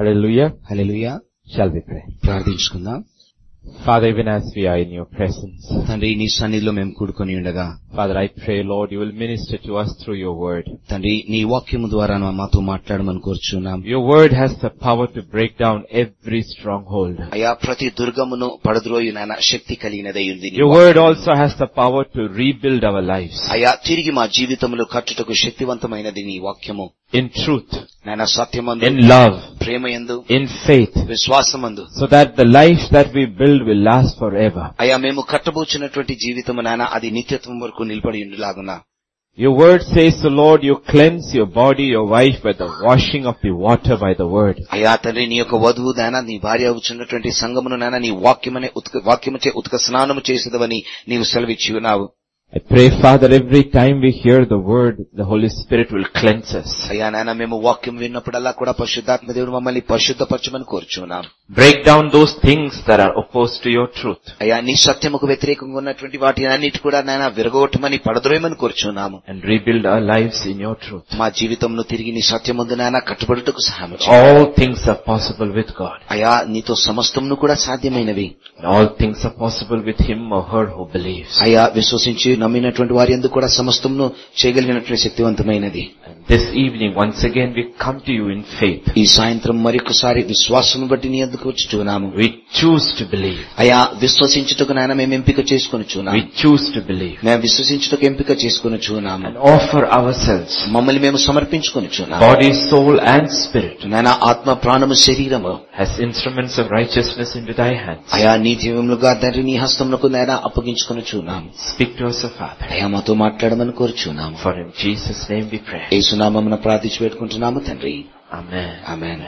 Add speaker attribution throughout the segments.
Speaker 1: Hallelujah.
Speaker 2: Hallelujah
Speaker 1: Shall we pray?
Speaker 2: ప్రార్థించుకుందాం
Speaker 1: Father, even as we are in your presence,
Speaker 2: తండ్రి నీ సన్నిధిలో మేము కూడుకొని ఉండగా
Speaker 1: Father, I pray, Lord, you will minister to us through your word.
Speaker 2: తండ్రి నీ వాక్యము ద్వారా మా- మాతో మాట్లాడమని కోరుచున్నాం
Speaker 1: Your word has the power to break down every stronghold.
Speaker 2: అయా ప్రతి దుర్గమును పడద్రోయు నాయన శక్తి కలిగినదై ఉంది నీ
Speaker 1: Your
Speaker 2: వాక్యము.
Speaker 1: word also has the power to rebuild our lives
Speaker 2: అయా తిరిగి మా జీవితములు కట్టుటకు శక్తివంతమైనది నీ వాక్యము
Speaker 1: in truth,
Speaker 2: నాయన సత్యమందు
Speaker 1: in love,
Speaker 2: ప్రేమ యందు
Speaker 1: in faith,
Speaker 2: విశ్వాసమందు
Speaker 1: so that the life that we build will last forever.
Speaker 2: అయా మేము కట్టబోచినటువంటి జీవితము నాయన అది నిత్యత్వం వరకు నిలబడి ఉండులాగున
Speaker 1: Your word says, the Lord, you cleanse your body, your wife by the washing of the water by the word.
Speaker 2: అయా తండ్రి నీ యొక్క వధువు నాయన నీ భార్య అవుతున్నటువంటి సంగమును నాయన నీ వాక్యమనే ఉత్క వాక్యముచే ఉత్క స్నానము చేసేదవని నీవు సెలవిచ్చి ఉన్నావు
Speaker 1: I pray, Father, every time we hear the word, the Holy Spirit will cleanse us.
Speaker 2: అయ్యా నాయన మేము వాక్యం విన్నప్పుడల్లా కూడా పరిశుద్ధాత్మ దేవుడు మమ్మల్ని పరిశుద్ధపరచమని కోరుచున్నాం
Speaker 1: Break down those things that are opposed to your truth.
Speaker 2: అయ్యా నీ సత్యముకు వ్యతిరేకంగా ఉన్నటువంటి వాటి అన్నిటి కూడా నాయన విరగొట్టమని పడద్రోయమని కోరుచున్నాము
Speaker 1: and rebuild our lives in your truth.
Speaker 2: మా జీవితంలో తిరిగి నీ సత్యముందు నాయన కట్టుబడుటకు సహాయం చేయి.
Speaker 1: All things are possible with God.
Speaker 2: అయ్యా నీతో సమస్తమును కూడా సాధ్యమైనవి
Speaker 1: And all things are possible with him or her who believes.
Speaker 2: అయ్యా విశ్వసించి నమ్మినటువంటి వారి ఎందుకు కూడా సమస్తమును చేయగలిగినటువంటి శక్తివంతమైనది
Speaker 1: And this evening, once again, we come to you in faith.
Speaker 2: ఈ సాయంత్రం మరొకసారి విశ్వాసం బట్టి నీ ఎందుకు వచ్చుచున్నాము
Speaker 1: We choose to believe.
Speaker 2: అయ్యా విశ్వసించుటకు నాయన మేము ఎంపిక చేసుకుని చూన్నాము
Speaker 1: We choose to believe.
Speaker 2: మేము విశ్వసించుటకు ఎంపిక చేసుకుని చూన్నాము
Speaker 1: And offer ourselves,
Speaker 2: మమ్మల్ని మేము సమర్పించుకొని చూన్నాము
Speaker 1: body, soul and spirit,
Speaker 2: నాయన ఆత్మ ప్రాణము శరీరము
Speaker 1: as instruments of righteousness into thy hands.
Speaker 2: అయా నీ జీవములుగా తండ్రి నీ హస్తమునకు నాయన అప్పగించుకొని చూన్నాము
Speaker 1: Speak to us, O Father.
Speaker 2: అయా మాతో మాట్లాడమని కోరుచున్నాము
Speaker 1: For in Jesus' name we pray.
Speaker 2: ఏసునామమున ప్రార్థించి పెట్టుకుంటున్నాము తండ్రి
Speaker 1: Amen.
Speaker 2: Amen.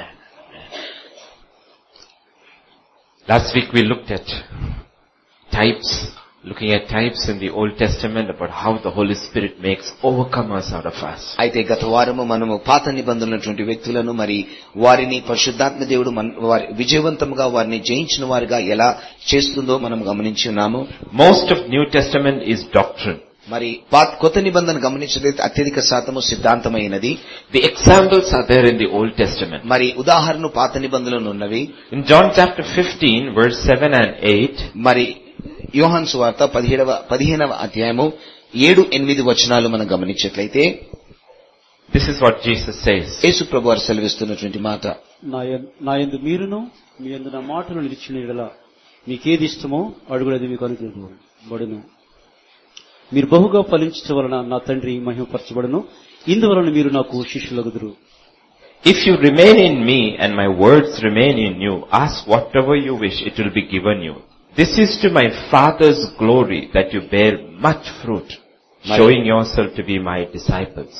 Speaker 1: Last week we looked at types, looking at types in the Old Testament about how the Holy Spirit makes overcomers out of us.
Speaker 2: అయితే గత వారము మనము పాత నిబంధనటువంటి వ్యక్తులను మరి వారిని పరిశుద్ధాత్మ దేవుడు మన- వారి విజయవంతముగా వారిని జయించిన వారిగా ఎలా చేస్తుందో మనం గమనించి ఉన్నాము
Speaker 1: Most of New Testament is doctrine.
Speaker 2: మరి పాత- కొత్త నిబంధన గమనించలేదు అత్యధిక శాతము సిద్ధాంతమైనది
Speaker 1: The examples are there in the Old Testament.
Speaker 2: మరి ఉదాహరణ పాత నిబంధనలు ఉన్నవి
Speaker 1: In John chapter 15 verse 7 and 8,
Speaker 2: మరి యోహాన్ సువార్త పదిహేడవ పదిహేనవ అధ్యాయము ఏడు ఎనిమిది వచనాలు మనం గమనించినట్లయితే
Speaker 1: this is what Jesus says.
Speaker 2: యేసు ప్రభు వారు సెలవిస్తున్నటువంటి మాట
Speaker 3: నా యం- నా యందు మీరును మీ యందు నా మాటలు నిలిచిన ఎడల మీకేది ఇష్టమో అడుగులది మీకు అనుగ్రహించబడును మీరు బహుగా ఫలించడం వలన నా తండ్రి మహిమపరచబడును ఇందువలన మీరు నాకు శిష్యులగుదురు
Speaker 1: If you remain in me and my words remain in you, ask whatever you wish, it will be given you. This is to my Father's glory that you bear much fruit, showing yourself to be my disciples.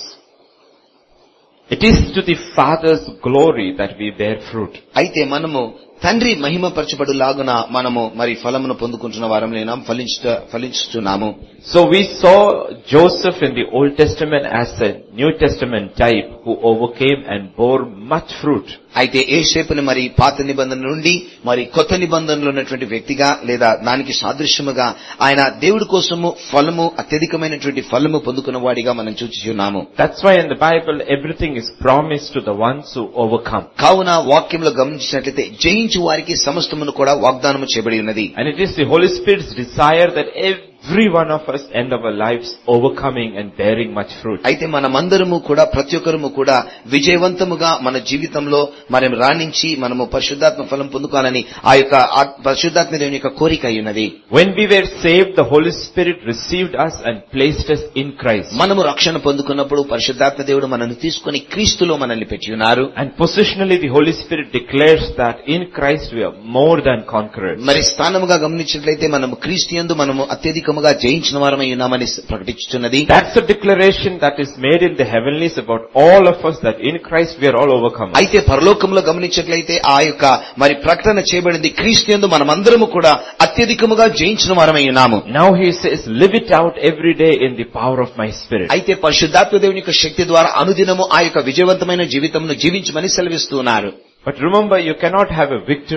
Speaker 1: It is to the Father's glory that we bear fruit.
Speaker 2: అయితే మనము తండ్రి మహిమపరచబడులాగున మనము మరి ఫలమును పొందుకుంటున్న వారం లేనాం ఫలించుట ఫలించుతున్నాము
Speaker 1: So we saw Joseph in the Old Testament as a New Testament type who overcame and bore much fruit.
Speaker 2: అయితే ఏసేపుని మరి పాత నిబంధన నుండి మరి కొత్త నిబంధనలో ఉన్నటువంటి వ్యక్తిగా లేదా దానికి సాదృశ్యముగా ఆయన దేవుడి కోసము ఫలము అత్యధికమైనటువంటి ఫలము పొందుకున్న వాడిగా మనం చూచుచున్నాము
Speaker 1: That's why in the Bible everything is promised to the ones who overcome.
Speaker 2: కావున వాక్యంలో గమనించినట్లయితే జయించు వారికి సమస్తమును కూడా వాగ్దానము చేయబడి ఉన్నది
Speaker 1: And it is the Holy Spirit's desire that every one of us end our lives overcoming and bearing much fruit.
Speaker 2: అయితే మనమందరము కూడా ప్రతి ఒక్కరము కూడా విజయవంతముగా మన జీవితంలో మనం రాణించి మనము పరిశుద్ధాత్మ ఫలం పొందుకోవాలని ఆ యొక్క ఆత్- పరిశుద్ధాత్మ దేవుని యొక్క కోరిక అయి ఉన్నది
Speaker 1: When we were saved, the Holy Spirit received us and placed us in Christ.
Speaker 2: మనము రక్షణ పొందుకున్నప్పుడు పరిశుద్ధాత్మ దేవుడు మనల్ని తీసుకొని క్రీస్తులో మనల్ని పెట్టి ఉన్నారు
Speaker 1: And positionally the Holy Spirit declares that in Christ we are more than conquerors.
Speaker 2: మరి స్థానముగా గమనించినట్లయితే మనము క్రీస్తు యందు మనము అత్యధికముగా జయించిన వారమై ఉన్నామని ప్రకటించుతున్నది
Speaker 1: That's a declaration that is made in the heavenlies about all of us that in Christ we are all overcomers.
Speaker 2: అయితే పరలోకంలో గమనించినట్లయితే ఆ యొక్క మరి ప్రకటన చేయబడింది క్రీస్తు యందు మనమందరము కూడా అత్యధికముగా జయించిన వారమై ఉన్నాము
Speaker 1: Now he says, live it out every day in the power of my spirit.
Speaker 2: అయితే పరిశుద్ధాత్మ దేవుని యొక్క శక్తి ద్వారా అనుదినము ఆ యొక్క విజయవంతమైన జీవితంను జీవించమని సెలవిస్తున్నారు
Speaker 1: But remember, you cannot have a victory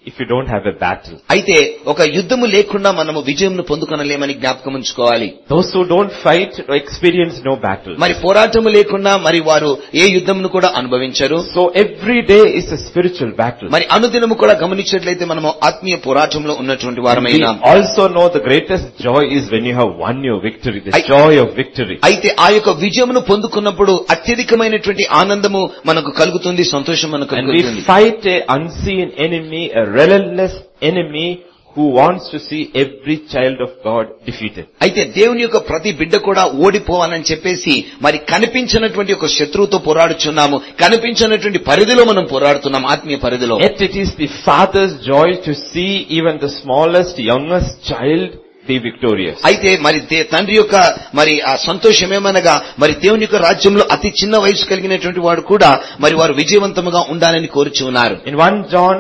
Speaker 1: if you don't have a battle.
Speaker 2: అయితే ఒక యుద్ధము లేకుండా మనము విజయంను పొందుకొనలేమని జ్ఞాపకం ఉంచుకోవాలి
Speaker 1: Those who don't fight experience no battle.
Speaker 2: మరి పోరాటము లేకుండా మరి వారు ఏ యుద్ధమును కూడా అనుభవించరు
Speaker 1: So every day is a spiritual battle.
Speaker 2: మరి అనుదినము కూడా గమనించినట్లయితే మనము ఆత్మీయ పోరాటంలో ఉన్నటువంటి
Speaker 1: We
Speaker 2: వారమైనాం
Speaker 1: also know the greatest joy is when you have won your victory, the
Speaker 2: I-
Speaker 1: joy of victory.
Speaker 2: అయితే ఆ యొక్క విజయమును పొందుకున్నప్పుడు అత్యధికమైనటువంటి ఆనందము మనకు కలుగుతుంది సంతోషం మనకు
Speaker 1: And we
Speaker 2: కలుగుతుంది
Speaker 1: fight a unseen enemy, a relentless enemy who wants to see every child of God defeated.
Speaker 2: అయితే దేవుని యొక్క ప్రతి బిడ్డ కూడా ఓడిపోవాలని చెప్పేసి మరి కనిపించినటువంటి ఒక శత్రువుతో పోరాడుచున్నాము కనిపించినటువంటి పరిధిలో మనం పోరాడుతున్నాం ఆత్మీయ పరిధిలో
Speaker 1: Yet it is the father's joy to see even the smallest, youngest child be victorious.
Speaker 2: అయితే మరి దే- తండ్రి యొక్క మరి ఆ సంతోషం ఏమనగా మరి దేవుని యొక్క రాజ్యంలో అతి చిన్న వయసు కలిగినటువంటి వాడు కూడా మరి వారు విజయవంతముగా ఉండాలని కోరుచు ఉన్నారు
Speaker 1: In 1 John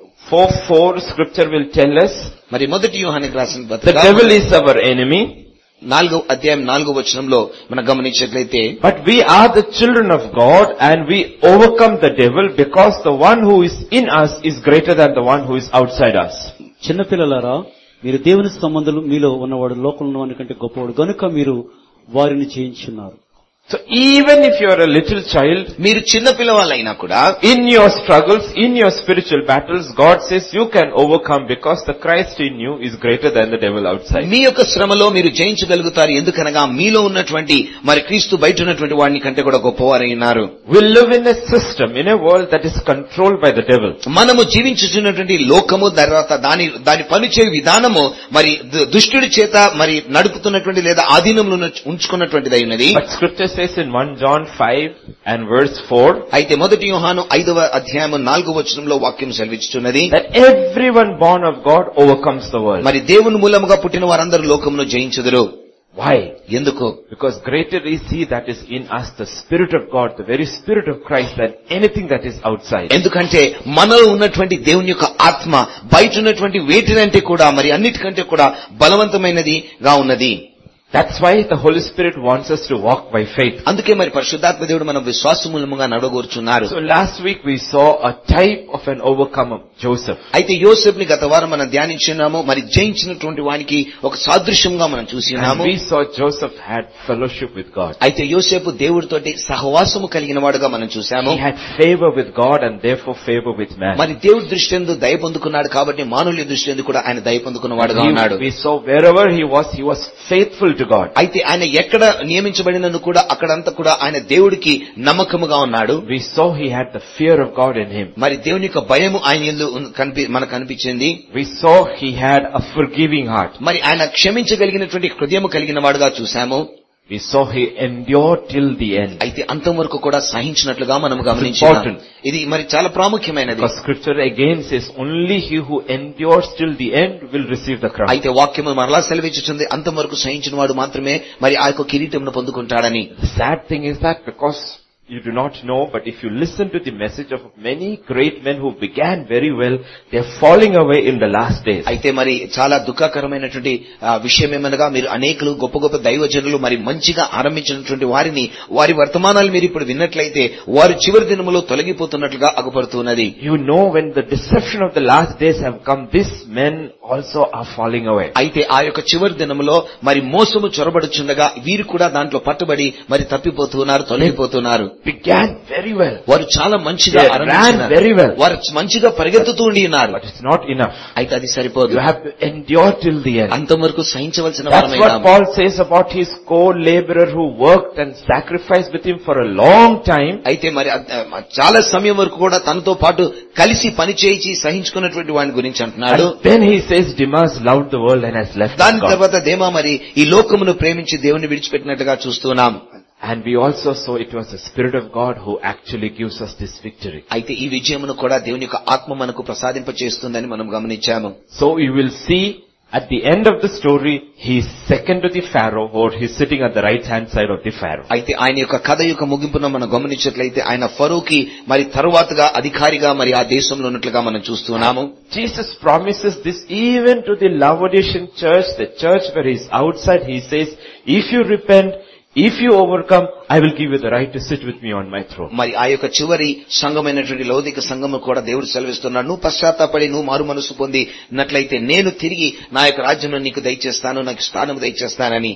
Speaker 1: 4 4 scripture will tell us,
Speaker 2: మరి మొదటి యోహానికి రాసిన
Speaker 1: the
Speaker 2: పత్రిక
Speaker 1: devil is our enemy,
Speaker 2: నాలుగో అధ్యాయం నాలుగో వచనంలో మనం గమనించినట్లయితే
Speaker 1: but we are the children of God and we overcome the devil because the one who is in us is greater than the one who is outside us.
Speaker 3: చిన్నపిల్లలారా మీరు దేవుని సంబంధులు మీలో ఉన్నవాడు లోకంలో వాని కంటే గొప్పవాడు గనుక మీరు వారిని చేయించున్నారు
Speaker 1: So even if you are a little child,
Speaker 2: మీరు చిన్న పిల్లవాళ్ళైనా కూడా
Speaker 1: in your struggles, in your spiritual battles, God says you can overcome because the Christ in you is greater than the devil outside.
Speaker 2: మీ యొక్క శ్రమలో మీరు జయించగలుగుతారు ఎందుకనగా మీలో ఉన్నటువంటి మరి క్రీస్తు బయట ఉన్నటువంటి వాడిని కంటే కూడా గొప్పవారై ఉన్నారు
Speaker 1: We live in a system, in a world that is controlled by the devil.
Speaker 2: మనము జీవించుచున్నటువంటి లోకము తర్వాత దాని దాని పనిచే విధానము మరి దు- దుష్టుడి చేత మరి నడుపుతున్నటువంటి లేదా ఆధీనంలో ఉన్న- ఉంచుకున్నటువంటిది అయినది
Speaker 1: But scripture says in 1 John 5 and verse 4
Speaker 2: అయితే మొదటి యోహాను ఐదవ అధ్యాయము నాలుగో వచనంలో వాక్యం సెలవిస్తున్నది
Speaker 1: that everyone born of God overcomes the world.
Speaker 2: మరి దేవుని మూలముగా పుట్టిన వారందరూ లోకమును జయించుదురు
Speaker 1: Why?
Speaker 2: ఎందుకు
Speaker 1: Because greater is He that is in us, the Spirit of God, the very Spirit of Christ than anything that is outside.
Speaker 2: ఎందుకంటే మనలో ఉన్నటువంటి దేవుని యొక్క ఆత్మ బయట ఉన్నటువంటి వేటినంటే కూడా మరి అన్నిటికంటే కూడా బలవంతమైనదిగా ఉన్నది
Speaker 1: That's why the Holy Spirit wants us to walk by faith.
Speaker 2: అందుకే మరి పరిశుద్ధాత్మ దేవుడు మనం విశ్వాసమూలముగా నడగోరుచున్నారు
Speaker 1: So last week we saw a type of an overcomer, Joseph.
Speaker 2: అయితే యోసెఫ్ ని గత వారం మనం ధ్యానించున్నాము మరి జయించినటువంటి వానికి ఒక సాదృశ్యంగా మనం
Speaker 1: And
Speaker 2: చూసినాము
Speaker 1: we saw Joseph had fellowship with God.
Speaker 2: అయితే యోసేపు దేవుడితోటి సహవాసము కలిగిన వాడుగా మనం చూసాము
Speaker 1: He had favor with God and therefore favor with man.
Speaker 2: మరి దేవుడి దృష్టి ఎందు దయ పొందుకున్నాడు కాబట్టి మానవుల దృష్టి ఎందు కూడా ఆయన దయ పొందుకున్న వాడుగా ఉన్నాడు
Speaker 1: He- we saw wherever he was, he was faithful to God.
Speaker 2: అయితే ఆయన ఎక్కడ నియమించబడినను కూడా అక్కడంతా కూడా ఆయన దేవుడికి నమ్మకముగా ఉన్నాడు
Speaker 1: We saw he had the fear of God in him.
Speaker 2: మరి దేవుని యొక్క భయము ఆయన ఎందు ఉన్- కనిపి మనకు కనిపించింది
Speaker 1: We saw he had a forgiving heart.
Speaker 2: మరి ఆయన క్షమించగలిగినటువంటి హృదయము కలిగిన వాడుగా చూసాము
Speaker 1: We saw he endured till the end.
Speaker 2: అయితే అంతం వరకు కూడా సహించినట్లుగా మనం గమనించాం
Speaker 1: important.
Speaker 2: ఇది మరి చాలా ప్రాముఖ్యమైనది
Speaker 1: Because scripture again says only he who endures till the end will receive the crown.
Speaker 2: అయితే వాక్యము మరలా సెలవిచ్చుతుంది అంతం వరకు సహించిన వాడు మాత్రమే మరి ఆ యొక్క కిరీటమును పొందుకుంటాడని
Speaker 1: The sad thing is that because you do not know, but if you listen to the message of many great men who began very well, they're falling away in the last days.
Speaker 2: అయితే మరి చాలా దుఃఖకరమైనటువంటి ఆ, విషయం ఏమనగా మీరు అనేకులు గొప్ప గొప్ప దైవజనులు మరి మంచిగా ఆరంభించినటువంటి వారిని వారి వర్తమానాలు మీరు ఇప్పుడు విన్నట్లయితే వారు చివరి దినములో తొలగిపోతున్నట్లుగా అగుపడుతున్నది
Speaker 1: You know when the deception of the last days have come, these men also are falling away.
Speaker 2: అయితే ఆ యొక్క చివరి దినములో మరి మోసము చొరబడుచుండగా వీరు కూడా దాంట్లో పట్టుబడి మరి తప్పిపోతున్నారు తొలగిపోతున్నారు
Speaker 1: Began very well,
Speaker 2: వారు చాలా మంచిగా
Speaker 1: They ran
Speaker 2: ఆరంభించినారు.
Speaker 1: very well.
Speaker 2: వారు మంచిగా పరిగెత్తుతూ ఉండి ఉన్నారు
Speaker 1: but it's not enough.
Speaker 2: అయితే అది సరిపోదు
Speaker 1: You have to endure till the end.
Speaker 2: అంతవరకు సహించవలసిన
Speaker 1: That's what
Speaker 2: వారమైనాము.
Speaker 1: Paul says about his co-laborer who worked and sacrificed with him for a long time.
Speaker 2: అయితే మరి అ- అ- చాలా సమయం వరకు కూడా తనతో పాటు కలిసి పని చేయించి సహించుకున్నటువంటి వాడిని గురించి అంటున్నాడు
Speaker 1: And then he says Demas loved the world and has left
Speaker 2: దాని
Speaker 1: God.
Speaker 2: తర్వాత దేమా మరి ఈ లోకమును ప్రేమించి దేవుని విడిచిపెట్టినట్టుగా చూస్తున్నాం
Speaker 1: And we also saw it was the Spirit of God who actually gives us this victory.
Speaker 2: అయితే ఈ విజయమును కూడా దేవుని యొక్క ఆత్మ మనకు ప్రసాదింప చేస్తుందని మనం గమనించాము
Speaker 1: So you will see at the end of the story, he's second to the Pharaoh or he's sitting at the right hand side of the Pharaoh.
Speaker 2: అయితే ఆయన యొక్క కథ యొక్క ముగింపును మనం గమనించినట్లయితే ఆయన ఫరూకి మరి తరువాతగా అధికారిగా మరి ఆ దేశంలో ఉన్నట్లుగా మనం చూస్తున్నాము
Speaker 1: Jesus promises this even to the Laodicean church, the church where he's outside. He says, if you repent, If you overcome, I will give you the right to sit with me on my throne.
Speaker 2: మరి ఆ యొక్క చివరి సంఘమైనటువంటి లౌకిక సంఘము కూడా దేవుడు సెలవిస్తున్నాడు నువ్వు పశ్చాత్తాపడి నువ్వు మారు మనసు పొందినట్లయితే నేను తిరిగి నా యొక్క రాజ్యంలో నీకు దయచేస్తాను నాకు స్థానం దయచేస్తానని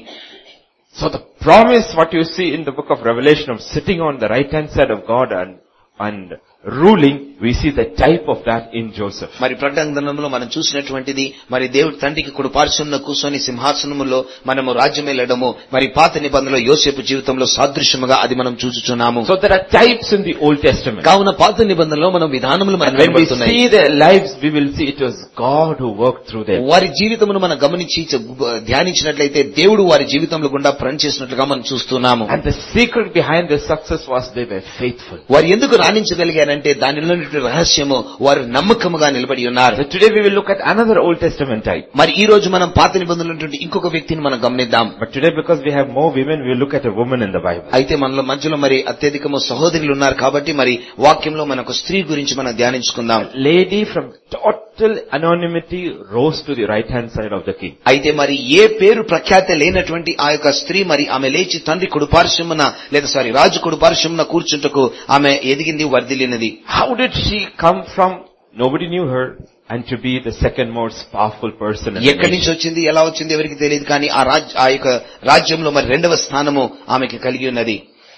Speaker 1: So the promise what you see in the book of Revelation of sitting on the right hand side of God and, and ruling, we see the type of that in Joseph.
Speaker 2: మరి ప్రకటన గ్రంథంలో మనం చూసినటువంటిది మరి దేవుడు తండ్రికి కుడి పార్శ్వంలో కూర్చొని సింహాసనములో మనము రాజ్యం వెళ్ళడము మరి పాత నిబంధనలో యోసేపు జీవితంలో సాదృశ్యముగా అది మనం చూచుచున్నాము
Speaker 1: So there are types in the Old Testament.
Speaker 2: కావున పాత నిబంధనలో మనం విధానములు మనకు
Speaker 1: And when we
Speaker 2: కనబడుతున్నాయి
Speaker 1: see their lives, we will see it was God who worked through them.
Speaker 2: వారి జీవితమును మనం గమనించి చ- ధ్యానించినట్లయితే దేవుడు వారి జీవితంలో గుండా పనిచేసినట్లుగా మనం చూస్తున్నాము
Speaker 1: And the secret behind their success was they were faithful.
Speaker 2: వారు ఎందుకు రాణించగలిగారంటే దానిలో ఉన్నటువంటి రహస్యము వారు నమ్మకముగా నిలబడి ఉన్నారు
Speaker 1: So today we will look at another Old Testament type.
Speaker 2: మరి ఈ రోజు మనం పాత నిబంధనలు ఉన్నటువంటి ఇంకొక వ్యక్తిని మనం గమనిద్దాం
Speaker 1: But today because we have more women, we will look at a woman in the Bible.
Speaker 2: అయితే మనలో మధ్యలో మరి అత్యధికము సహోదరులు ఉన్నారు కాబట్టి మరి వాక్యంలో మనకు స్త్రీ గురించి మనం ధ్యానించుకుందాం
Speaker 1: Lady from total anonymity rose to the right hand side of the king.
Speaker 2: అయితే మరి ఏ పేరు ప్రఖ్యాత లేనటువంటి ఆ యొక్క స్త్రీ మరి ఆమె లేచి తండ్రి కుడిపార్శ్వమున లేదా సారీ రాజు కుడిపార్శ్వమున కూర్చుంటకు ఆమె ఎదిగింది వర్ధిల్లినది
Speaker 1: How did she come from nobody knew her and to be the second most powerful person in the
Speaker 2: ఎక్కడి నుంచి
Speaker 1: nation?
Speaker 2: వచ్చింది ఎలా వచ్చింది ఎవరికి తెలియదు కానీ ఆ రాజ్ ఆ యొక్క రాజ్యంలో మరి రెండవ స్థానము ఆమెకి కలిగి ఉన్నది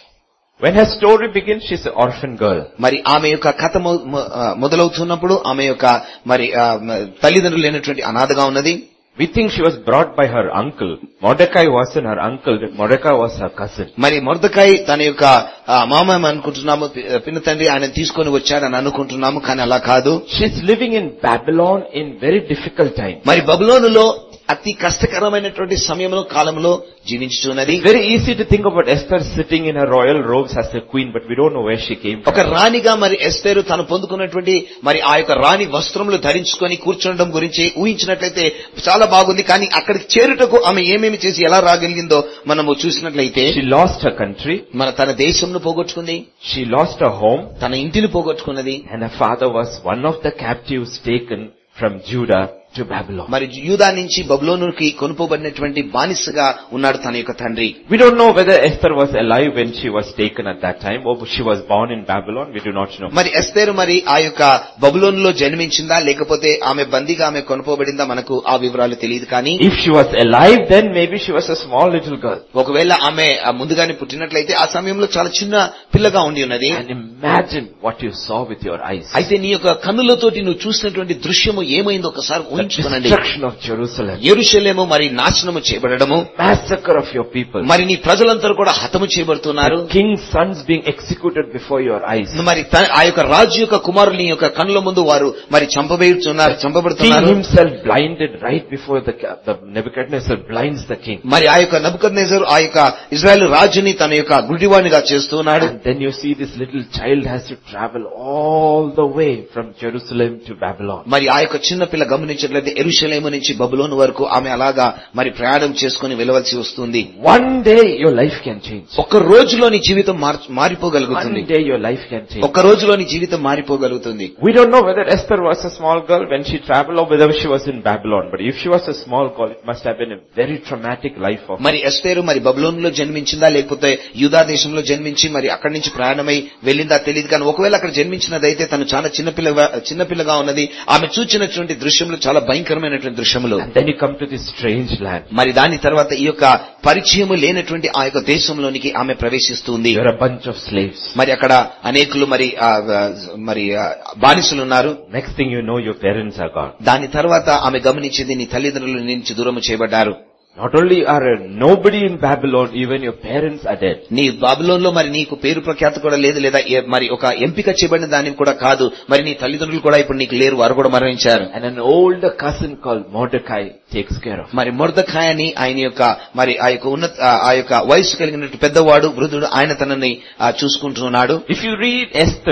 Speaker 1: When her story begins, she's an orphan girl.
Speaker 2: మరి ఆమె యొక్క కథ మొ- మొ- ఆ, మొదలవుతున్నప్పుడు ఆమె యొక్క మరి ఆ, మ- తల్లిదండ్రులు లేనటువంటి అనాథగా ఉన్నది
Speaker 1: We think she was brought by her uncle. Mordecai wasn't her uncle, Mordecai was her cousin.
Speaker 2: మరి మొరదకాయ తన యొక్క ఆ, మామ అని అనుకుంటున్నాము పి- పిన్న తండ్రి ఆయన తీసుకొని వచ్చాడని అనుకుంటున్నాము కానీ అలా కాదు
Speaker 1: She's living in Babylon in very difficult time.
Speaker 2: మరి బబులోనులో అతి కష్టకరమైనటువంటి సమయంలో కాలంలో జీవించుతున్నది
Speaker 1: It's very easy to think about Esther sitting in her royal robes as a queen, but we don't know where she came from.
Speaker 2: ఒక రాణిగా మరి ఎస్తేరు తను పొందుకున్నటువంటి మరి ఆ యొక్క రాణి వస్త్రములు ధరించుకొని కూర్చుండడం గురించి ఊహించినట్లయితే చాలా బాగుంది కానీ అక్కడికి చేరుటకు ఆమె ఏమేమి చేసి ఎలా రాగలిగిందో మనము చూసినట్లయితే
Speaker 1: She lost her country,
Speaker 2: మన తన దేశంను పోగొట్టుకుంది
Speaker 1: she lost her home,
Speaker 2: తన ఇంటిని పోగొట్టుకున్నది
Speaker 1: and her father was one of the captives taken from Judah to Babylon.
Speaker 2: మరి యూదా నుంచి బబులోనుకి కొనుకోబడినటువంటి బానిసగా ఉన్నాడు తన యొక్క తండ్రి
Speaker 1: We don't know whether Esther was alive when she was taken at that time, or she was born in Babylon, we do not know.
Speaker 2: మరి ఎస్తేరు మరి ఆ యొక్క బబులోనులో జన్మించిందా లేకపోతే ఆమె బందీగా ఆమె కొనుకోబడిందా మనకు ఆ వివరాలు తెలియదు కానీ
Speaker 1: If she was alive then, maybe she was a small little girl.
Speaker 2: ఒకవేళ ఆమె ఆ ముందుగానే పుట్టినట్లయితే ఆ సమయంలో చాలా చిన్న పిల్లగా ఉండి ఉన్నది
Speaker 1: And imagine what you saw with your eyes.
Speaker 2: అయితే నీ యొక్క కన్నులతోటి నువ్వు చూసినటువంటి దృశ్యము ఏమైందో ఒకసారి
Speaker 1: The
Speaker 2: ఊహించుకోనండి
Speaker 1: destruction of Jerusalem.
Speaker 2: ఎరుషలేము మరి నాశనము చేయబడము
Speaker 1: Massacre of your people.
Speaker 2: మరి నీ ప్రజలందరూ కూడా హతము చేయబడుతున్నారు
Speaker 1: The king's sons being executed before your eyes.
Speaker 2: మరి త- ఆ యొక్క రాజు యొక్క కుమారుని యొక్క కన్నుల ముందు వారు మరి చంపబేయుతున్నారు
Speaker 1: King
Speaker 2: చంపబడుతున్నారు
Speaker 1: himself blinded right before the, the Nebuchadnezzar blinds the king.
Speaker 2: మరి ఆ యొక్క నబుకద్నేజర్ ఆ యొక్క ఇజ్రాయెల్ రాజుని తన యొక్క గుడివాణిగా చేస్తున్నాడు
Speaker 1: And then you see this little child has to travel all the way from Jerusalem to Babylon.
Speaker 2: మరి ఆ యొక్క చిన్న పిల్ల గమనించినట్లయితే ఎరుషలేము నుంచి బబులోను వరకు ఆమె అలాగా మరి ప్రయాణం చేసుకుని వెళ్ళవలసి వస్తుంది
Speaker 1: One day your life can change.
Speaker 2: ఒక రోజులో నీ జీవితం మార్- మారిపోగలుగుతుంది
Speaker 1: One day your life can change.
Speaker 2: ఒక రోజులో నీ జీవితం మారిపోగలుగుతుంది
Speaker 1: We don't know whether Esther was a small girl when she traveled or whether she was in Babylon. But if she was a small girl, it must have been a very traumatic life of her.
Speaker 2: మరి ఎస్తేరు మరి బబులోనులో జన్మించిందా లేకపోతే యూదా దేశంలో జన్మించి మరి అక్కడి నుంచి ప్రయాణమై వెళ్ళిందా తెలియదు కానీ ఒకవేళ అక్కడ జన్మించినదైతే తను చాలా చిన్నపిల్లగా చిన్నపిల్లగా ఉన్నది ఆమె చూచినటువంటి దృశ్యములు చాలా భయంకరమైనటువంటి దృశ్యములు
Speaker 1: And then you come to this strange land.
Speaker 2: మరి దాని తర్వాత ఈ యొక్క పరిచయము లేనటువంటి ఆ యొక్క దేశంలోనికి ఆమె ప్రవేశిస్తుంది
Speaker 1: You're a bunch of slaves.
Speaker 2: మరి అక్కడ అనేకులు మరి ఆ, ఆ, మరి ఆ, బానిసలు ఉన్నారు
Speaker 1: Next thing you know, your parents are gone.
Speaker 2: దాని తర్వాత ఆమె గమనించింది నీ తల్లిదండ్రుల నుంచి దూరం చేయబడ్డారు
Speaker 1: Not only are a nobody in Babylon, even your parents are dead.
Speaker 2: నీ బాబులోన్లో మరి నీకు పేరు ప్రఖ్యాత కూడా లేదు లేదా ఏ- మరి ఒక ఎంపిక చేయబడిన దానికి కూడా కాదు మరి నీ తల్లిదండ్రులు కూడా ఇప్పుడు నీకు లేరు వారు కూడా మరణించారు
Speaker 1: And an older cousin called Mordecai takes care of.
Speaker 2: మరి మొర్దఖాయని ఆయన యొక్క మరి ఆ యొక్క ఉన్నత ఆ- ఆ యొక్క వయసు కలిగినట్టు పెద్దవాడు వృద్ధుడు ఆయన తనని ఆ, చూసుకుంటున్నాడు
Speaker 1: If you read Esther,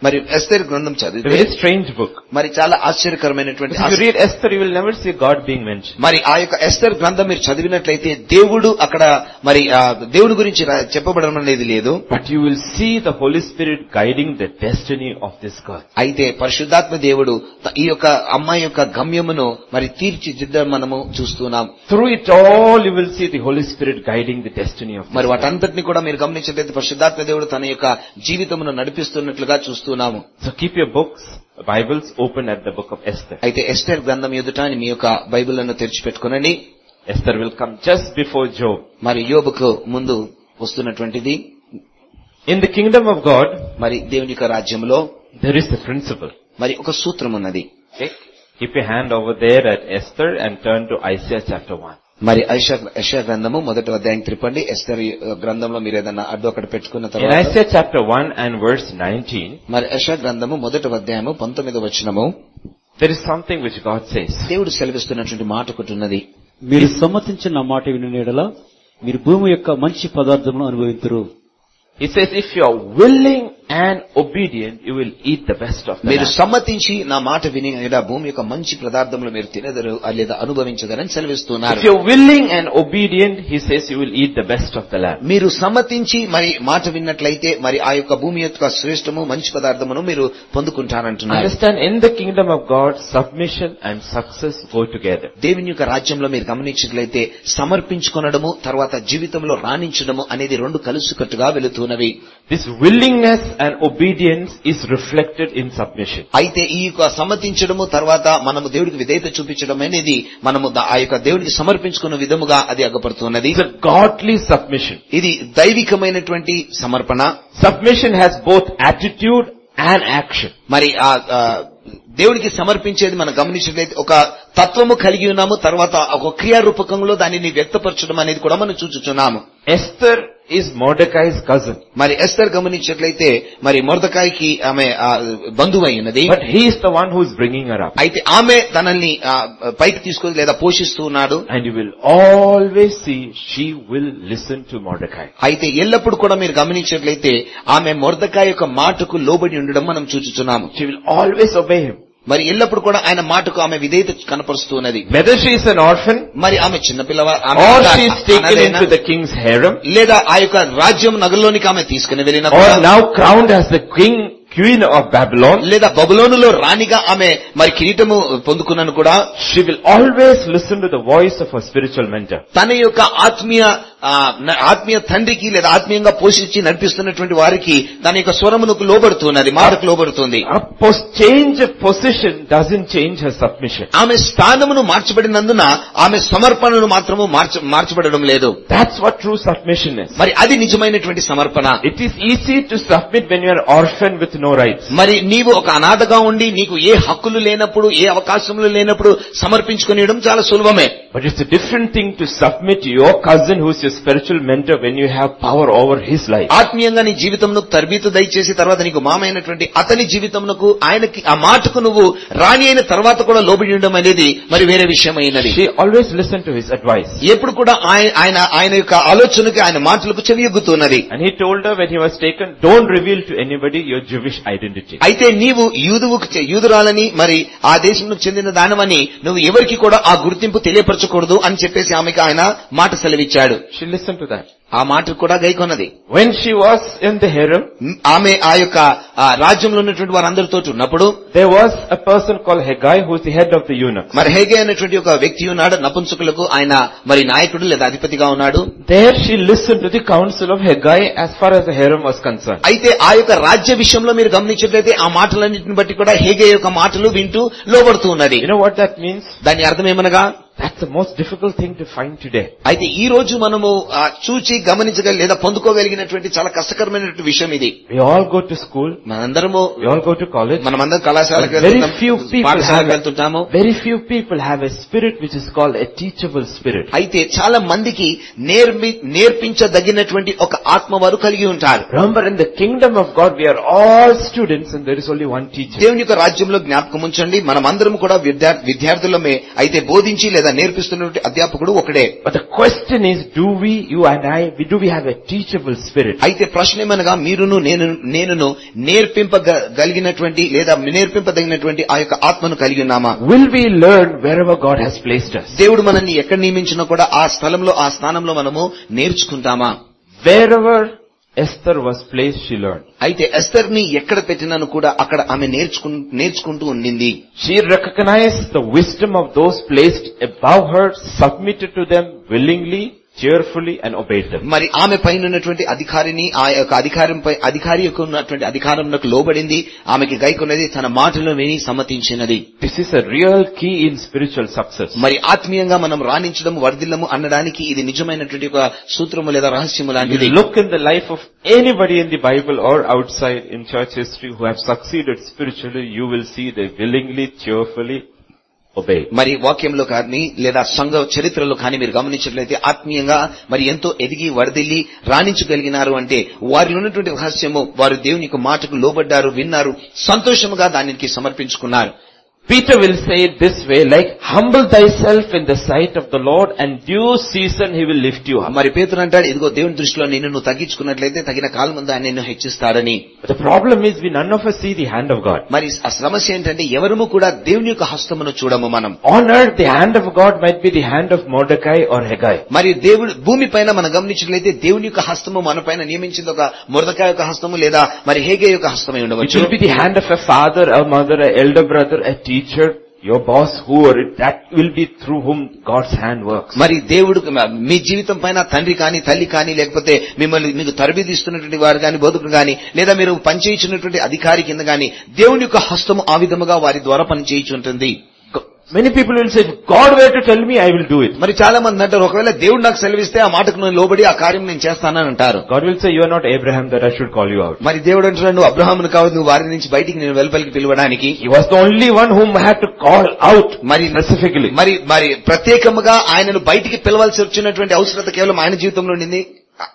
Speaker 2: మరి ఎస్తేర్ గ్రంథం
Speaker 1: A
Speaker 2: చదివితే
Speaker 1: very strange book.
Speaker 2: మరి చాలా ఆశ్చర్యకరమైనటువంటి
Speaker 1: If you read Esther, you will never see God being mentioned.
Speaker 2: మరి ఆ యొక్క ఎస్తర్ గ్రంథం మీరు చదివినట్లయితే దేవుడు అక్కడ మరి ఆ దేవుడి గురించి రా- చెప్పబడడం అనేది లేదు
Speaker 1: But you will see the Holy Spirit guiding the destiny of this girl.
Speaker 2: అయితే పరిశుద్ధాత్మ దేవుడు త- ఈ యొక్క అమ్మాయి యొక్క గమ్యమును మరి తీర్చిదిద్దడం మనము చూస్తున్నాం
Speaker 1: Through it all, you will see the Holy Spirit guiding the destiny of this
Speaker 2: మరి
Speaker 1: girl.
Speaker 2: వాటంతటిని కూడా మీరు గమనించినట్లయితే పరిశుద్ధాత్మ దేవుడు తన యొక్క జీవితమును నడిపిస్తున్నట్లుగా చూస్తున్నాము
Speaker 1: So keep your books, Bibles open at the book of Esther.
Speaker 2: అయితే ఎస్టర్ గ్రంథం ఎదుట మీ యొక్క బైబిళ్లను తెరిచిపెట్టుకునండి
Speaker 1: Esther will come just before Job.
Speaker 2: మరి యోబుకు ముందు వస్తున్నటువంటిది
Speaker 1: In the kingdom of God,
Speaker 2: మరి దేవుని యొక్క రాజ్యంలో
Speaker 1: there is a principle.
Speaker 2: మరి ఒక సూత్రం ఉన్నది
Speaker 1: Okay? Keep your hand over there at Esther and turn to Isaiah chapter 1.
Speaker 2: మరి ఐషా యశా గ్రంథము మొదటి అధ్యాయం త్రిపండి ఎస్తర్ గ్రంథంలో మీరు ఏదన్నా అడ్డు అక్కడ పెట్టుకున్న
Speaker 1: In
Speaker 2: తర్వాత
Speaker 1: Isaiah chapter 1 and verse 19,
Speaker 2: మరి యశా గ్రంథము మొదటి అధ్యాయము పంతొమ్మిది వచనము
Speaker 1: there is something which God says.
Speaker 2: దేవుడు సెలవిస్తున్నటువంటి మాట ఒకటి ఉన్నది
Speaker 3: మీరు సమ్మతించిన నా మాట విని నీడల మీరు భూమి యొక్క మంచి పదార్థమును అనుభవింతురు
Speaker 1: He says, if you are willing and obedient, you will eat the best of the
Speaker 2: మీరు
Speaker 1: land.
Speaker 2: సమ్మతించి నా మాట విని లేదా భూమి యొక్క మంచి పదార్థములు మీరు తినదరు లేదా అనుభవించదరని
Speaker 1: If
Speaker 2: సెలవిస్తున్నారు
Speaker 1: you're willing and obedient, he says you will eat the best of the land.
Speaker 2: మీరు సమ్మతించి మరి మాట విన్నట్లయితే మరి ఆ యొక్క భూమి యొక్క శ్రేష్టము మంచి పదార్థమును మీరు పొందుకుంటారంటున్నారు
Speaker 1: Understand, in the kingdom of God, submission and success go together.
Speaker 2: దేవుని యొక్క రాజ్యంలో మీరు గమనించినట్లయితే సమర్పించుకొనడము తర్వాత జీవితంలో రాణించడము అనేది రెండు కలుసుకట్టుగా వెళుతున్నవి
Speaker 1: This willingness and obedience is reflected in submission.
Speaker 2: అయితే ఈ యొక్క సమ్మతించడము తర్వాత మనము దేవుడికి విధేయత చూపించడం అనేది మనము దా- ఆ యొక్క దేవుడికి సమర్పించుకున్న విధముగా అది అగపడుతున్నది
Speaker 1: It's a godly submission.
Speaker 2: ఇది దైవికమైనటువంటి సమర్పణ
Speaker 1: Submission has both attitude and action.
Speaker 2: మరి ఆ ఆ, దేవుడికి సమర్పించేది మనం గమనించినట్లయితే ఒక తత్వము కలిగి ఉన్నాము తర్వాత ఒక క్రియారూపకంలో దానిని వ్యక్తపరచడం అనేది కూడా మనం చూచుచున్నాము
Speaker 1: Esther is Mordecai's cousin.
Speaker 2: మరి ఎస్తర్ గమనించినట్లయితే మరి మొరదకాయకి ఆమె ఆ, బంధువు అయి ఉన్నది
Speaker 1: But he is the one who is bringing her up.
Speaker 2: అయితే ఆమె తనల్ని ఆ, పైకి తీసుకొని లేదా పోషిస్తూ ఉన్నాడు
Speaker 1: And you will always see she will listen to Mordecai.
Speaker 2: అయితే ఎల్లప్పుడు కూడా మీరు గమనించినట్లయితే ఆమె మొరదకాయ యొక్క మాటకు లోబడి ఉండడం మనం చూచుచున్నాము
Speaker 1: She will always obey him.
Speaker 2: మరి ఎల్లప్పుడు కూడా ఆయన మాటకు ఆమె విధేయత కనపరుస్తూ ఉన్నది
Speaker 1: Whether she is an orphan
Speaker 2: మరి ఆమె చిన్నపిల్లవ ఆమె
Speaker 1: or
Speaker 2: అనాథ-
Speaker 1: she is taken
Speaker 2: అనాథైనా,
Speaker 1: into the king's harem
Speaker 2: లేదా ఆ యొక్క రాజ్యం నగరంలోనికి ఆమె తీసుకుని వెళ్ళిన
Speaker 1: or now crowned as the king, queen of Babylon,
Speaker 2: లేదా బబులోనులో రాణిగా ఆమె మరి కిరీటము పొందుకున్నాను కూడా
Speaker 1: she will always listen to the voice of her spiritual mentor.
Speaker 2: తన యొక్క ఆత్మీయ ఆ, న- ఆత్మీయ తండ్రికి లేదా ఆత్మీయంగా పోషించి నడిపిస్తున్నటువంటి వారికి తన యొక్క స్వరమునకు లోబడుతున్నది మాటకు లోబడుతుంది
Speaker 1: A pos- change of position doesn't change her submission.
Speaker 2: ఆమె స్థానమును మార్చబడినందున ఆమె సమర్పణను మాత్రము మార్చ మార్చబడడం లేదు
Speaker 1: That's what true submission is.
Speaker 2: మరి అది నిజమైనటువంటి సమర్పణ
Speaker 1: It is easy to submit when you are orphan with no rights.
Speaker 2: మరి నీవు ఒక అనాథగా ఉండి నీకు ఏ హక్కులు లేనప్పుడు ఏ అవకాశములు లేనప్పుడు సమర్పించుకునేయడం చాలా సులభమే
Speaker 1: But it's a different thing to submit to your cousin who's your spiritual mentor when you have power over his life.
Speaker 2: ఆత్మీయంగా నీ జీవితంలో తరబీతు దయచేసి తర్వాత నీకు మామైనటువంటి అతని జీవితంలో ఆయనకి ఆ మాటకు నువ్వు రాణి అయిన తర్వాత కూడా లోబడి ఉండడం అనేది మరి వేరే విషయం అయినది
Speaker 1: She always listened to his advice.
Speaker 2: ఎప్పుడు కూడా ఆయ- ఆయన ఆయన యొక్క ఆలోచనకి ఆయన మాటలకు చెవియొగ్గుతున్నది
Speaker 1: And he told her when he was taken, don't reveal to anybody your Jewish identity.
Speaker 2: అయితే నీవు యూదువుకు చె- యూదురాలని మరి ఆ దేశంలో చెందిన దానమని నువ్వు ఎవరికి కూడా ఆ గుర్తింపు తెలియపరచకూడదు అని చెప్పేసి ఆమెకి ఆయన మాట సెలవిచ్చాడు
Speaker 1: She listened to that.
Speaker 2: ఆ మాట కూడా గైకొన్నది
Speaker 1: When she was in the harem,
Speaker 2: ఆమె ఆ యొక్క ఆ రాజ్యంలో ఉన్నటువంటి వారందరితో ఉన్నప్పుడు
Speaker 1: there was a person called Haggai who is the head of the eunuchs.
Speaker 2: మరి హేగే అనేటువంటి ఒక వ్యక్తి ఉన్నాడు నపుంసకులకు ఆయన మరి నాయకుడు లేదా అధిపతిగా ఉన్నాడు
Speaker 1: There she listened to the counsel of Haggai as far as the harem was concerned.
Speaker 2: అయితే ఆ యొక్క రాజ్య విషయంలో మీరు గమనించినట్లయితే ఆ మాటలన్నింటిని బట్టి కూడా హేగే యొక్క మాటలు వింటూ లోబడుతూ ఉన్నది
Speaker 1: You know what that means?
Speaker 2: దాని అర్థం ఏమనగా
Speaker 1: That's the most difficult thing to find today.
Speaker 2: అయితే ఈ రోజు మనము ఆ, చూచి గమనించగల లేదా పొందుకోగలిగినటువంటి చాలా కష్టకరమైనటువంటి విషయం ఇది
Speaker 1: We all go to school,
Speaker 2: మనందరము
Speaker 1: we all go to college.
Speaker 2: మనమందరం కళాశాలకు
Speaker 1: Very
Speaker 2: వెళ్తుంటాం,
Speaker 1: few people
Speaker 2: పాఠశాలకు
Speaker 1: have
Speaker 2: వెళ్తుంటాము
Speaker 1: very few people have a spirit which is called a teachable spirit.
Speaker 2: అయితే చాలా మందికి నేర్పి నేర్పించదగినటువంటి ఒక ఆత్మ వారు కలిగి ఉంటారు
Speaker 1: Remember in the kingdom of God we are all students and there is only one teacher.
Speaker 2: దేవుని యొక్క రాజ్యంలో జ్ఞాపకం ఉంచండి మనమందరం కూడా విద్యా- విద్యార్థులమే అయితే బోధించి లేదా లేదా నేర్పిస్తున్నటువంటి అధ్యాపకుడు ఒకడే
Speaker 1: But the question is, do we, you and I, we- do we have a teachable spirit?
Speaker 2: అయితే ప్రశ్న ఏమనగా మీరును నేను నేనును నేర్పింపగలిగినటువంటి లేదా నేర్పింపదగినటువంటి ఆ యొక్క ఆత్మను కలిగి ఉన్నామా
Speaker 1: Will we learn wherever God has placed us?
Speaker 2: దేవుడు మనల్ని ఎక్కడ నియమించినా కూడా ఆ స్థలంలో ఆ స్థానంలో మనము నేర్చుకుంటామా
Speaker 1: Wherever Esther was placed, she learned.
Speaker 2: అయితే ఎస్తర్ ని ఎక్కడ పెట్టినాను కూడా అక్కడ ఆమె నేర్చుకు నేర్చుకుంటూ ఉండింది
Speaker 1: She recognized the wisdom of those placed above her, submitted to them willingly, cheerfully, and obeyed them.
Speaker 2: మరి ఆమె పైన ఉన్నటువంటి అధికారిని ఆ యొక్క అధికారంపై అధికారి యొక్క ఉన్నటువంటి అధికారంలోకి లోబడింది ఆమెకి గైకొన్నది తన మాటలు విని సమ్మతించినది
Speaker 1: This is a real key in spiritual success.
Speaker 2: మరి ఆత్మీయంగా మనం రాణించడం వర్ధిల్లము అనడానికి ఇది నిజమైనటువంటి ఒక సూత్రము లేదా రహస్యము
Speaker 1: If
Speaker 2: లాంటిది
Speaker 1: you look in the life of anybody in the Bible or outside in church history who have succeeded spiritually, you will see they willingly, cheerfully obey.
Speaker 2: మరి వాక్యంలో కానీ లేదా సంఘ చరిత్రలో కానీ మీరు గమనించినట్లయితే ఆత్మీయంగా మరి ఎంతో ఎదిగి వరదిల్లి రాణించగలిగినారు అంటే వారిలో ఉన్నటువంటి రహస్యము వారు దేవుని యొక్క మాటకు లోబడ్డారు విన్నారు సంతోషముగా దానికి సమర్పించుకున్నారు
Speaker 1: Peter will say it this way, like, humble thyself in the sight of the Lord and due season he will lift you up.
Speaker 2: మరి పేతురు అంటాడు ఇదిగో దేవుని దృష్టిలో నిన్ను నువ్వు తగ్గించుకున్నట్లయితే తగిన కాలం ముందు ఆయన నిన్ను హెచ్చిస్తాడని
Speaker 1: But the problem is we none of us see the hand of God.
Speaker 2: మరి ఆ సమస్య ఏంటంటే ఎవరము కూడా దేవుని యొక్క హస్తమును చూడము మనం
Speaker 1: On earth, the hand of God might be the hand of Mordecai or Haggai.
Speaker 2: మరి దేవుడు భూమి పైన మనం గమనించినట్లయితే దేవుని యొక్క హస్తము మన పైన నియమించింది ఒక మురదకాయ యొక్క హస్తము లేదా మరి హేగే యొక్క హస్తమై
Speaker 1: It
Speaker 2: ఉండవచ్చు
Speaker 1: will be the hand of a father, a mother, a elder brother, a teacher, your boss, whoever it, that will be through whom God's hand works.
Speaker 2: మరి దేవుడు మీ జీవితం పైన తండ్రి కానీ తల్లి కానీ లేకపోతే మిమ్మల్ని మీకు తరబిది ఇస్తున్నటువంటి వారు కానీ బోధకుడు కానీ లేదా మీరు పనిచేయించినటువంటి అధికారి కింద కానీ దేవుని యొక్క హస్తము ఆ విధముగా వారి ద్వారా పనిచేయించుంటుంది
Speaker 1: Many people will say, if God were to tell me, I will do it.
Speaker 2: మరి చాలా మంది అంటారు ఒకవేళ దేవుడు నాకు సెలవిస్తే ఆ మాటకు నేను లోబడి ఆ కార్యం నేను చేస్తానని అంటారు
Speaker 1: God will say, you are not Abraham that I should call you out.
Speaker 2: మరి దేవుడు అంటున్నాడు నువ్వు అబ్రహామును కావద్దు నువ్వు వారి నుంచి బయటికి నేను వెలుపలికి పిలవడానికి
Speaker 1: He was the only one whom I had to call out
Speaker 2: మరి
Speaker 1: specifically.
Speaker 2: మరి మరి ప్రత్యేకముగా ఆయనను బయటికి పిలవాల్సి వచ్చినటువంటి అవసరత కేవలం ఆయన జీవితంలో ఉండింది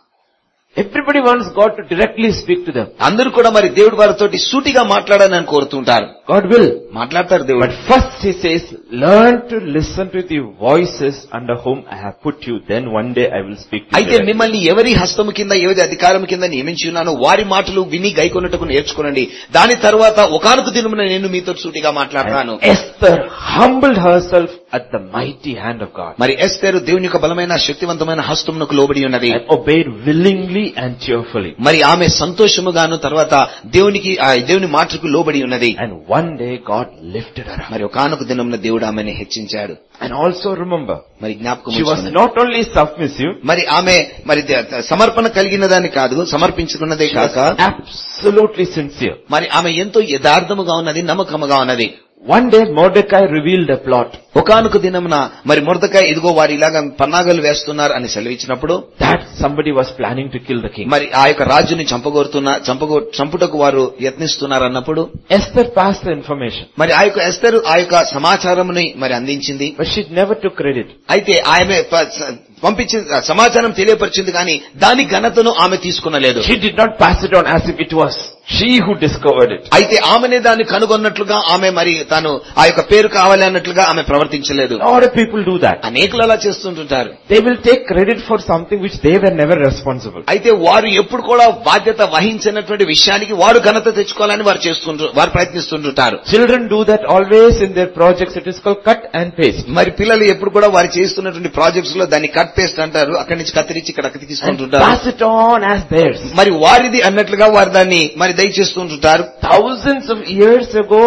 Speaker 1: Everybody wants God to directly speak to them.
Speaker 2: అందరూ కూడా మరి దేవుడు వారితోటి సూటిగా మాట్లాడాలని కోరుతుంటారు
Speaker 1: God will.
Speaker 2: మాట్లాడతారు దేవుడు
Speaker 1: But first he says, learn to listen to the voices under whom I have put you. Then one day I will speak to you.
Speaker 2: అయితే
Speaker 1: directly.
Speaker 2: మిమ్మల్ని ఎవరి హస్తము కింద ఏది అధికారం కింద నియమించి ఉన్నానో వారి మాటలు విని గైకొన్నట్టుకు నేర్చుకోనండి దాని తర్వాత ఒకనొక దినమున నేను మీతో సూటిగా మాట్లాడతాను
Speaker 1: And Esther humbled herself at the mighty hand of God
Speaker 2: మరి ఎస్తేరు దేవుని యొక్క బలమైన శక్తివంతమైన హస్తమునకు లోబడి ఉన్నది
Speaker 1: and obeyed willingly and cheerfully.
Speaker 2: మరి ఆమె సంతోషముగాను తర్వాత దేవునికి ఆ దేవుని మాటకు లోబడి ఉన్నది
Speaker 1: And one day God lifted her up.
Speaker 2: మరి ఒకనొక దినమున దేవుడు ఆమెను హెచ్చించాడు
Speaker 1: And also remember,
Speaker 2: మరి జ్ఞాపకం
Speaker 1: she was
Speaker 2: ఉంచుకోండి.
Speaker 1: not only submissive,
Speaker 2: మరి ఆమె మరి ద- సమర్పణ కలిగిన దాన్ని కాదు సమర్పించుకున్నదే
Speaker 1: she was
Speaker 2: కాక
Speaker 1: absolutely sincere.
Speaker 2: మరి ఆమె ఎంతో యథార్థముగా ఉన్నది నమ్మకముగా ఉన్నది
Speaker 1: One day Mordecai revealed a plot
Speaker 2: ఒకనొక దినమున మరి మురదకాయ ఇదిగో వారు ఇలాగ పన్నాగలు వేస్తున్నారు అని సెలవిచ్చినప్పుడు
Speaker 1: that somebody was planning to kill the king.
Speaker 2: మరి ఆ యొక్క రాజుని చంపగోరుతున్న చంపగో చంపుటకు వారు యత్నిస్తున్నారు అన్నప్పుడు
Speaker 1: Esther passed the information,
Speaker 2: మరి ఆ యొక్క ఎస్తరు ఆ యొక్క సమాచారముని మరి అందించింది
Speaker 1: but she never took credit.
Speaker 2: అయితే ఆమె ప- స- పంపించిన సమాచారం తెలియపరిచింది కానీ దాని ఘనతను ఆమె తీసుకునలేదు
Speaker 1: She did not pass it on as if it was she who discovered it.
Speaker 2: అయితే ఆమెనే దాన్ని కనుగొన్నట్లుగా ఆమె మరి తాను ఆ యొక్క పేరు కావాలి అన్నట్లుగా ఆమె ప్రవర్తించలేదు
Speaker 1: A lot of people do that.
Speaker 2: అనేకులు అలా చేస్తుంటుంటారు
Speaker 1: They will take credit for something which they were never responsible.
Speaker 2: అయితే వారు ఎప్పుడు కూడా బాధ్యత వహించినటువంటి విషయానికి వారు ఘనత తెచ్చుకోవాలని వారు చేస్తుంటారు వారు ప్రయత్నిస్తుంటుంటారు
Speaker 1: Children do that always in their projects. It is called cut and paste.
Speaker 2: మరి పిల్లలు ఎప్పుడు కూడా వారు చేస్తున్నటువంటి ప్రాజెక్ట్స్ లో దాన్ని కట్ పేస్ట్ అంటారు అక్కడి నుంచి కత్తిరించి ఇక్కడ
Speaker 1: And
Speaker 2: తీసుకుంటుంటారు
Speaker 1: pass it on as theirs.
Speaker 2: మరి వారిది అన్నట్లుగా వారు దాన్ని మరి దయచేస్తుంటుంటారు
Speaker 1: Thousands of years ago,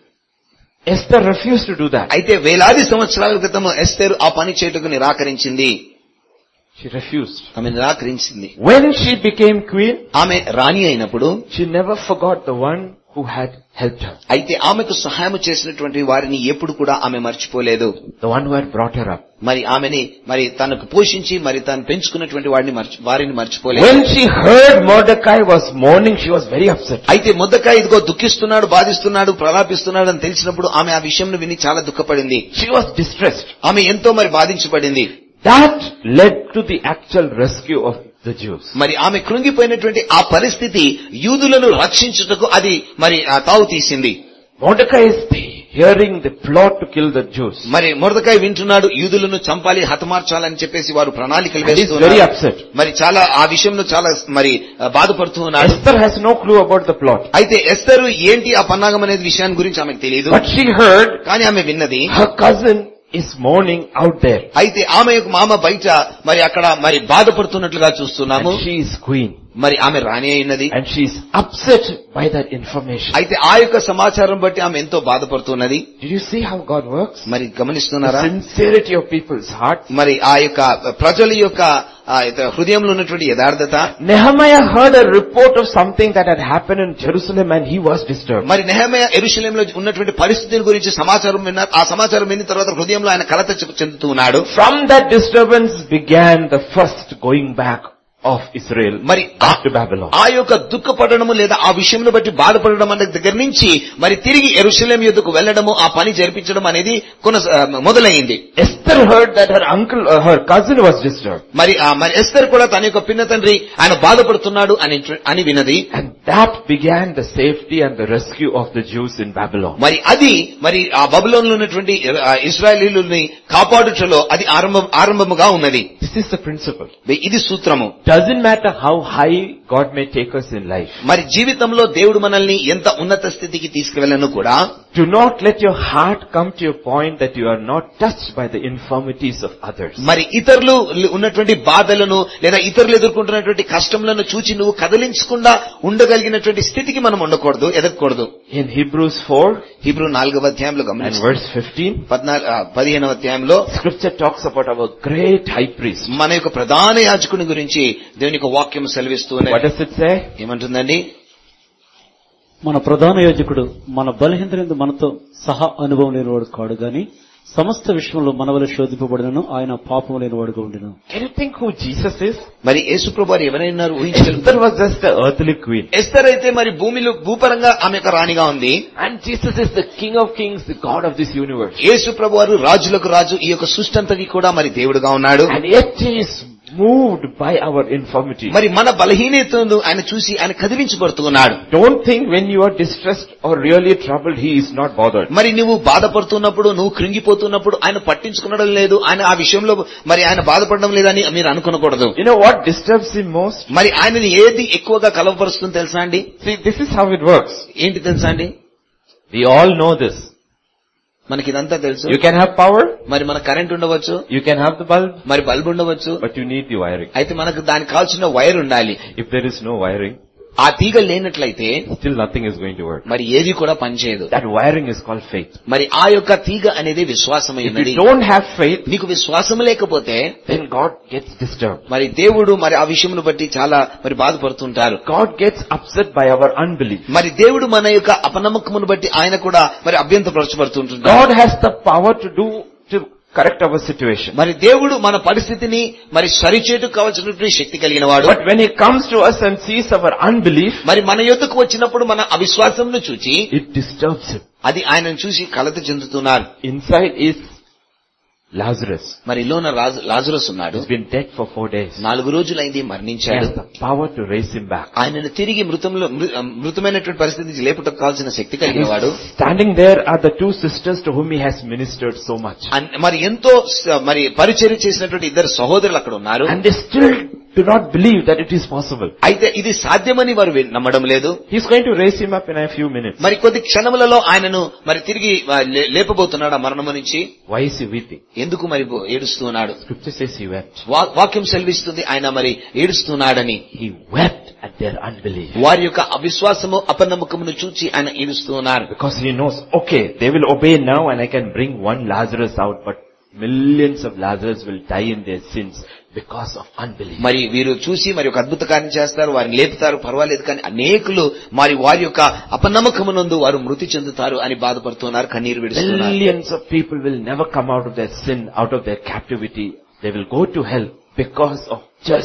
Speaker 1: Esther refused to do that.
Speaker 2: అయితే వేలాది సంవత్సరాల క్రితం ఎస్తేరు ఆ పని చేయుటకు నిరాకరించింది
Speaker 1: She refused.
Speaker 2: ఆమె నిరాకరించింది
Speaker 1: When she became queen,
Speaker 2: ఆమె రాణి అయినప్పుడు
Speaker 1: she never forgot the one who had helped her.
Speaker 2: అయితే ఆమెకు సహాయం చేసినటువంటి వారిని ఎప్పుడు కూడా ఆమె మర్చిపోలేదు
Speaker 1: The one who had brought her up.
Speaker 2: మరి ఆమెని మరి తనకు పోషించి మరి తాను పెంచుకున్నటువంటి వాడిని మర్చి వారిని మర్చిపోలేదు
Speaker 1: When she heard Mordecai was mourning, she was very upset.
Speaker 2: అయితే ముద్దకాయ ఇదిగో దుఃఖిస్తున్నాడు బాధిస్తున్నాడు ప్రలాపిస్తున్నాడు అని తెలిసినప్పుడు ఆమె ఆ విషయం విని చాలా దుఃఖపడింది
Speaker 1: She was distressed.
Speaker 2: ఆమె ఎంతో మరి బాధించబడింది
Speaker 1: That led to the actual rescue of the Jews.
Speaker 2: మరి ఆమె కృంగిపోయినటువంటి ఆ పరిస్థితి యూదులను రక్షించుటకు అది మరి ఆ తావు తీసింది
Speaker 1: Mordecai is the hearing the plot to kill the Jews.
Speaker 2: మరి మొరదకాయ వింటున్నాడు యూదులను చంపాలి హతమార్చాలని చెప్పేసి వారు ప్రణాళికలు
Speaker 1: And he's
Speaker 2: వేస్తున్నారు
Speaker 1: very upset.
Speaker 2: మరి చాలా ఆ విషయంలో చాలా మరి ఆ, బాధపడుతూ ఉన్నాడు
Speaker 1: Esther has no clue about the plot.
Speaker 2: అయితే ఎస్తరు ఏంటి ఆ పన్నాగం అనేది విషయాన్ని గురించి ఆమెకు తెలియదు
Speaker 1: But she heard
Speaker 2: కానీ ఆమె విన్నది
Speaker 1: her cousin is mourning out there.
Speaker 2: అయితే ఆమె యొక్క మామ బయట మరి అక్కడ మరి బాధపడుతున్నట్లుగా చూస్తున్నాము
Speaker 1: And she is queen.
Speaker 2: మరి ఆమె రాణి అయినది
Speaker 1: And she is upset by that information.
Speaker 2: అయితే ఆ యొక్క సమాచారం బట్టి ఆమె ఎంతో బాధపడుతున్నది
Speaker 1: Did you see how God works?
Speaker 2: మరి
Speaker 1: The
Speaker 2: గమనిస్తున్నారా
Speaker 1: sincerity of people's hearts.
Speaker 2: మరి ఆ యొక్క ప్రజల యొక్క ఆ యొక్క హృదయంలో ఉన్నటువంటి యథార్థత
Speaker 1: Nehemiah heard a report of something that had happened in Jerusalem and he was disturbed.
Speaker 2: మరి నెహమయ ఎరుశలేంలో ఉన్నటువంటి పరిస్థితుల గురించి సమాచారం విన్నారు ఆ సమాచారం విన్న తర్వాత హృదయంలో ఆయన కలత చె- చెందుతూ ఉన్నాడు
Speaker 1: From that disturbance began the first going back of Israel
Speaker 2: మరి
Speaker 1: back to Babylon.
Speaker 2: ఆ యొక్క దుఃఖపడము లేదా ఆ విషయంలో బట్టి బాధపడడం అనే దగ్గర నుంచి మరి తిరిగి ఎరుశలేం యుద్ధకు వెళ్లడము ఆ పని జరిపించడం అనేది కొన మొదలైంది
Speaker 1: Esther heard that her uncle, uh, her cousin was disturbed.
Speaker 2: మరి ఆ మరి ఎస్తర్ కూడా తన యొక్క పిన్న తండ్రి ఆయన బాధపడుతున్నాడు అని అని వినది
Speaker 1: And that began the safety and the rescue of the Jews in Babylon.
Speaker 2: మరి అది మరి ఆ బబులోన్లో ఉన్నటువంటి ఆ ఇస్రాయలీలని కాపాడుటలో అది ఆరంభం ఆరంభముగా ఉన్నది
Speaker 1: This is the principle.
Speaker 2: ఇది సూత్రము
Speaker 1: Doesn't matter how high God may take us in life.
Speaker 2: మరి జీవితంలో దేవుడు మనల్ని ఎంత ఉన్నత స్థితికి తీసుకువెళ్ళను కూడా
Speaker 1: Do not let your heart come to a point that you are not touched by the infirmities of others.
Speaker 2: మరి ఇతరులు ఉన్నటువంటి బాధలను లేదా ఇతరులు ఎదుర్కొంటున్నటువంటి కష్టములను చూచి నువ్వు కదిలించకుండా ఉండగలిగినటువంటి స్థితికి మనం ఉండకూడదు ఎదగకూడదు
Speaker 1: In Hebrews 4
Speaker 2: హిబ్రూ నాలుగవ అధ్యాయంలో
Speaker 1: and
Speaker 2: గమనించి
Speaker 1: verse 15,
Speaker 2: పద్నాలుగు ఆ, పదిహేనవ అధ్యాయంలో
Speaker 1: scripture talks about our great high priest.
Speaker 2: మన యొక్క ప్రధాన యాజకుని గురించి దేవుని యొక్క వాక్యం సెలవిస్తూ ఉన్నది.
Speaker 1: What does it say?
Speaker 2: ఏమంటుందండి
Speaker 3: మన ప్రధాన యోజకుడు మన బలహీనత మనతో సహా అనుభవం లేనివాడు కాడు గాని సమస్త విషయంలో మన వల్ల శోధింపబడినను ఆయన పాపం లేనివాడుగా ఉండిను
Speaker 1: Can you think who Jesus is?
Speaker 2: మరి యేసుప్రభు వారు ఎవరైనా ఊహించగలుగుతారు
Speaker 1: Esther was just the earthly queen.
Speaker 2: Esther అయితే మరి భూమిలో భూపరంగా ఆమె యొక్క రాణిగా ఉంది
Speaker 1: And Jesus is the King of kings, the God of this universe.
Speaker 2: యేసు ప్రభు వారు రాజులకు రాజు ఈ యొక్క సృష్టి అంతటి కూడా మరి దేవుడుగా ఉన్నాడు
Speaker 1: And yet he is moved by our infirmity.
Speaker 2: మరి మన బలహీనతను ఆయన చూసి ఆయన కదిలించబడుతూ ఉన్నాడు
Speaker 1: Don't think when you are distressed or really troubled, he is not bothered.
Speaker 2: మరి నువ్వు బాధపడుతున్నప్పుడు నువ్వు కృంగిపోతున్నప్పుడు ఆయన పట్టించుకునడం లేదు ఆయన ఆ విషయంలో మరి ఆయన బాధపడడం లేదని మీరు అనుకునకూడదు
Speaker 1: You know what disturbs him most?
Speaker 2: మరి ఆయనని ఏది ఎక్కువగా కలవపరుస్తుందో తెలుసా అండి
Speaker 1: See, this is how it works.
Speaker 2: ఏంటి తెలుసా అండి
Speaker 1: We all know this.
Speaker 2: మనకి ఇదంతా తెలుసు
Speaker 1: You can have power,
Speaker 2: మరి మన కరెంట్ ఉండవచ్చు
Speaker 1: you can have the bulb,
Speaker 2: మరి బల్బ్ ఉండవచ్చు
Speaker 1: but you need the wiring.
Speaker 2: అయితే మనకు దానికి కావాల్సిన వైర్ ఉండాలి
Speaker 1: If there is no wiring,
Speaker 2: ఆ తీగ లేనట్లయితే
Speaker 1: still nothing is going to work.
Speaker 2: మరి ఏది కూడా పనిచేయదు
Speaker 1: That wiring is called faith.
Speaker 2: మరి ఆ యొక్క తీగ అనేది విశ్వాసమై
Speaker 1: If
Speaker 2: ఉన్నది
Speaker 1: you don't have faith,
Speaker 2: నీకు విశ్వాసం లేకపోతే
Speaker 1: then God gets disturbed.
Speaker 2: మరి దేవుడు మరి ఆ విషయమును బట్టి చాలా మరి బాధపడుతుంటారు
Speaker 1: God gets upset by our unbelief.
Speaker 2: మరి దేవుడు మన యొక్క అపనమ్మకమును బట్టి ఆయన కూడా మరి అభ్యంతరపరచబడుతుంటాడు
Speaker 1: God has the power to do, to correct our situation.
Speaker 2: మరి దేవుడు మన పరిస్థితిని మరి సరిచేటు కావాల్సినటువంటి శక్తి కలిగిన వాడు
Speaker 1: But when He comes to us and sees our unbelief,
Speaker 2: మరి మన యొద్దకు వచ్చినప్పుడు మన అవిశ్వాసంను చూచి
Speaker 1: it disturbs Him.
Speaker 2: అది ఆయనను చూసి కలత చెందుతున్నారు
Speaker 1: Inside is Lazarus.
Speaker 2: మరి లోన రాజు- లాజరస్ ఉన్నాడు
Speaker 1: He's been dead for four days.
Speaker 2: నాలుగు రోజులైంది
Speaker 1: He
Speaker 2: మరణించాడు
Speaker 1: has the power to raise him back.
Speaker 2: ఆయనను తిరిగి మృతంలో మృ- మృతమైనటువంటి పరిస్థితి నుంచి లేపుటకు కావాల్సిన శక్తి కలిగిన వాడు
Speaker 1: Standing there are the two sisters to whom he has ministered so much.
Speaker 2: అన్- మరి ఎంతో స- మరి పరిచర్య చేసినటువంటి ఇద్దరు సహోదరులు అక్కడ ఉన్నారు
Speaker 1: And they still do not believe that it is possible.
Speaker 2: అయితే ఇది సాధ్యమని వారు వి- నమ్మడం లేదు
Speaker 1: He's going to raise him up in a few minutes.
Speaker 2: మరి కొద్ది క్షణములలో ఆయనను మరి తిరిగి ఆ, లే- లేపబోతున్నాడు ఆ మరణము నుంచి
Speaker 1: Why is he weeping?
Speaker 2: ఎందుకు మరి బో- ఏడుస్తూ ఉన్నాడు
Speaker 1: Scripture says he wept.
Speaker 2: వా- వాక్యం సెలవిస్తుంది ఆయన మరి ఏడుస్తున్నాడని
Speaker 1: He wept at their unbelief.
Speaker 2: వారి యొక్క అవిశ్వాసము అపనమ్మకమును చూచి ఆయన ఏడుస్తూ ఉన్నారు
Speaker 1: Because he knows, okay, they will obey now and I can bring one Lazarus out, but millions of Lazarus will die in their sins because of unbelief.
Speaker 2: మరి వీరు చూసి మరి ఒక అద్భుత కార్యం చేస్తారు వారిని లేపుతారు పర్వాలేదు కానీ అనేకులు మరి వారి యొక్క అపనమ్మకమునందు వారు మృతి చెందుతారు అని బాధపడుతున్నారు కన్నీరు విడుస్తున్నారు
Speaker 1: Millions of people will never come out of their sin, out of their captivity. They will go to hell because of just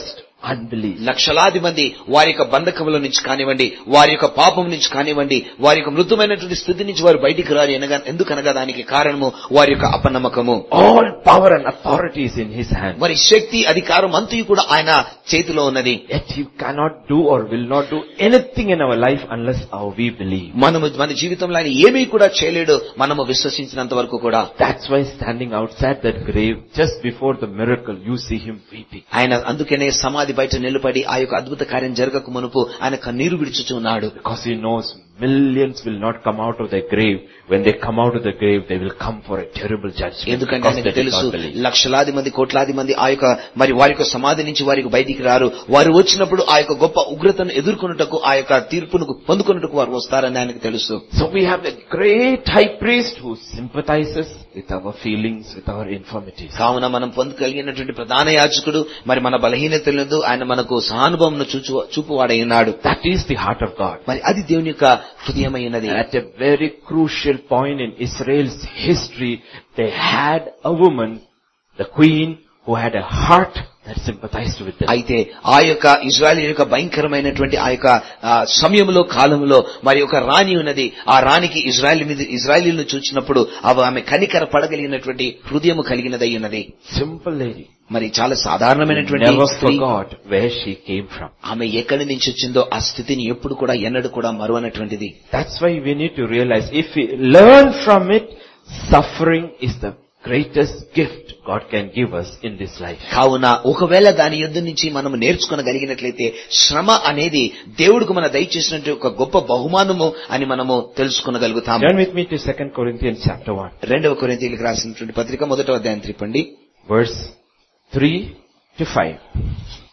Speaker 1: unbelief.
Speaker 2: లక్షలాది మంది వారి యొక్క బంధకముల నుంచి కానివ్వండి వారి యొక్క పాపం నుంచి కానివ్వండి వారి యొక్క మృదుమైనటువంటి స్థితి నుంచి వారు బయటికి రాని అనగా ఎందుకనగా దానికి కారణము వారి యొక్క అపనమ్మకము
Speaker 1: All power and authority is in his hand.
Speaker 2: మరి శక్తి అధికారం అంతయు కూడా ఆయన చేతిలో ఉన్నది
Speaker 1: Yet he cannot do or will not do anything in our life unless how we believe.
Speaker 2: మనము మన జీవితంలో ఆయన ఏమీ కూడా చేయలేడు మనము విశ్వసించినంత వరకు కూడా
Speaker 1: That's why standing outside that grave, just before the miracle, you see him weeping.
Speaker 2: ఆయన అందుకనే సమాధి బయట నిలబడి ఆ యొక్క అద్భుత కార్యం జరగక మునుపు ఆయన కన్నీరు విడుచుచున్నాడు
Speaker 1: Because he knows millions will not come out of their grave. When they come out of the grave, they will come for a terrible judgment.
Speaker 2: ఎందుకంటే
Speaker 1: Because
Speaker 2: ఆయనకు
Speaker 1: they did
Speaker 2: తెలుసు
Speaker 1: not believe.
Speaker 2: లక్షలాది మంది కోట్లాది మంది ఆ యొక్క మరి వారి యొక్క సమాధి నుంచి వారికి బయటికి రారు వారు వచ్చినప్పుడు ఆ యొక్క గొప్ప ఉగ్రతను ఎదుర్కొనుటకు ఆ యొక్క తీర్పును పొందుకొనుటకు వారు వస్తారని ఆయనకు తెలుసు
Speaker 1: So we have a great high priest who sympathizes with our feelings, with our infirmities.
Speaker 2: కావున మనం పొందగలిగినటువంటి ప్రధాన యాజకుడు మరి మన బలహీనతలందు ఆయన మనకు సహానుభవం చూచు చూపువాడై ఉన్నాడు
Speaker 1: That is the heart of God.
Speaker 2: మరి అది దేవుని యొక్క హృదయమైనది
Speaker 1: At a very crucial point in Israel's history, they had a woman, the queen, who had a heart that sympathized with them.
Speaker 2: అయితే ఆ యొక్క ఇజ్రాయల్ యొక్క భయంకరమైనటువంటి ఆ యొక్క ఆ, సమయంలో కాలంలో మరి ఒక రాణి ఉన్నది ఆ రాణికి ఇజ్రాయల్ మీద ఇజ్రాయలీలను చూచినప్పుడు అవి ఆమె కనికర పడగలిగినటువంటి హృదయము కలిగినదై ఉన్నది
Speaker 1: Simple lady.
Speaker 2: మరి చాలా సాధారణమైనటువంటి
Speaker 1: Never
Speaker 2: స్త్రీ
Speaker 1: forgot where she came from.
Speaker 2: ఆమె ఎక్కడి నుంచి వచ్చిందో ఆ స్థితిని ఎప్పుడు కూడా ఎన్నడూ కూడా మరువనటువంటిది
Speaker 1: That's why we need to realize if we learn from it, suffering is the greatest gift God can give us in this life.
Speaker 2: కావున ఒకవేళ దాని యుద్ధ నుంచి మనం నేర్చుకోగలిగినట్లయితే శ్రమ అనేది దేవుడికి మన దయచేసినట్టు ఒక గొప్ప బహుమానము అని మనము తెలుసుకునగలుగుతాము
Speaker 1: Turn with me to 2 Corinthians chapter 1,
Speaker 2: రెండవ కొరింతీలకు రాసినటువంటి పత్రిక మొదట అధ్యాయం త్రిపండి
Speaker 1: verse 3 to 5.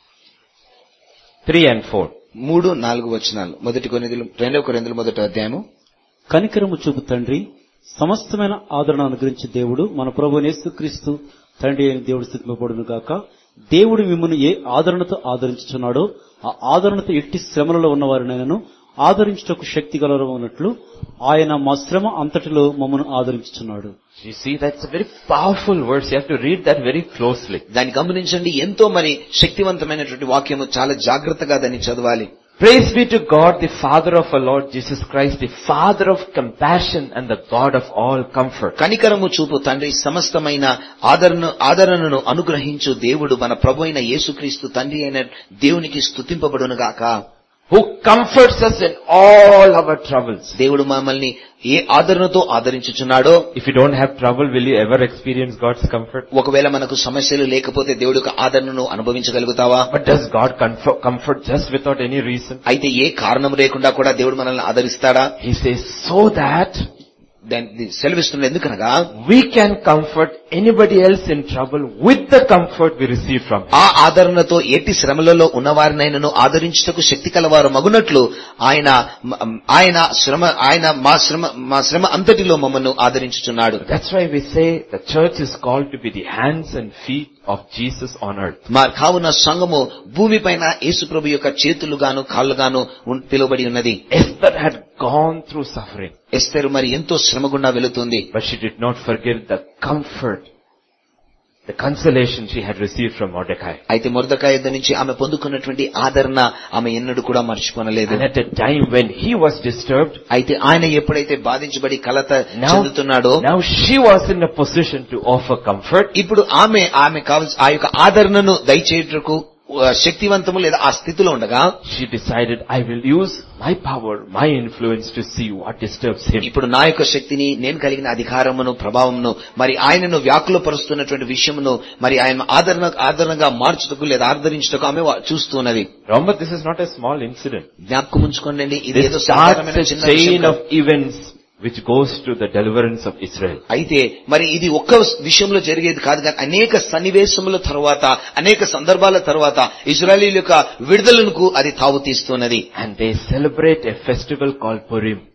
Speaker 1: 3 and 4.
Speaker 2: మూడు నాలుగు వచనాలు మొదటి కొరింథీలు రెండవ కొరింథీలు మొదటి అధ్యాయము
Speaker 3: కనికరము చూపు తండ్రి సమస్తమైన ఆదరణ అనుగ్రహించే దేవుడు మన ప్రభు యేసుక్రీస్తు తండ్రి అయిన దేవుడు స్థితిపబడును గాక దేవుడు మిమ్మల్ని ఏ ఆదరణతో ఆదరించుచున్నాడో ఆ ఆదరణతో ఎట్టి శ్రమలలో ఉన్నవారినైనాను ఆదరించుటకు శక్తి గలరు ఉన్నట్లు ఆయన మా శ్రమ అంతటిలో మమ్మను ఆదరించుచున్నాడు
Speaker 1: You see, that's a very powerful verse. You have to read that very closely.
Speaker 2: దాన్ని గమనించండి ఎంతో మరి శక్తివంతమైనటువంటి వాక్యము చాలా జాగ్రత్తగా దాన్ని చదవాలి
Speaker 1: Praise be to God, the Father of our Lord Jesus Christ, the Father of compassion and the God of all comfort.
Speaker 2: కనికరము చూపు తండ్రి సమస్తమైన ఆదరణ ఆదరణను అనుగ్రహించు దేవుడు మన ప్రభు అయిన యేసుక్రీస్తు తండ్రి అయిన దేవునికి స్తుతింపబడును గాక
Speaker 1: Who comforts us in all our troubles.
Speaker 2: దేవుడు మమ్మల్ని ఏ ఆదరణతో ఆదరించుచున్నాడో
Speaker 1: If you don't have trouble, will you ever experience God's comfort?
Speaker 2: ఒకవేళ మనకు సమస్యలు లేకపోతే దేవుడి యొక్క ఆదరణను అనుభవించగలుగుతావా
Speaker 1: But does God comfort, comfort just without any reason?
Speaker 2: అయితే ఏ కారణం లేకుండా కూడా దేవుడు మనల్ని ఆదరిస్తాడా
Speaker 1: He says, so that
Speaker 2: దాన్ని సెలవిస్తున్నాడు ఎందుకనగా
Speaker 1: we can comfort anybody else in trouble with the comfort we receive from Him.
Speaker 2: ఆ ఆదరణతో ఎట్టి శ్రమలలో ఉన్నవారినైనను ఆదరించుటకు శక్తి కలవారు మగునట్లు ఆయన ఆయన శ్రమ ఆయన మా శ్రమ మా శ్రమ అంతటిలో మమ్మల్ని ఆదరించుచున్నాడు
Speaker 1: That's why we say the church is called to be the hands and feet of Jesus on earth.
Speaker 2: మా కావున సంఘము భూమిపైన యేసుప్రభు యొక్క చేతులుగాను కాళ్ళుగాను ఉన్- పిలువబడి ఉన్నది
Speaker 1: Esther had gone through suffering,
Speaker 2: ఎస్తేరు మరి ఎంతో శ్రమ గుండా వెళుతుంది
Speaker 1: but she did not forget the comfort, the consolation she had received from Mordecai.
Speaker 2: అయితే మొరదకాయ యుద్ధ నుంచి ఆమె పొందుకున్నటువంటి ఆదరణ ఆమె ఎన్నడూ కూడా మర్చిపోనలేదు
Speaker 1: And at a time when he was disturbed,
Speaker 2: అయితే ఆయన ఎప్పుడైతే బాధించబడి కలత
Speaker 1: now,
Speaker 2: చెందుతున్నాడో
Speaker 1: now she was in a position to offer comfort.
Speaker 2: ఇప్పుడు ఆమె ఆమె కావాల్సి ఆ యొక్క ఆదరణను దయచేయుటకు ఆ, శక్తివంతము లేదా ఆ స్థితిలో ఉండగా
Speaker 1: She decided, I will use my power, my influence to see what disturbs him.
Speaker 2: ఇప్పుడు నా యొక్క శక్తిని నేను కలిగిన అధికారమును ప్రభావమును మరి ఆయనను వ్యాకులపరుస్తున్నటువంటి విషయమును మరి ఆయన ఆదరణ ఆదరణగా మార్చుటకు లేదా ఆదరించుటకు ఆమె వా- చూస్తున్నది
Speaker 1: Remember, this is not a small incident.
Speaker 2: జ్ఞాపకం ఉంచుకోండి ఇది ఏదో
Speaker 1: This starts
Speaker 2: సాధారణమైన
Speaker 1: a
Speaker 2: చిన్న విషయం
Speaker 1: chain
Speaker 2: కాదు.
Speaker 1: of events which goes to the deliverance of Israel.
Speaker 2: అయితే మరి ఇది ఒక్క విషయంలో జరిగేది కాదు కానీ అనేక సన్నివేశముల తర్వాత అనేక సందర్భాల తర్వాత ఇజ్రాయలీల యొక్క విడుదలకు అది తావు తీస్తున్నది
Speaker 1: And they celebrate a festival called Purim.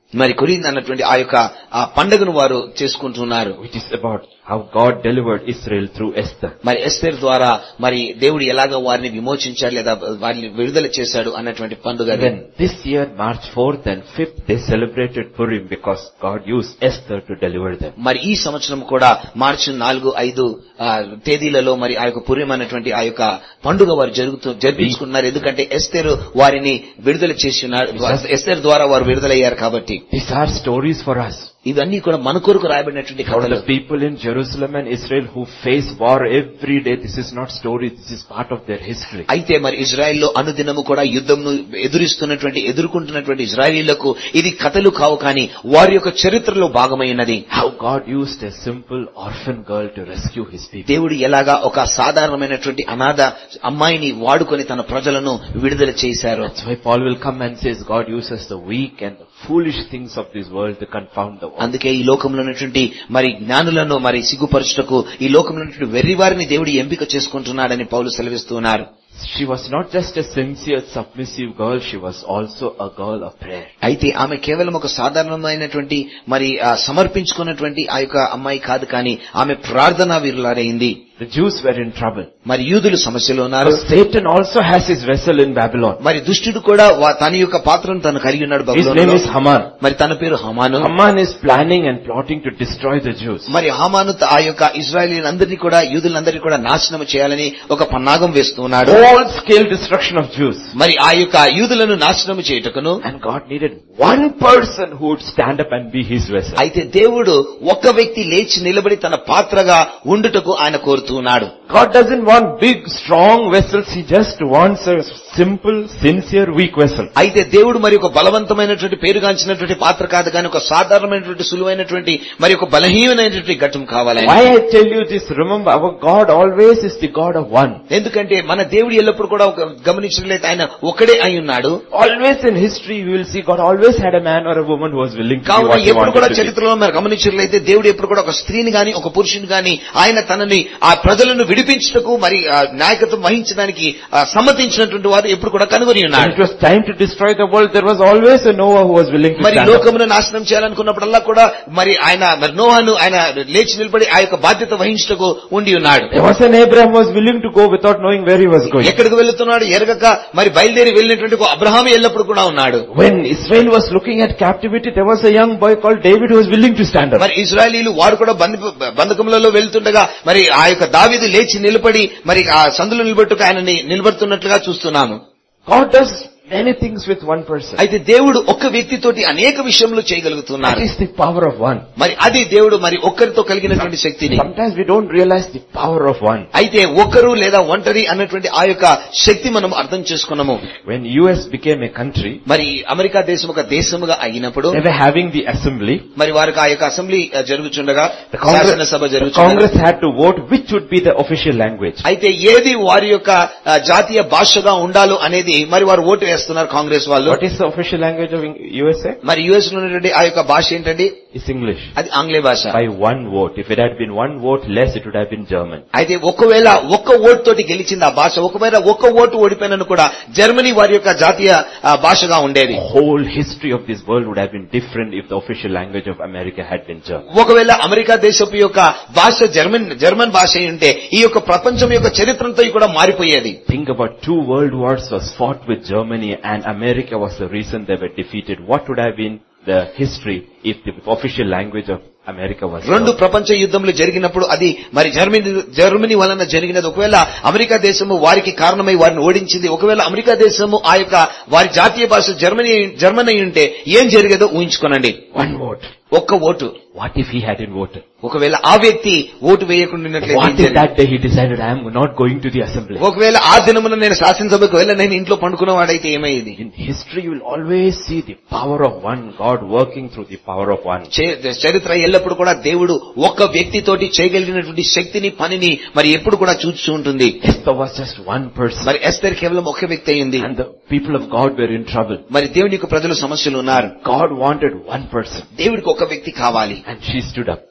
Speaker 2: మరి కొరింద అన్నటువంటి ఆ యొక్క ఆ పండుగను వారు చేసుకుంటున్నారు
Speaker 1: which is about how God delivered Israel through Esther.
Speaker 2: మరి ఎస్తేర్ ద్వారా మరి దేవుడు ఎలాగ వారిని విమోచించాడు లేదా వారిని విడుదల చేశాడు అన్నటువంటి పండుగ అది.
Speaker 1: Then this year, March 4th and 5th, they celebrated Purim because God used Esther to deliver them.
Speaker 2: మరి ఈ సంవత్సరం కూడా మార్చి నాలుగు ఐదు ఆ, తేదీలలో మరి ఆ యొక్క పుర్యం అన్నటువంటి ఆ యొక్క పండుగ వారు జరుగుతూ జరిపించుకున్నారు ఎందుకంటే ఎస్తేరు వారిని విడుదల చేసి ఉన్నారు ఎస్తేర్ ద్వారా వారు విడుదలయ్యారు కాబట్టి
Speaker 1: These are stories for us.
Speaker 2: ఇవన్నీ కూడా మన కొరకు రాయబడినటువంటి
Speaker 1: For
Speaker 2: కథలు
Speaker 1: the people in Jerusalem and Israel who face war every day, this is not story, this is part of their history.
Speaker 2: అయితే మరి ఇజ్రాయెల్లో అనుదినము కూడా యుద్ధంను ఎదురిస్తున్నటువంటి ఎదుర్కొంటున్నటువంటి ఇజ్రాయేలీలకు ఇది కథలు కావు కానీ వారి యొక్క చరిత్రలో భాగమైనది
Speaker 1: How God used a simple orphan girl to rescue his people.
Speaker 2: దేవుడు ఎలాగా ఒక సాధారణమైనటువంటి అనాథ అమ్మాయిని వాడుకొని తన ప్రజలను విడుదల చేశారు
Speaker 1: That's why Paul will come and says God uses the weak and the foolish things of this world to confound the world.
Speaker 2: అందుకే ఈ లోకంలో ఉన్నటువంటి మరి జ్ఞానులను మరి సిగ్గుపరచుటకు ఈ లోకంలో ఉన్నటువంటి వెర్రి వారిని దేవుడు ఎంపిక చేసుకుంటున్నాడని పౌలు సెలవిస్తున్నారు
Speaker 1: She was not just a sincere, submissive girl, she was also a girl of prayer.
Speaker 2: అయితే ఆమె కేవలం ఒక సాధారణమైనటువంటి మరి ఆ సమర్పించుకున్నటువంటి ఆ యొక్క అమ్మాయి కాదు కానీ ఆమె ప్రార్థనా వీరులారైంది
Speaker 1: The Jews were in trouble.
Speaker 2: మరి యూదులు సమస్యలో ఉన్నారు
Speaker 1: Because Satan also has his vessel in Babylon.
Speaker 2: మరి దుష్టుడు కూడా వా- తన యొక్క పాత్రను తను కలిగి ఉన్నాడు
Speaker 1: His name
Speaker 2: బబులోనులో.
Speaker 1: is Haman.
Speaker 2: మరి తన పేరు హమాను
Speaker 1: Haman is planning and plotting to destroy the Jews.
Speaker 2: మరి హామాను త- ఆ యొక్క ఇజ్రాయేలీలందరినీ కూడా యూదులందరినీ కూడా నాశనం చేయాలని ఒక పన్నాగం వేస్తూ ఉన్నాడు
Speaker 1: All scale destruction of Jews.
Speaker 2: మరి ఆ యొక్క యూదులను నాశనం చేయుటకును
Speaker 1: And God needed one person who would stand up and be his vessel.
Speaker 2: అయితే దేవుడు ఒక్క వ్యక్తి లేచి నిలబడి తన పాత్రగా ఉండుటకు ఆయన కోరుతూ ఉన్నాడు
Speaker 1: God doesn't want big, strong vessels. He just wants a simple, sincere, weak vessel.
Speaker 2: అయితే దేవుడు మరి ఒక బలవంతమైనటువంటి పేరుగాంచినటువంటి పాత్ర కాదు కానీ ఒక సాధారణమైనటువంటి సులువైనటువంటి మరి ఒక బలహీనమైనటువంటి ఘట్టం కావాలి
Speaker 1: Why I tell you this, remember our God always is the God of one.
Speaker 2: ఎందుకంటే మన దేవుడు ఎల్లప్పుడు కూడా ఒక గమనించినట్లయితే ఆయన ఒకడే అయి ఉన్నాడు
Speaker 1: Always in history you will see God always had a man or a woman who was willing to do
Speaker 2: కావున
Speaker 1: what he
Speaker 2: ఎప్పుడు కూడా
Speaker 1: wanted to do.
Speaker 2: చరిత్రలో మనం గమనించినట్లయితే దేవుడు ఎప్పుడు కూడా ఒక స్త్రీని గాని ఒక పురుషుని గాని ఆయన తనని ఆ ప్రజలను విడిపించుటకు మరి ఆ నాయకత్వం వహించడానికి ఆ సమ్మతించినటువంటి వారు ఎప్పుడు కూడా కనుగొని
Speaker 1: When
Speaker 2: ఉన్నాడు
Speaker 1: it was time to destroy the world, there was always a Noah who was willing to
Speaker 2: మరి
Speaker 1: stand up.
Speaker 2: లోకమును నాశనం చేయాలనుకున్నప్పుడల్లా కూడా మరి ఆయన మరి నోహాను ఆయన లేచి నిలబడి ఆ యొక్క బాధ్యత వహించుటకు ఉండి ఉన్నాడు
Speaker 1: There was an Abraham who was willing to go without knowing where he was going.
Speaker 2: ఎక్కడికి వెళ్తున్నాడు ఎరగక మరి బయలుదేరి వెళ్ళినటువంటి ఒక అబ్రహాం ఎల్లప్పుడు కూడా ఉన్నాడు
Speaker 1: When Israel was looking at captivity, there was a young boy called David who was willing to stand up.
Speaker 2: మరి ఇజ్రాయలీలు వారు కూడా బంధ బంధకములలో వెళ్తుండగా మరి ఆ యొక్క దావీదు లేచి నిలబడి మరి ఆ సందులు నిలబెట్టుకు ఆయనని నిలబడుతున్నట్లుగా చూస్తున్నాము
Speaker 1: God does many things with one person.
Speaker 2: అయితే దేవుడు ఒక్క వ్యక్తితోటి అనేక విషయంలో
Speaker 1: That
Speaker 2: చేయగలుగుతున్నారు
Speaker 1: is the power of one.
Speaker 2: మరి అది దేవుడు మరి ఒక్కరితో కలిగినటువంటి శక్తిని
Speaker 1: Sometimes we don't realize the power of one.
Speaker 2: అయితే ఒక్కరు లేదా ఒంటరి అన్నటువంటి ఆ యొక్క శక్తి మనం అర్థం చేసుకున్నాము
Speaker 1: When US became a country,
Speaker 2: మరి అమెరికా దేశం ఒక దేశముగా అయినప్పుడు
Speaker 1: they were having the assembly.
Speaker 2: మరి వారికి ఆ యొక్క అసెంబ్లీ ఆ, జరుగుచుండగా
Speaker 1: The Congress,
Speaker 2: శాసనసభ
Speaker 1: the
Speaker 2: జరుగుచుండగా
Speaker 1: Congress had to vote which would be the official language.
Speaker 2: అయితే ఏది వారి యొక్క ఆ, జాతీయ భాషగా ఉండాలో అనేది మరి వారు ఓటు వేస్తున్నారు కాంగ్రెస్ వాళ్ళు
Speaker 1: What is the official language of USA?
Speaker 2: మరి యుఎస్ లో ఉన్నటువంటి ఆ యొక్క భాష ఏంటండి
Speaker 1: It's English.
Speaker 2: అది ఆంగ్లేయ భాష
Speaker 1: By one vote. If it had been one vote less, it would have been German.
Speaker 2: అయితే ఒకవేళ ఒక్క ఓటు తోటి గెలిచింది ఆ భాష ఒకవేళ ఒక్క ఓటు ఓడిపోయినను కూడా జర్మనీ వారి యొక్క జాతీయ ఆ, భాషగా ఉండేది
Speaker 1: The whole history of this world would have been different if the official language of America had been German.
Speaker 2: ఒకవేళ అమెరికా దేశపు యొక్క భాష జర్మన్ జర్మన్ భాష అయి ఉంటే ఈ యొక్క ప్రపంచం యొక్క చరిత్రంతో కూడా మారిపోయేది
Speaker 1: Think about two world wars was fought with Germany and America was the reason they were defeated. What would have been the history if the official language of America was
Speaker 2: రెండు
Speaker 1: German?
Speaker 2: ప్రపంచ యుద్ధములు జరిగినప్పుడు అది మరి Germany Germany వలన జరిగినది ఒకవేళ America దేశము వారికి కారణమై వారిని ఓడించింది ఒకవేళ అమెరికా దేశము ఆ యొక్క వారి జాతీయ భాష జర్మనీ జర్మన్ అయి ఉంటే ఏం జరిగేదో ఊహించుకోనండి
Speaker 1: One vote.
Speaker 2: ఒక్క vote
Speaker 1: What if he hadn't voted?
Speaker 2: ఒకవేళ ఆ వ్యక్తి ఓటు వేయకుండా ఉన్నట్లయితే ఏం
Speaker 1: What if
Speaker 2: జరిగేది?
Speaker 1: that day he decided I am not going to the assembly?
Speaker 2: ఒకవేళ ఆ దినమున నేను శాసనసభకు వెళ్ళ నేను ఇంట్లో పండుకున్నవాడైతే ఏమయ్యేది
Speaker 1: In history you will always see the power of one God working through the power of one.
Speaker 2: చే- చరిత్ర ఎల్లప్పుడు కూడా దేవుడు ఒక్క వ్యక్తితోటి చేయగలిగినటువంటి శక్తిని పనిని మరి ఎప్పుడు కూడా చూస్తూ ఉంటుంది
Speaker 1: Esther was just one person
Speaker 2: మరి ఎస్తర్ కేవలం ఒక్క వ్యక్తి అయింది
Speaker 1: and the people of God were in trouble.
Speaker 2: మరి దేవుని యొక్క ప్రజలు సమస్యలు ఉన్నారు
Speaker 1: God wanted one person
Speaker 2: దేవుడికి ఒక వ్యక్తి కావాలి
Speaker 1: and she stood up.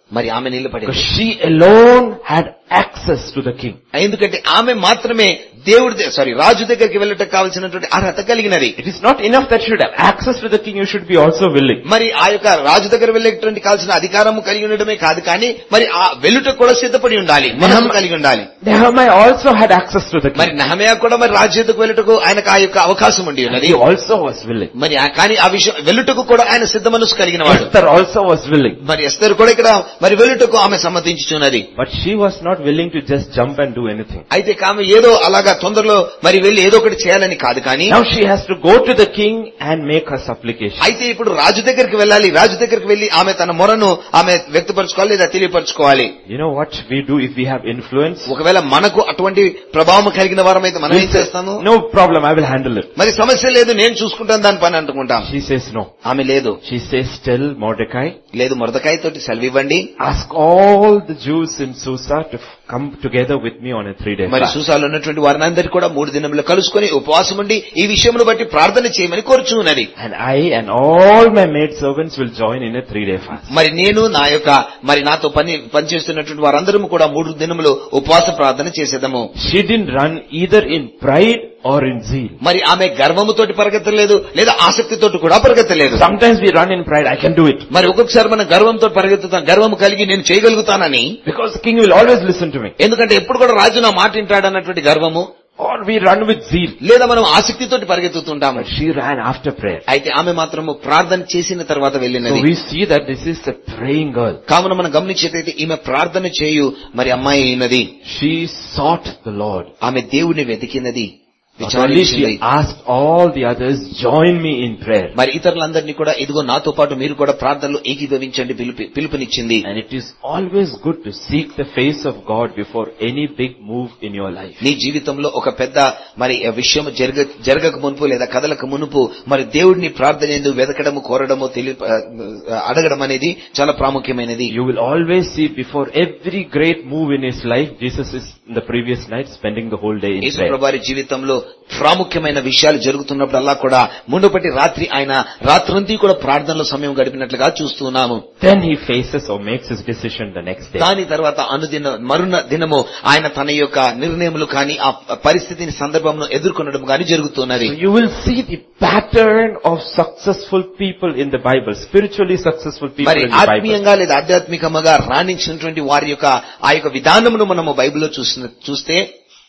Speaker 2: మరి ఆమె నిలబడి
Speaker 1: Because she alone had access to the king.
Speaker 2: ఎందుకంటే ఆమె మాత్రమే దేవుడి సారీ రాజు దగ్గరికి వెళ్ళటం కావాల్సినటువంటి అర్హత కలిగినది
Speaker 1: It is not enough that you should have access to the king, you should be also willing.
Speaker 2: మరి ఆ యొక్క రాజు దగ్గర వెళ్ళేటువంటి కావాల్సిన అధికారము కలిగి ఉండడమే కాదు కానీ మరి ఆ వెళ్ళుట కూడా సిద్ధపడి ఉండాలి మనసు కలిగి ఉండాలి
Speaker 1: Nehemiah also had access to the
Speaker 2: మరి
Speaker 1: king.
Speaker 2: నహమయా కూడా మరి రాజు ఎద్దుకు వెళ్ళటకు ఆయనకు ఆ యొక్క అవకాశం ఉండి ఉన్నది
Speaker 1: He also was willing.
Speaker 2: మరి ఆ- కానీ ఆ విషయం వెళ్ళుటకు కూడా ఆయన సిద్ధ మనసు కలిగిన వాడు
Speaker 1: Esther also was willing.
Speaker 2: మరి ఎస్తరు కూడా ఇక్కడ మరి వెళ్ళుటకు ఆమె సమ్మతించుచున్నది
Speaker 1: But she was not willing to just jump and do anything.
Speaker 2: అయితే ఆమె ఏదో అలాగా తొందరలో మరి వెళ్ళి ఏదో ఒకటి చేయాలని కాదు కానీ
Speaker 1: Now she has to go to the king and make her supplication.
Speaker 2: అయితే ఇప్పుడు రాజు దగ్గరికి వెళ్ళాలి రాజు దగ్గరికి వెళ్ళి ఆమె తన మొరను ఆమె వ్యక్తపరచుకోవాలి లేదా తెలియపరచుకోవాలి
Speaker 1: You know what we do if we have influence?
Speaker 2: ఒకవేళ మనకు అటువంటి ప్రభావం కలిగిన వారమైతే మనం ఏం చేస్తాము
Speaker 1: No problem, I will handle it.
Speaker 2: మరి సమస్య లేదు నేను చూసుకుంటాను దాని పని అనుకుంటాం
Speaker 1: She says no.
Speaker 2: ఆమె లేదు
Speaker 1: She says, tell Mordecai,
Speaker 2: లేదు మొరదకాయ తోటి సెలవివ్వండి
Speaker 1: ask all the Jews in Susa to f- come together with me on a three day
Speaker 2: మరి
Speaker 1: fast.
Speaker 2: సూసాలు ఉన్నటువంటి వారిని అందరికీ కూడా మూడు దినములు కలుసుకొని ఉపవాసం ఉండి ఈ విషయమును బట్టి ప్రార్థన చేయమని కోరుచున్నది
Speaker 1: And I and all my maid servants will join in a three day fast.
Speaker 2: మరి నేను నా యొక్క మరి నాతో పని పనిచేస్తున్నటువంటి వారందరం కూడా మూడు దినములు ఉపవాస ప్రార్థన చేసేదము
Speaker 1: She didn't run either in pride or in zeal.
Speaker 2: మరి ఆమె గర్వముతోటి పరిగెత్తలేదు లేదా ఆసక్తితోటి కూడా పరిగెత్తలేదు
Speaker 1: Sometimes we run in pride, I can do it.
Speaker 2: మరి ఒక్కొక్కసారి మనం గర్వంతో పరిగెత్తుతాం గర్వం కలిగి నేను చేయగలుగుతానని
Speaker 1: Because the king will always listen to me.
Speaker 2: ఎందుకంటే ఎప్పుడు కూడా రాజు నా మాట వింటాడు అన్నటువంటి గర్వము
Speaker 1: Or we run with zeal.
Speaker 2: లేదా మనం ఆసక్తితోటి పరిగెత్తుతుంటాము
Speaker 1: But she ran after prayer.
Speaker 2: అయితే ఆమె మాత్రము ప్రార్థన చేసిన తర్వాత
Speaker 1: So
Speaker 2: వెళ్ళినది
Speaker 1: we see that this is a praying girl.
Speaker 2: కావున మనం గమనించేటైతే ఈమె ప్రార్థన చేయు మరి అమ్మాయి అయినది
Speaker 1: She sought the Lord.
Speaker 2: ఆమె దేవుని వెతికినది
Speaker 1: Not only
Speaker 2: విచారించింది.
Speaker 1: she asked all the others, join me in prayer.
Speaker 2: మరి ఇతరులందరినీ కూడా ఇదిగో నాతో పాటు మీరు కూడా ప్రార్థనలో ఏకీభవించండి పిలుపు పిలుపునిచ్చింది
Speaker 1: And it is always good to seek the face of God before any big move in your life.
Speaker 2: నీ జీవితంలో ఒక పెద్ద మరి ఆ విషయం జరగ జరగక మునుపు లేదా కదలక మునుపు మరి దేవుడిని ప్రార్థన ఎందుకు వెతకడము కోరడము తెలియ ఆ, అడగడం అనేది చాలా ప్రాముఖ్యమైనది
Speaker 1: You will always see before every great move in his life, Jesus is in the previous night spending the whole day in prayer.
Speaker 2: యేసుప్రభారి జీవితంలో ప్రాముఖ్యమైన విషయాలు జరుగుతున్నప్పుడల్లా కూడా మునుపటి రాత్రి ఆయన రాత్రంతా కూడా ప్రార్థనలో సమయం గడిపినట్లుగా చూస్తున్నాము
Speaker 1: Then he faces or makes his decision the next day.
Speaker 2: దాని తర్వాత అనుదిన మరున దినము ఆయన తన యొక్క నిర్ణయములు కానీ ఆ పరిస్థితిని సందర్భంను ఎదుర్కొనడం కానీ జరుగుతున్నది
Speaker 1: So you will see the pattern of successful people in the Bible, spiritually successful people
Speaker 2: మరి
Speaker 1: in the Bible.
Speaker 2: ఆత్మీయంగా లేదా ఆధ్యాత్మికంగా రాణించినటువంటి వారి యొక్క ఆ యొక్క విధానమును మనము బైబిల్లో చూసిన చూస్తే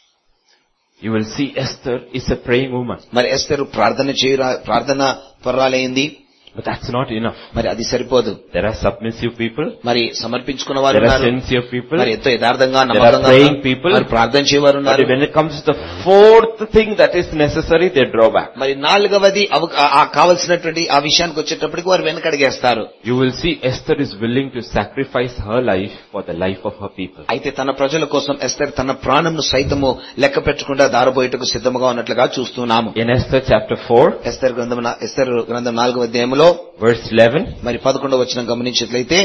Speaker 1: You will see Esther is a praying woman.
Speaker 2: మరి ఎస్తరు ప్రార్థన చేయరా ప్రార్థన పర్వాలైంది
Speaker 1: But that's not enough.
Speaker 2: మరి అది సరిపోదు
Speaker 1: There are submissive people.
Speaker 2: మరి సమర్పించుకున్న వారు
Speaker 1: There are
Speaker 2: ఉన్నారు
Speaker 1: sincere people.
Speaker 2: మరి ఎంతో యథార్థంగా
Speaker 1: There are
Speaker 2: నమ్మకంగా
Speaker 1: praying
Speaker 2: ఉన్నారు.
Speaker 1: people.
Speaker 2: మరి ప్రార్థన చేయవారు
Speaker 1: But
Speaker 2: ఉన్నారు
Speaker 1: when it comes to the fourth thing that is necessary, they draw back.
Speaker 2: మరి నాలుగవది అవ- ఆ- ఆ కావలసినటువంటి ఆ విషయానికి వచ్చేటప్పటికి వారు వెనకడిగేస్తారు
Speaker 1: You will see Esther is willing to sacrifice her life for the life of her people.
Speaker 2: అయితే తన ప్రజల కోసం ఎస్తర్ తన ప్రాణంను సైతము లెక్క పెట్టకుండా దారబోయేటకు సిద్ధముగా ఉన్నట్లుగా చూస్తున్నాము
Speaker 1: In Esther chapter 4,
Speaker 2: ఎస్తర్ గ్రంథం ఎస్తర్ గ్రంథం నాలుగవ అధ్యాయంలో
Speaker 1: verse 11,
Speaker 2: మరి పదకొండవ వచ్చిన గమనించినట్లయితే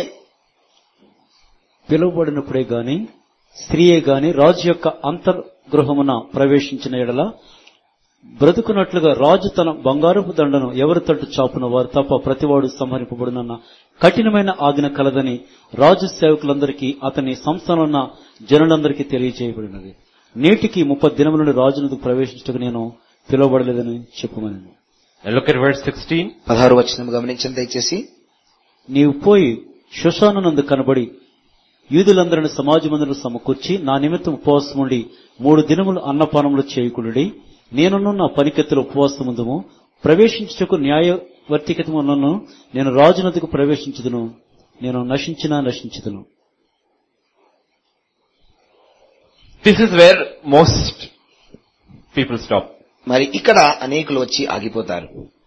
Speaker 3: పిలువబడినప్పుడే గాని స్త్రీయే గాని రాజు యొక్క అంతర్గృహమున ప్రవేశించిన ఎడల బ్రతుకున్నట్లుగా రాజు తన బంగారపు దండను ఎవరి తట్టు చాపున వారు తప్ప ప్రతివాడు సంహరింపబడునన్న కఠినమైన ఆజ్ఞ కలదని రాజు సేవకులందరికీ అతని సంస్థనున్న జనులందరికీ తెలియజేయబడినది నేటికి ముప్పది దినముల నుండి రాజునకు ప్రవేశించటకు నేను పిలువబడలేదని చెప్పమని
Speaker 1: and look at verse 16.
Speaker 2: పదహారు వచ్చిన గమనించండి దయచేసి
Speaker 3: నీవు పోయి శుశానునందు కనబడి యూదులందరిని సమాజమందును సమకూర్చి నా నిమిత్తం ఉపవాసం ఉండి మూడు దినములు అన్నపానములు చేయకుడి నేనున్న నా పనికెత్తుల ఉపవాసముందుము ప్రవేశించుటకు న్యాయవర్తికతములను నేను రాజునదికి ప్రవేశించుదును నేను నశించినా నశించుదును
Speaker 1: This is where most people stop.
Speaker 2: మరి ఇక్కడ అనేకులు వచ్చి ఆగిపోతారు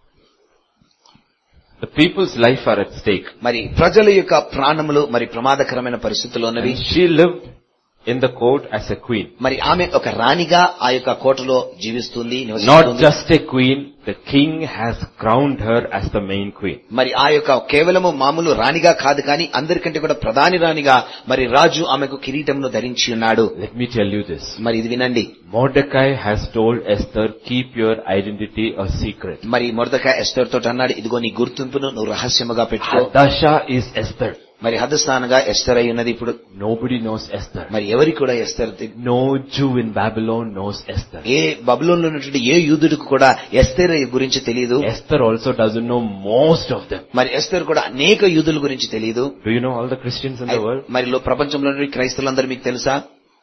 Speaker 1: The people's life are at stake.
Speaker 2: మరి ప్రజల యొక్క ప్రాణములు మరి ప్రమాదకరమైన పరిస్థితుల్లో ఉన్నవి
Speaker 1: And she lived in the court as a queen.
Speaker 2: మరి ఆమె ఒక రాణిగా ఆ యొక్క కోటలో జీవిస్తుంది
Speaker 1: Not
Speaker 2: నివసిస్తుంది.
Speaker 1: just a queen, the king has crowned her as the main queen.
Speaker 2: మరి ఆ యొక్క కేవలము మామూలు రాణిగా కాదు కానీ అందరికంటే కూడా ప్రధాని రాణిగా మరి రాజు ఆమెకు కిరీటంను ధరించి ఉన్నాడు
Speaker 1: Let me tell you this.
Speaker 2: మరి ఇది వినండి
Speaker 1: Mordecai has told Esther, keep your identity a secret.
Speaker 2: మరి మొరదక ఎస్తర్ తోటి అన్నాడు ఇదిగో నీ గుర్తింపును నువ్వు రహస్యముగా పెట్టుకో
Speaker 1: Hadasha is Esther.
Speaker 2: మరి హతస్థానంగా ఎస్తర్ అయి ఉన్నది ఇప్పుడు
Speaker 1: Nobody knows Esther.
Speaker 2: మరి ఎవరికి కూడా ఎస్తర్ తె-
Speaker 1: No Jew in Babylon knows Esther.
Speaker 2: ఏ బబులోన్లో ఉన్నటువంటి ఏ యూదుడికి కూడా ఎస్తర్ గురించి తెలియదు
Speaker 1: Esther also doesn't know most of them.
Speaker 2: మరి ఎస్తర్ కూడా అనేక యూదుల గురించి తెలియదు
Speaker 1: Do you know all the Christians in the world?
Speaker 2: మరి లో- ప్రపంచంలోని క్రైస్తవులందరూ మీకు తెలుసా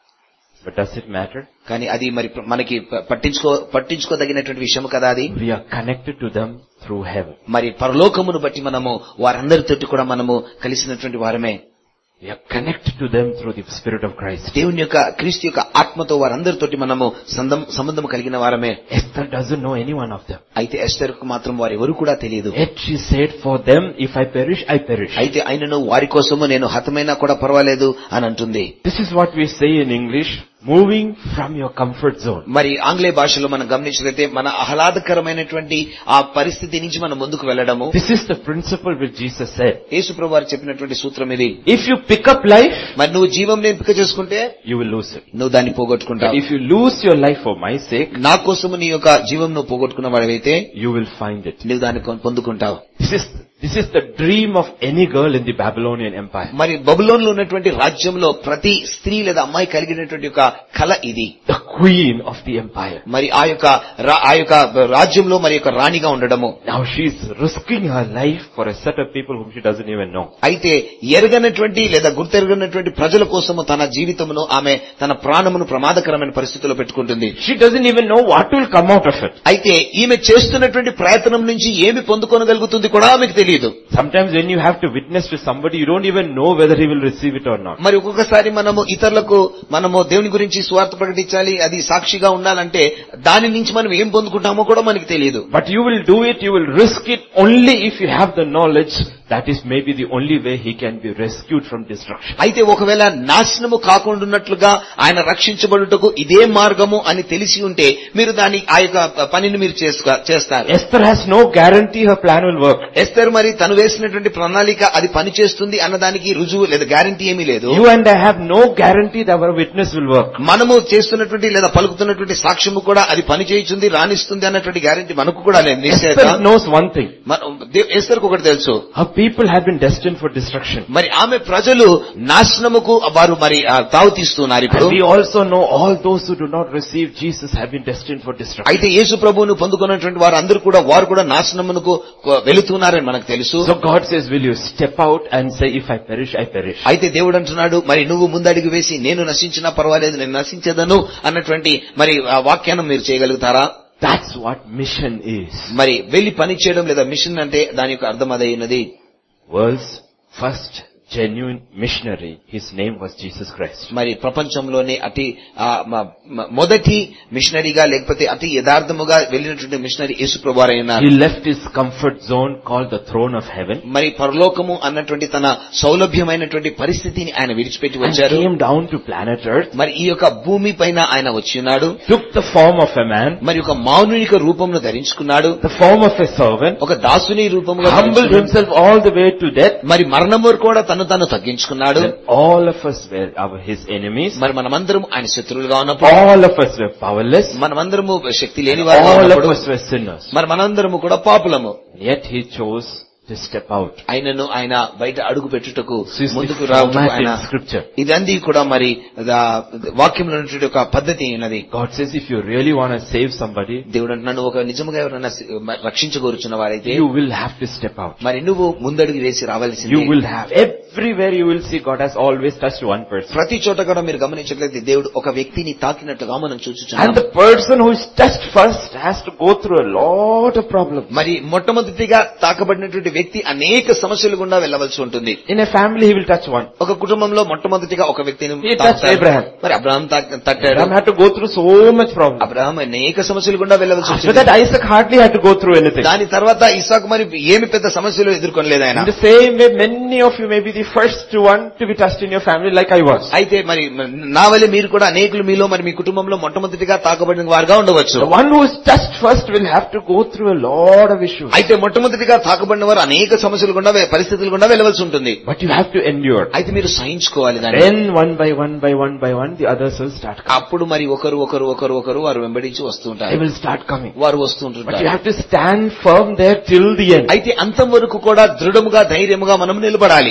Speaker 1: But does it matter?
Speaker 2: కానీ అది మరి ప్ర- మనకి ప- పట్టించుకో పట్టించుకోదగినటువంటి విషయం కదా అది
Speaker 1: We are connected to them through heaven.
Speaker 2: మరి పరలోకమును బట్టి మనము వారందరితోటి కూడా మనము కలిసినటువంటి వారమే
Speaker 1: We are connected to them through the Spirit of Christ.
Speaker 2: దేవుని యొక్క క్రీస్తు యొక్క ఆత్మతో వారందరితోటి మనము సందం- సంబంధం కలిగిన వారమే
Speaker 1: Esther doesn't know any one of them.
Speaker 2: అయితే ఎస్తర్కు మాత్రం వారు ఎవరు కూడా తెలియదు
Speaker 1: Yet she said, for them, if I perish, I perish.
Speaker 2: అయితే ఆయనను వారి కోసము నేను హతమైనా కూడా పర్వాలేదు అని అంటుంది
Speaker 1: This is what we say in English, moving from your comfort zone.
Speaker 2: మరి ఆంగ్లేయ భాషలో మనం గమనించినట్లయితే మన ఆహ్లాదకరమైనటువంటి ఆ పరిస్థితి నుంచి మనం ముందుకు వెళ్ళడము
Speaker 1: This is the principle which Jesus said.
Speaker 2: యేసుప్రభు వారు చెప్పినటువంటి సూత్రం ఇది
Speaker 1: If you pick up life,
Speaker 2: మరి నువ్వు జీవం ఎంపిక చేసుకుంటే
Speaker 1: you will lose it.
Speaker 2: నువ్వు దాన్ని
Speaker 1: But
Speaker 2: పోగొట్టుకుంటావు
Speaker 1: if you lose your life for my sake,
Speaker 2: నా కోసము నీ యొక్క జీవం నువ్వు పోగొట్టుకున్న వాడివైతే
Speaker 1: you will find it.
Speaker 2: నువ్వు దాన్ని కొ- పొందుకుంటావు
Speaker 1: This is, this is the dream of any girl in the Babylonian Empire.
Speaker 2: మరి బబులోన్లో ఉన్నటువంటి రాజ్యంలో ప్రతి స్త్రీ లేదా అమ్మాయి కలిగినటువంటి యొక్క కళ ఇది
Speaker 1: The queen of the empire.
Speaker 2: మరి ఆ యొక్క రా- ఆ యొక్క రాజ్యంలో మరి యొక్క రాణిగా ఉండడము
Speaker 1: Now she's risking her life for a set of people whom she doesn't even know.
Speaker 2: అయితే ఎరగనటువంటి లేదా గుర్తెరగనటువంటి ప్రజల కోసము తన జీవితమును ఆమె తన ప్రాణమును ప్రమాదకరమైన పరిస్థితిలో పెట్టుకుంటుంది
Speaker 1: She doesn't even know what will come out of it.
Speaker 2: అయితే ఈమె చేస్తున్నటువంటి ప్రయత్నం నుంచి ఏమి పొందుకోనగలుగుతుంది కూడా ఆమెకు తెలియదు
Speaker 1: Sometimes when you have to witness to somebody, you don't even know whether he will receive it or not.
Speaker 2: మరి ఒక్కొక్కసారి మనము ఇతరులకు మనము దేవుని గురించి స్వార్థ ప్రకటించాలి అది సాక్షిగా ఉండాలంటే దాని నుంచి మనం ఏం పొందుకుంటామో కూడా మనకి తెలియదు
Speaker 1: But you will do it, you will risk it only if you have the knowledge that is maybe the only way he can be rescued from destruction.
Speaker 2: అయితే ఒకవేళ నాశనము కాకుండా ఉన్నట్లుగా ఆయన రక్షించబడుటకు ఇదే మార్గము అని తెలిసి ఉంటే మీరు దాని ఆ యొక్క పనిని మీరు చేసుక- చేస్తారు
Speaker 1: Esther has no guarantee her plan will work.
Speaker 2: Esther మరి తను వేసినటువంటి ప్రణాళిక అది పనిచేస్తుంది అన్నదానికి రుజువు లేదా గ్యారంటీ ఏమీ లేదు
Speaker 1: You and I have no guarantee that our witness will work.
Speaker 2: మనము చేస్తున్నటువంటి లేదా పలుకుతున్నటువంటి సాక్ష్యము కూడా అది పని చేయించుంది రాణిస్తుంది అన్నటువంటి గ్యారంటీ మనకు కూడా లేదు నిశ్చయత
Speaker 1: Esther knows one thing.
Speaker 2: ఎస్తర్కు ఒకటి తెలుసు
Speaker 1: Her people have been destined for destruction.
Speaker 2: మరి ఆమె ప్రజలు నాశనముకు వారు మరి ఆ, తావు తీస్తున్నారు ఇప్పుడు
Speaker 1: And we also know all those who do not receive Jesus have been destined for destruction.
Speaker 2: అయితే యేసు ప్రభువును పొందుకున్నటువంటి వారు అందరూ కూడా వారు కూడా నాశనమునకు వెళుతున్నారని మనకు తెలుసు
Speaker 1: So God says, will you step out and say, if I perish, I perish.
Speaker 2: అయితే దేవుడు అంటున్నాడు మరి నువ్వు ముందడుగు వేసి నేను నశించినా పర్వాలేదు నేను నశించదను అన్నటువంటి మరి ఆ వాక్యాన్ని మీరు చేయగలుగుతారా
Speaker 1: That's what mission is.
Speaker 2: మరి వెళ్లి పని చేయడం లేదా మిషన్ అంటే దాని యొక్క అర్థం అదే ఉన్నది
Speaker 1: World's first genuine missionary, his name was Jesus Christ.
Speaker 2: మరి ప్రపంచంలోనే అతి ఆ, మ- మ- మొదటి మిషనరీగా లేకపోతే అతి యథార్థముగా వెళ్ళినటువంటి మిషనరీ యేసు ప్రభువారై ఉన్నారు
Speaker 1: He left his comfort zone called the throne of heaven
Speaker 2: మరి పరలోకము అన్నటువంటి తన సౌలభ్యమైనటువంటి పరిస్థితిని ఆయన విడిచిపెట్టి
Speaker 1: and
Speaker 2: వచ్చారు
Speaker 1: came down to planet earth,
Speaker 2: మరి ఈ యొక్క భూమి పైన ఆయన వచ్చి ఉన్నాడు
Speaker 1: took the form of a man,
Speaker 2: మరి ఒక మానవునిక రూపమును ధరించుకున్నాడు
Speaker 1: the form of a servant,
Speaker 2: ఒక దాసుని రూపముగా
Speaker 1: humbled
Speaker 2: ధరించుకున్నాడు.
Speaker 1: himself all the way to death.
Speaker 2: మరి మరణము వరకు కూడా తను తను తగ్గించుకున్నాడు
Speaker 1: Then all of us were our, his enemies.
Speaker 2: మరి మనమందరం ఆయన శత్రువులుగా ఉన్నప్పుడు
Speaker 1: All of us were powerless.
Speaker 2: మనమందరము శక్తి లేని వారు
Speaker 1: All of us were sinners.
Speaker 2: మరి మనందరము కూడా పాపులము
Speaker 1: Yet he chose to step out.
Speaker 2: ఆయనను ఆయన బయట అడుగు పెట్టుటకు
Speaker 1: This is
Speaker 2: ముందుకు
Speaker 1: the
Speaker 2: రావటం
Speaker 1: format
Speaker 2: ఆయన
Speaker 1: in scripture.
Speaker 2: ఇదంది కూడా మరి దా- వాక్యంలో ఉన్నటువంటి ఒక పద్ధతి ఉన్నది
Speaker 1: God says if you really want to save somebody,
Speaker 2: దేవుడు అంటున్నాడు ఒక నిజముగా ఎవరైనా రక్షించగోరుచున్న వారైతే
Speaker 1: you will have to step out.
Speaker 2: మరి నువ్వు ముందడుగు వేసి రావాల్సింది
Speaker 1: You will have. Everywhere you will see God has always touched one person.
Speaker 2: ప్రతి చోట కూడా మీరు గమనించట్లయితే దేవుడు ఒక వ్యక్తిని తాకినట్టుగా మనం
Speaker 1: And
Speaker 2: చూచుచున్నాం
Speaker 1: the person who is touched first has to go through a lot of problems.
Speaker 2: మరి మొట్టమొదటిగా తాకబడినటువంటి వ్యక్తి అనేక సమస్యలు గుండా వెళ్ళవలసి ఉంటుంది
Speaker 1: In a family, he will touch one.
Speaker 2: ఒక కుటుంబంలో మొట్టమొదటిగా ఒక వ్యక్తిని
Speaker 1: He touched
Speaker 2: తాకుతాడు.
Speaker 1: Abraham.
Speaker 2: మరి అబ్రహాం తాక- తట్టాడు
Speaker 1: Abraham had to go through so much problem.
Speaker 2: Abraham అనేక సమస్యలు గుండా వెళ్ళవలసి
Speaker 1: After
Speaker 2: వచ్చింది
Speaker 1: that, Isaac hardly had to go through anything.
Speaker 2: దాని తర్వాత ఇసాకు మరి ఏమి పెద్ద సమస్యలు ఎదుర్కొనలేదు ఆయన
Speaker 1: In the same way, many of you may be the first one to be touched in your family like I was.
Speaker 2: అయితే మరి నా వల్ల మీరు కూడా అనేకులు మీలో మరి మీ కుటుంబంలో మొట్టమొదటిగా తాకబడిన వారుగా ఉండవచ్చు
Speaker 1: The one who is touched first will have to go through a lot of issues.
Speaker 2: అయితే మొట్టమొదటిగా తాకబడిన వారు అనేక సమస్యలు గుండా వే- పరిస్థితులు గుండా వెళ్ళవలసి ఉంటుంది
Speaker 1: But you have to endure.
Speaker 2: అయితే మీరు సహించుకోవాలి దాన్ని
Speaker 1: Then one by one by one by one, the others will start coming.
Speaker 2: అప్పుడు మరి ఒకరు ఒకరు ఒకరు ఒకరు వారు వెంబడించి వస్తూ
Speaker 1: They
Speaker 2: ఉంటారు
Speaker 1: will start coming.
Speaker 2: వారు వస్తూ
Speaker 1: But you
Speaker 2: ఉంటుంటారు
Speaker 1: have to stand firm there till the end.
Speaker 2: అయితే అంతం వరకు కూడా దృఢముగా ధైర్యముగా మనం నిలబడాలి
Speaker 1: That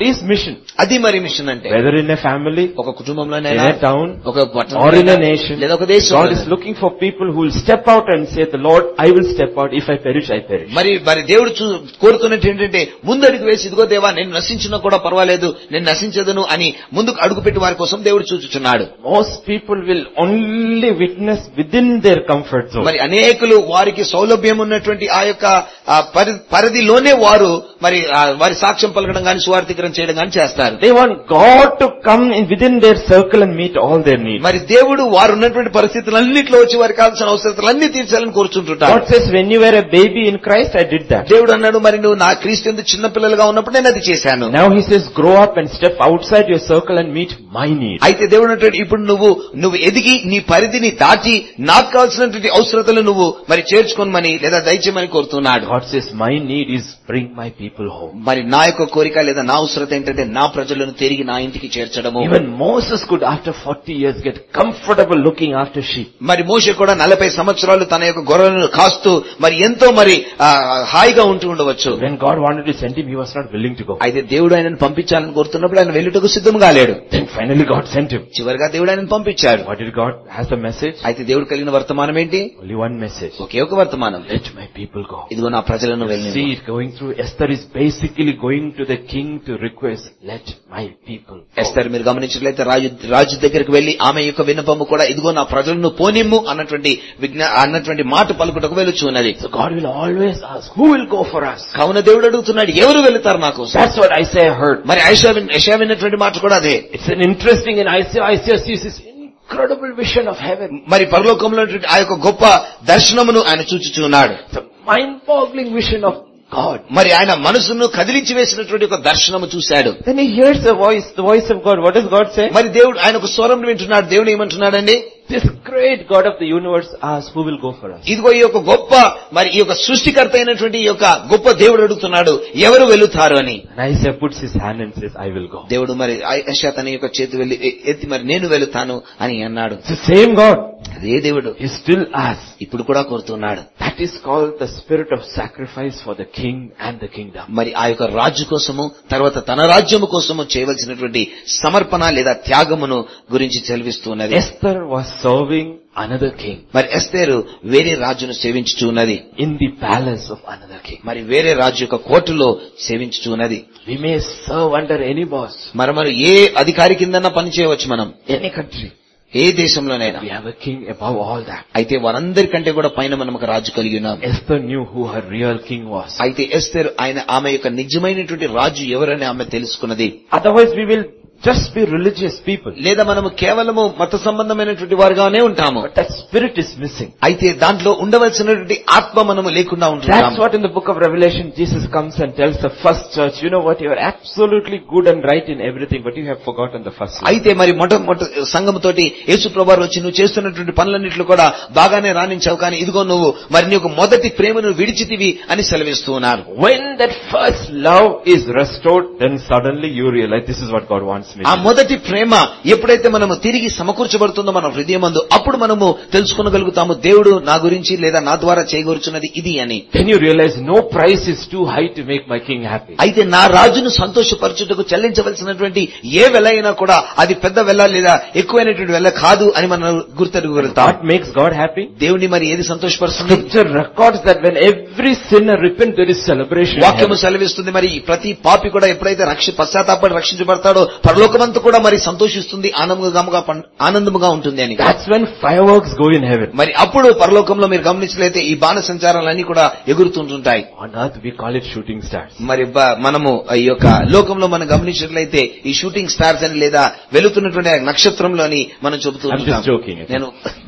Speaker 1: is mission?
Speaker 2: అది మరి మిషన్ అంటే
Speaker 1: Whether in a family,
Speaker 2: ఒక కుటుంబంలోనైనా
Speaker 1: in a town,
Speaker 2: ఒక
Speaker 1: or in a
Speaker 2: పట్టణంలోనైనా,
Speaker 1: nation,
Speaker 2: లేదా ఒక
Speaker 1: God
Speaker 2: దేశం
Speaker 1: is looking for people who will step out and say, the Lord, I will step out. If I perish, I perish.
Speaker 2: మరి మరి దేవుడు చూ- కోరుతున్నట్టు ఏంటంటే ముందు అడుగు వేసి ఇదిగో దేవా నేను నశించినా కూడా పర్వాలేదు నేను నశించదును అని ముందుకు అడుగుపెట్టి వారి కోసం దేవుడు చూచుచున్నాడు
Speaker 1: Most people will only witness within their comfort zone.
Speaker 2: మరి అనేకులు వారికి సౌలభ్యం ఉన్నటువంటి ఆ యొక్క ఆ పరి- పరిధిలోనే వారు మరి ఆ వారి సాక్ష్యం పలకడం కానీ స్వార్థీకరణ చేయడం కానీ చేస్తారు
Speaker 1: They want God to come in within their circle and meet all their needs.
Speaker 2: మరి దేవుడు వారు ఉన్నటువంటి పరిస్థితులన్నింటిలో వచ్చి వారికి కావాల్సిన అవసరాలన్నీ తీర్చాలని కోరుచుంటుంటారు
Speaker 1: God says, when you were a baby in Christ, I did that.
Speaker 2: దేవుడు అన్నాడు మరి నువ్వు నా క్రీస్తు ఎందుకు చిన్న పిల్లలుగా ఉన్నప్పుడు నేను అది చేశాను
Speaker 1: Now he says, grow up and step outside your circle and meet my needs.
Speaker 2: అయితే దేవుడు అంటాడు ఇప్పుడు నువ్వు నువ్వు ఎదిగి నీ పరిధిని దాటి నాకు కావాల్సినటువంటి అవసరతలు నువ్వు మరి చేర్చుకోమని లేదా దయచేయమని కోరుతున్నాడు
Speaker 1: God says, my need is bring my people home.
Speaker 2: మరి నా యొక్క కోరిక లేదా నా అవసరత ఏంటంటే నా ప్రజలను తిరిగి నా ఇంటికి చేర్చడము
Speaker 1: Even Moses could after 40 years get comfortable looking after sheep.
Speaker 2: మరి మోషే కూడా నలభై సంవత్సరాలు తన యొక్క గొర్రెలను కాస్తూ మరి ఎంతో మరి ఆ, హాయిగా ఉంటూ ఉండవచ్చు
Speaker 1: When God wanted to send him, he was not willing to go.
Speaker 2: అయితే దేవుడు ఆయనను పంపించాలని కోరుతున్నప్పుడు ఆయన వెళ్ళుటకు సిద్ధంగా లేడు
Speaker 1: Then finally God sent him.
Speaker 2: చివరిగా దేవుడు ఆయనను పంపించాడు
Speaker 1: What did God has the message?
Speaker 2: అయితే దేవుడు కలిగిన వర్తమానం ఏంటి
Speaker 1: Only one message.
Speaker 2: ఒకే ఒక వర్తమానం
Speaker 1: Let my people go.
Speaker 2: ఇదిగో నా ప్రజలను వెళ్ళి
Speaker 1: See it going through. Esther is basically going to the king to request, let my people go.
Speaker 2: ఎస్తారు మీరు గమనించినట్లయితే రాజు రాజు దగ్గరికి వెళ్లి ఆమె యొక్క విన్నపము కూడా ఇదిగో నా ప్రజలను పోనిమ్ము అన్నటువంటి విజ్ఞా అన్నటువంటి మాట పలుకుటకు వెలుచు ఉన్నది
Speaker 1: So God will always ask, who will go for us?
Speaker 2: కావున దేవుడు అడుగుతున్నాడు ఎవరు వెళుతారు నాకు
Speaker 1: That's what Isaiah heard.
Speaker 2: మరి ఐషా విన్- యెషయా విన్నటువంటి మాట కూడా అదే
Speaker 1: It's an interesting in Isaiah, Isaiah sees this incredible vision of heaven.
Speaker 2: మరి పరలోకంలో ఉన్నటువంటి ఆ యొక్క గొప్ప దర్శనమును ఆయన చూచుచున్నాడు
Speaker 1: It's a mind-boggling vision of God.
Speaker 2: మరి ఆయన మనసును కదిలించి వేసినటువంటి ఒక దర్శనము చూశాడు
Speaker 1: Then he hears the voice, the voice of God. What does God say?
Speaker 2: మరి దేవుడు ఆయన ఒక స్వరం వింటున్నాడు దేవుడు ఏమంటున్నాడండి
Speaker 1: This great God of the universe asks, who will go for us?
Speaker 2: ఇదిగో ఈ యొక్క గొప్ప మరి ఈ యొక్క సృష్టికర్త అయినటువంటి ఈ యొక్క గొప్ప దేవుడు అడుగుతున్నాడు ఎవరు వెళుతారు అని
Speaker 1: And Isaiah puts his hand and says, I will go.
Speaker 2: దేవుడు మరి యెషయా తన యొక్క చేతి వెళ్ళి ఎ- ఎత్తి మరి నేను వెళుతాను అని అన్నాడు
Speaker 1: It's the same God.
Speaker 2: అదే దేవుడు
Speaker 1: He still asks.
Speaker 2: ఇప్పుడు కూడా కోరుతున్నాడు
Speaker 1: That is called the spirit of sacrifice for the king and the kingdom.
Speaker 2: మరి ఆ యొక్క రాజు కోసము తర్వాత తన రాజ్యము కోసము చేయవలసినటువంటి సమర్పణ లేదా త్యాగమును గురించి చెల్విస్తున్నది
Speaker 1: Esther was serving another king
Speaker 2: మరి ఎస్తేరు వేరే రాజును సేవించుచూ ఉన్నది
Speaker 1: in the palace of another king.
Speaker 2: మరి వేరే రాజు యొక్క కోర్టులో సేవించుచూ ఉన్నది
Speaker 1: We may serve under any boss,
Speaker 2: మరి మరి ఏ అధికారి కిందన్నా పని చేయవచ్చు మనం
Speaker 1: any country.
Speaker 2: A దేశంలోనైనా
Speaker 1: We have a king above all that.
Speaker 2: అయితే వారందరికంటే కూడా పైన మనం ఒక రాజు కలిగి ఉన్నాం
Speaker 1: Esther knew who her real king was.
Speaker 2: అయితే ఎస్తేర్ ఆయన ఆమె యొక్క నిజమైనటువంటి రాజు ఎవరని ఆమె తెలుసుకున్నది
Speaker 1: Otherwise we will just be religious people.
Speaker 2: లేదా మనము కేవలము మత సంబంధమైనటువంటి వారుగానే ఉంటాము
Speaker 1: But that spirit is missing.
Speaker 2: అయితే దాంట్లో ఉండవలసినటువంటి ఆత్మ మనము లేకుండా
Speaker 1: That's
Speaker 2: ఉంటున్నాము
Speaker 1: what in the book of Revelation Jesus comes and tells the first church, you know what, you are absolutely good and right in everything, but you have forgotten the first one.
Speaker 2: అయితే మరి మొట్టమొదటి సంఘముతోటి యేసు ప్రభారు వచ్చి నువ్వు చేస్తున్నటువంటి పనులన్నింటిలో కూడా బాగానే రాణించావు కానీ ఇదిగో నువ్వు మరి నీకు మొదటి ప్రేమను విడిచితివి అని సెలవిస్తూ ఉన్నారు
Speaker 1: When that first love is restored, then suddenly you realize this is what God wants me
Speaker 2: ఆ
Speaker 1: to do.
Speaker 2: మొదటి ప్రేమ ఎప్పుడైతే మనము తిరిగి సమకూర్చబడుతుందో మన హృదయమందు అప్పుడు మనము తెలుసుకొనగలుగుతాము దేవుడు నా గురించి లేదా నా ద్వారా చేయగూర్చున్నది ఇది అని
Speaker 1: Then you realize no price is too high to make my king happy.
Speaker 2: అయితే నా రాజును సంతోషపరచుటకు చెల్లించవలసినటువంటి ఏ వెల అయినా కూడా అది పెద్ద వెల లేదా ఎక్కువైనటువంటి వెల కాదు అని మనం గుర్తెరుగు వెళ్తాం
Speaker 1: What makes God happy?
Speaker 2: దేవుని మరి ఏది సంతోషపరుస్తుంది
Speaker 1: Scripture records that when every sinner repents, there is celebration. in
Speaker 2: వాక్యము
Speaker 1: heaven.
Speaker 2: సెలవిస్తుంది మరి ప్రతి పాపి కూడా ఎప్పుడైతే రక్ష పశ్చాత్తాపడి రక్షించబడతాడో పరలోకమంతా కూడా మరి సంతోషిస్తుంది ఆనందముగా పం- ఆనందముగా ఉంటుంది అని
Speaker 1: That's when fireworks go in heaven.
Speaker 2: మరి అప్పుడు పరలోకంలో మీరు గమనించినట్లయితే ఈ బాణ సంచారాలన్నీ కూడా ఎగురుతుంటుంటాయి
Speaker 1: On earth we call it shooting stars.
Speaker 2: మరి బ- మనము ఈ యొక్క లోకంలో మనం గమనించినట్లయితే ఈ షూటింగ్ స్టార్స్ అని లేదా వెలుతున్నటువంటి ఆ నక్షత్రంలో అని మనం చెబుతూ
Speaker 1: I'm just
Speaker 2: ఉంటాం.
Speaker 1: joking.
Speaker 2: నేను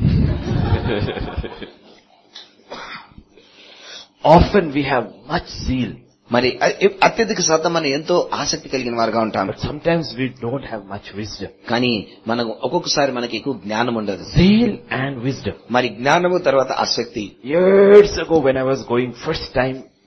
Speaker 1: Often we have much zeal,
Speaker 2: మరి అ- అత్యధిక శాతం మనం ఎంతో ఆసక్తి కలిగిన వారుగా ఉంటాం
Speaker 1: but sometimes we don't have much wisdom.
Speaker 2: కానీ మనం ఒక్కొక్కసారి మనకి ఎక్కువ జ్ఞానం ఉండదు
Speaker 1: Zeal and wisdom.
Speaker 2: మరి జ్ఞానము తర్వాత ఆసక్తి
Speaker 1: Years ago when I was going first time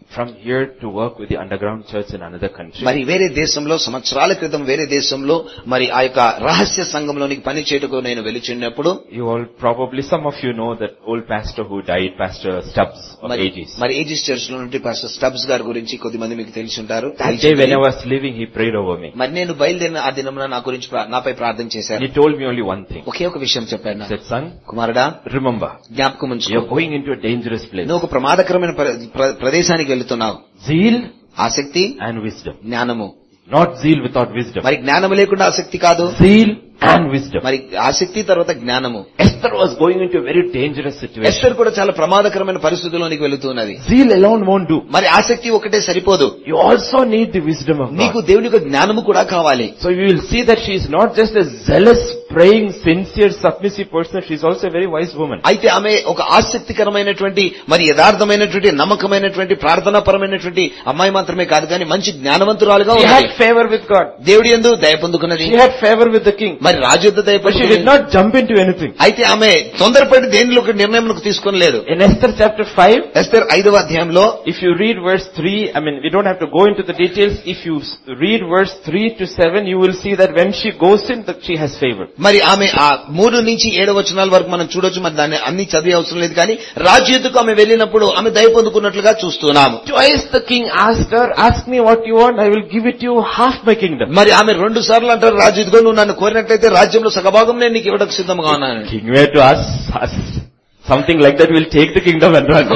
Speaker 1: from here to work with the underground church in another country.
Speaker 2: మరి వేరే దేశంలో సంవత్సరాల క్రితం వేరే దేశంలో మరి ఆ యొక్క రహస్య సంఘంలోనికి పని చేయటకు నేను వెలుచున్నప్పుడు
Speaker 1: You all probably, some of you know that old pastor who died, Pastor Stubbs of
Speaker 2: మరి
Speaker 1: Aegis.
Speaker 2: మరి ఏజిస్ చర్చ్ లో నుండి పాస్టర్ స్టబ్స్ గారి గురించి కొద్దిమంది మీకు తెలిసి ఉంటారు
Speaker 1: That day when I was leaving, he prayed over me.
Speaker 2: మరి నేను బయలుదేరిన ఆ దినమున నా గురించి ప్రా- నాపై ప్రార్థన చేశారు
Speaker 1: He told me only one thing.
Speaker 2: ఒకే ఒక విషయం చెప్పాను
Speaker 1: He
Speaker 2: నాకు.
Speaker 1: said, son,
Speaker 2: కుమారుడా
Speaker 1: remember,
Speaker 2: జ్ఞాపకం ఉంచుకో
Speaker 1: you're going into a dangerous place.
Speaker 2: నువ్వు ఒక ప్రమాదకరమైన ప్ర- ప్ర- ప్రదేశానికి వెళ్తున్నావు
Speaker 1: Zeal
Speaker 2: ఆసక్తి
Speaker 1: and wisdom.
Speaker 2: జ్ఞానము
Speaker 1: Not zeal without wisdom.
Speaker 2: మరి జ్ఞానము లేకుండా ఆసక్తి కాదు
Speaker 1: Zeal and wisdom.
Speaker 2: మరి ఆసక్తి తర్వాత జ్ఞానము
Speaker 1: Esther was going into a very dangerous situation.
Speaker 2: Esther కూడా చాలా ప్రమాదకరమైన పరిస్థితుల్లోనికి వెళుతున్నది
Speaker 1: Zeal alone won't do.
Speaker 2: మరి ఆసక్తి ఒకటే సరిపోదు
Speaker 1: You also need the wisdom of
Speaker 2: నీకు
Speaker 1: God.
Speaker 2: దేవుని యొక్క జ్ఞానము కూడా కావాలి
Speaker 1: So you will see that she is not just a zealous, praying, sincere, submissive person, she is also a very wise woman.
Speaker 2: అయితే ఆమె ఒక ఆసక్తికరమైనటువంటి మరి యథార్థమైనటువంటి నమ్మకమైనటువంటి ప్రార్థనాపరమైనటువంటి అమ్మాయి మాత్రమే కాదు కానీ మంచి జ్ఞానవంతురాలుగా
Speaker 1: She
Speaker 2: ఉన్నది
Speaker 1: had favor with God.
Speaker 2: దేవుడి ఎందు దయ పొందుకున్నది
Speaker 1: She had favor with the king.
Speaker 2: మరి రాజు యొద్ద దయ
Speaker 1: But she did
Speaker 2: పొందుకున్నది
Speaker 1: not jump into anything.
Speaker 2: అయితే ఆమె తొందరపడి దేనిలో ఒక నిర్ణయం తీసుకోలేదు
Speaker 1: In Esther chapter 5,
Speaker 2: ఎస్తర్ ఐదవ అధ్యాయంలో
Speaker 1: if you read verse 3, I mean, we don't have to go into the details. If you s- read verse 3 to 7, you will see that when she goes in, that she has favor.
Speaker 2: మరి ఆమె ఆ మూడు నుంచి ఏడు వచనాల వరకు మనం చూడొచ్చు మరి దాన్ని అన్ని చదివే అవసరం లేదు కానీ రాజు ఎద్దుకు ఆమె వెళ్ళినప్పుడు ఆమె దయ పొందుకున్నట్లుగా చూస్తున్నాము
Speaker 1: Twice the king asked her, ask me what you want, I will give it to you half my kingdom.
Speaker 2: మరి ఆమె రెండు సార్లు అంటారు రాజు ఇదిగో నువ్వు నన్ను కోరినట్లయితే రాజ్యంలో సగభాగం నేను నీకు ఇవ్వడానికి సిద్ధంగా ఉన్నాను
Speaker 1: King were to ask us something like that, we'll take the kingdom and run.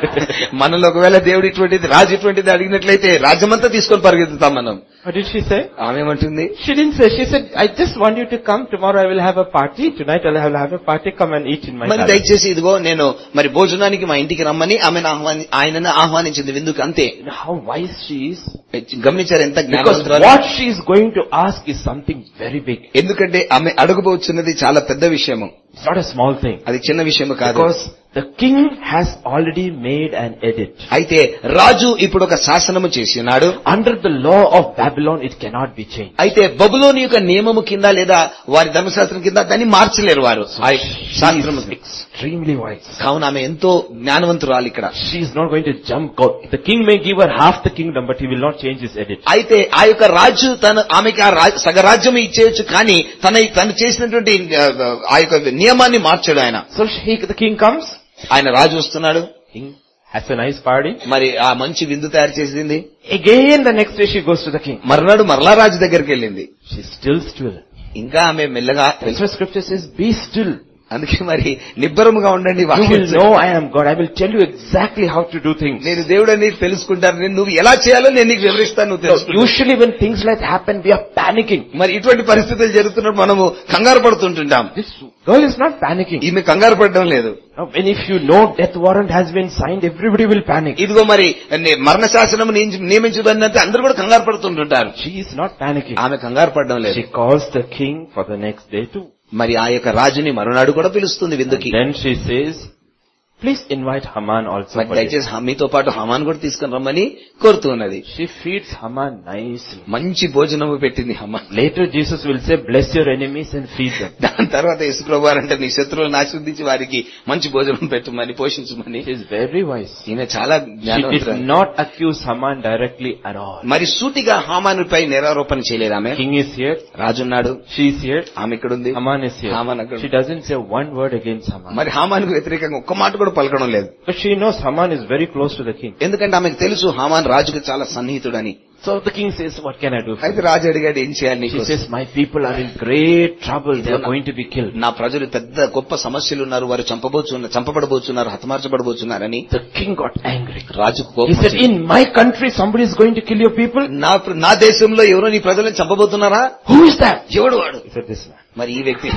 Speaker 2: మనలో ఒకవేళ దేవుడు ఇటువంటిది రాజు ఇటువంటిది అడిగినట్లయితే రాజ్యమంతా తీసుకొని పరిగెత్తుతాం మనం
Speaker 1: what did she say?
Speaker 2: ఆమె ఏమంటుంది
Speaker 1: She didn't say, she said, I just want you to come, tomorrow I will have a party, tonight I will have a party, come and eat in my
Speaker 2: మరి
Speaker 1: palace.
Speaker 2: దయచేసి ఇదిగో నేను మరి భోజనానికి మా ఇంటికి రమ్మని ఆమెను ఆహ్వాని ఆయనను ఆహ్వానించింది విందుకు అంతే
Speaker 1: You know how wise she is?
Speaker 2: గమనించారు ఎంత
Speaker 1: Because
Speaker 2: జ్ఞానవంతురాలు
Speaker 1: what she is going to ask is something very big.
Speaker 2: ఎందుకంటే ఆమె అడుగుపోవచ్చున్నది చాలా పెద్ద విషయము
Speaker 1: It's not a small thing.
Speaker 2: అది చిన్న విషయము కాదు
Speaker 1: Because the king has already made an edit.
Speaker 2: అయితే రాజు ఇప్పుడు ఒక శాసనము చేసి ఉన్నాడు
Speaker 1: Under the law of Babylon, it cannot be changed.
Speaker 2: అయితే బబులోని యొక్క నియమము కింద లేదా వారి ధర్మశాస్త్రం కింద దాన్ని మార్చలేరు వారు ఆ యొక్క
Speaker 1: She
Speaker 2: శాస్త్రము
Speaker 1: is extremely wise.
Speaker 2: కావున ఆమె ఎంతో జ్ఞానవంతురాలు ఇక్కడ
Speaker 1: She is not going to jump out. The king may give her half the kingdom, but he will not change his edit.
Speaker 2: అయితే ఆ యొక్క రాజు తన ఆమెకి ఆ రా- సగరాజ్యం ఇచ్చేయచ్చు కానీ తన తను చేసినటువంటి ఆ, ఆ యొక్క నియమాన్ని మార్చాడు ఆయన
Speaker 1: So he, the king comes,
Speaker 2: ఆయన రాజు వస్తున్నాడు
Speaker 1: king has a nice party.
Speaker 2: మరి ఆ మంచి విందు తయారు చేసింది
Speaker 1: Again the next day she goes to the king.
Speaker 2: మర్నాడు మరలా రాజు దగ్గరికి వెళ్ళింది
Speaker 1: She's still still.
Speaker 2: ఇంకా ఆమె మెల్లగా
Speaker 1: That's why scripture says, be still.
Speaker 2: అందుకే మరి నిబ్బరముగా ఉండండి
Speaker 1: You
Speaker 2: వాక్యం
Speaker 1: will know I am God. I will tell you exactly how to do things.
Speaker 2: నేను దేవుడని తెలుసుకుంటాను నేను నువ్వు ఎలా చేయాలో నేను నీకు వివరిస్తాను నువ్వు
Speaker 1: So
Speaker 2: తెలుసుకుంటావు
Speaker 1: usually when things like happen, we are panicking.
Speaker 2: మరి ఇటువంటి పరిస్థితులు జరుగుతున్నప్పుడు మనము కంగారు పడుతుంటుంటాం
Speaker 1: This girl is not panicking.
Speaker 2: ఈమె కంగారు పడడం లేదు
Speaker 1: Now, when if you know death warrant has been signed, everybody will panic.
Speaker 2: ఇదిగో మరి నే- మరణ శాసనం నియమించబడినంతే అందరూ కూడా కంగారు పడుతుంటుంటారు
Speaker 1: She is not panicking.
Speaker 2: ఆమె కంగారు పడడం లేదు
Speaker 1: She calls the king for the next day too.
Speaker 2: మరి ఆ యొక్క రాజుని మరునాడు కూడా పిలుస్తుంది విందుకి
Speaker 1: Then she says, please invite Haman also
Speaker 2: మరి
Speaker 1: for dinner."
Speaker 2: దయచేసి మీతో పాటు హమాన్ కూడా తీసుకుని రమ్మని కోరుతూ ఉన్నది
Speaker 1: She feeds Haman nicely.
Speaker 2: మంచి భోజనము పెట్టింది హమాన్
Speaker 1: Later Jesus will say, bless your enemies and feed them.
Speaker 2: దాని తర్వాత యేసుప్రభు వారు అంటే నీ శత్రువులను ఆశీర్వదించి వారికి మంచి భోజనం పెట్టమని పోషించమని
Speaker 1: She is very wise.
Speaker 2: ఈమె చాలా
Speaker 1: She did
Speaker 2: జ్ఞానవంతురాలు
Speaker 1: not accuse Haman directly at all.
Speaker 2: మరి సూటిగా హామానుపై నేరారోపణ చేయలేదు ఆమె
Speaker 1: King is here,
Speaker 2: రాజున్నాడు
Speaker 1: she is here,
Speaker 2: ఆమె ఇక్కడ ఉంది
Speaker 1: Haman is here.
Speaker 2: Haman అక్కడ
Speaker 1: She doesn't say one word against Haman.
Speaker 2: మరి హామానుకు వ్యతిరేకంగా ఒక్క మాట కూడా పలకడం లేదు
Speaker 1: But she knows Haman is very close to the king.
Speaker 2: ఎందుకంటే ఆమెకు తెలుసు హామాన్ రాజుకు చాలా సన్నిహితుడని
Speaker 1: So the king says, what can I do for
Speaker 2: అయితే
Speaker 1: you?
Speaker 2: రాజు అడిగాడు ఏం చేయాలి
Speaker 1: She
Speaker 2: నీకు
Speaker 1: says, my people are in great trouble. They are going to be killed.
Speaker 2: నా ప్రజలు పెద్ద గొప్ప సమస్యలు ఉన్నారు వారు చంపబోచున్నారు చంపబడబోతున్నారు హతమార్చబడబోతున్నారని
Speaker 1: The king got angry.
Speaker 2: రాజుకు
Speaker 1: He
Speaker 2: కోపం
Speaker 1: said,
Speaker 2: వచ్చింది.
Speaker 1: in my country somebody is going to kill your people?
Speaker 2: నా ప్ర- నా దేశంలో ఎవరో నీ ప్రజలను చంపబోతున్నారా
Speaker 1: Who is that?
Speaker 2: ఎవడు వాడు
Speaker 1: He said, this man.
Speaker 2: మరి ఈ వ్యక్తి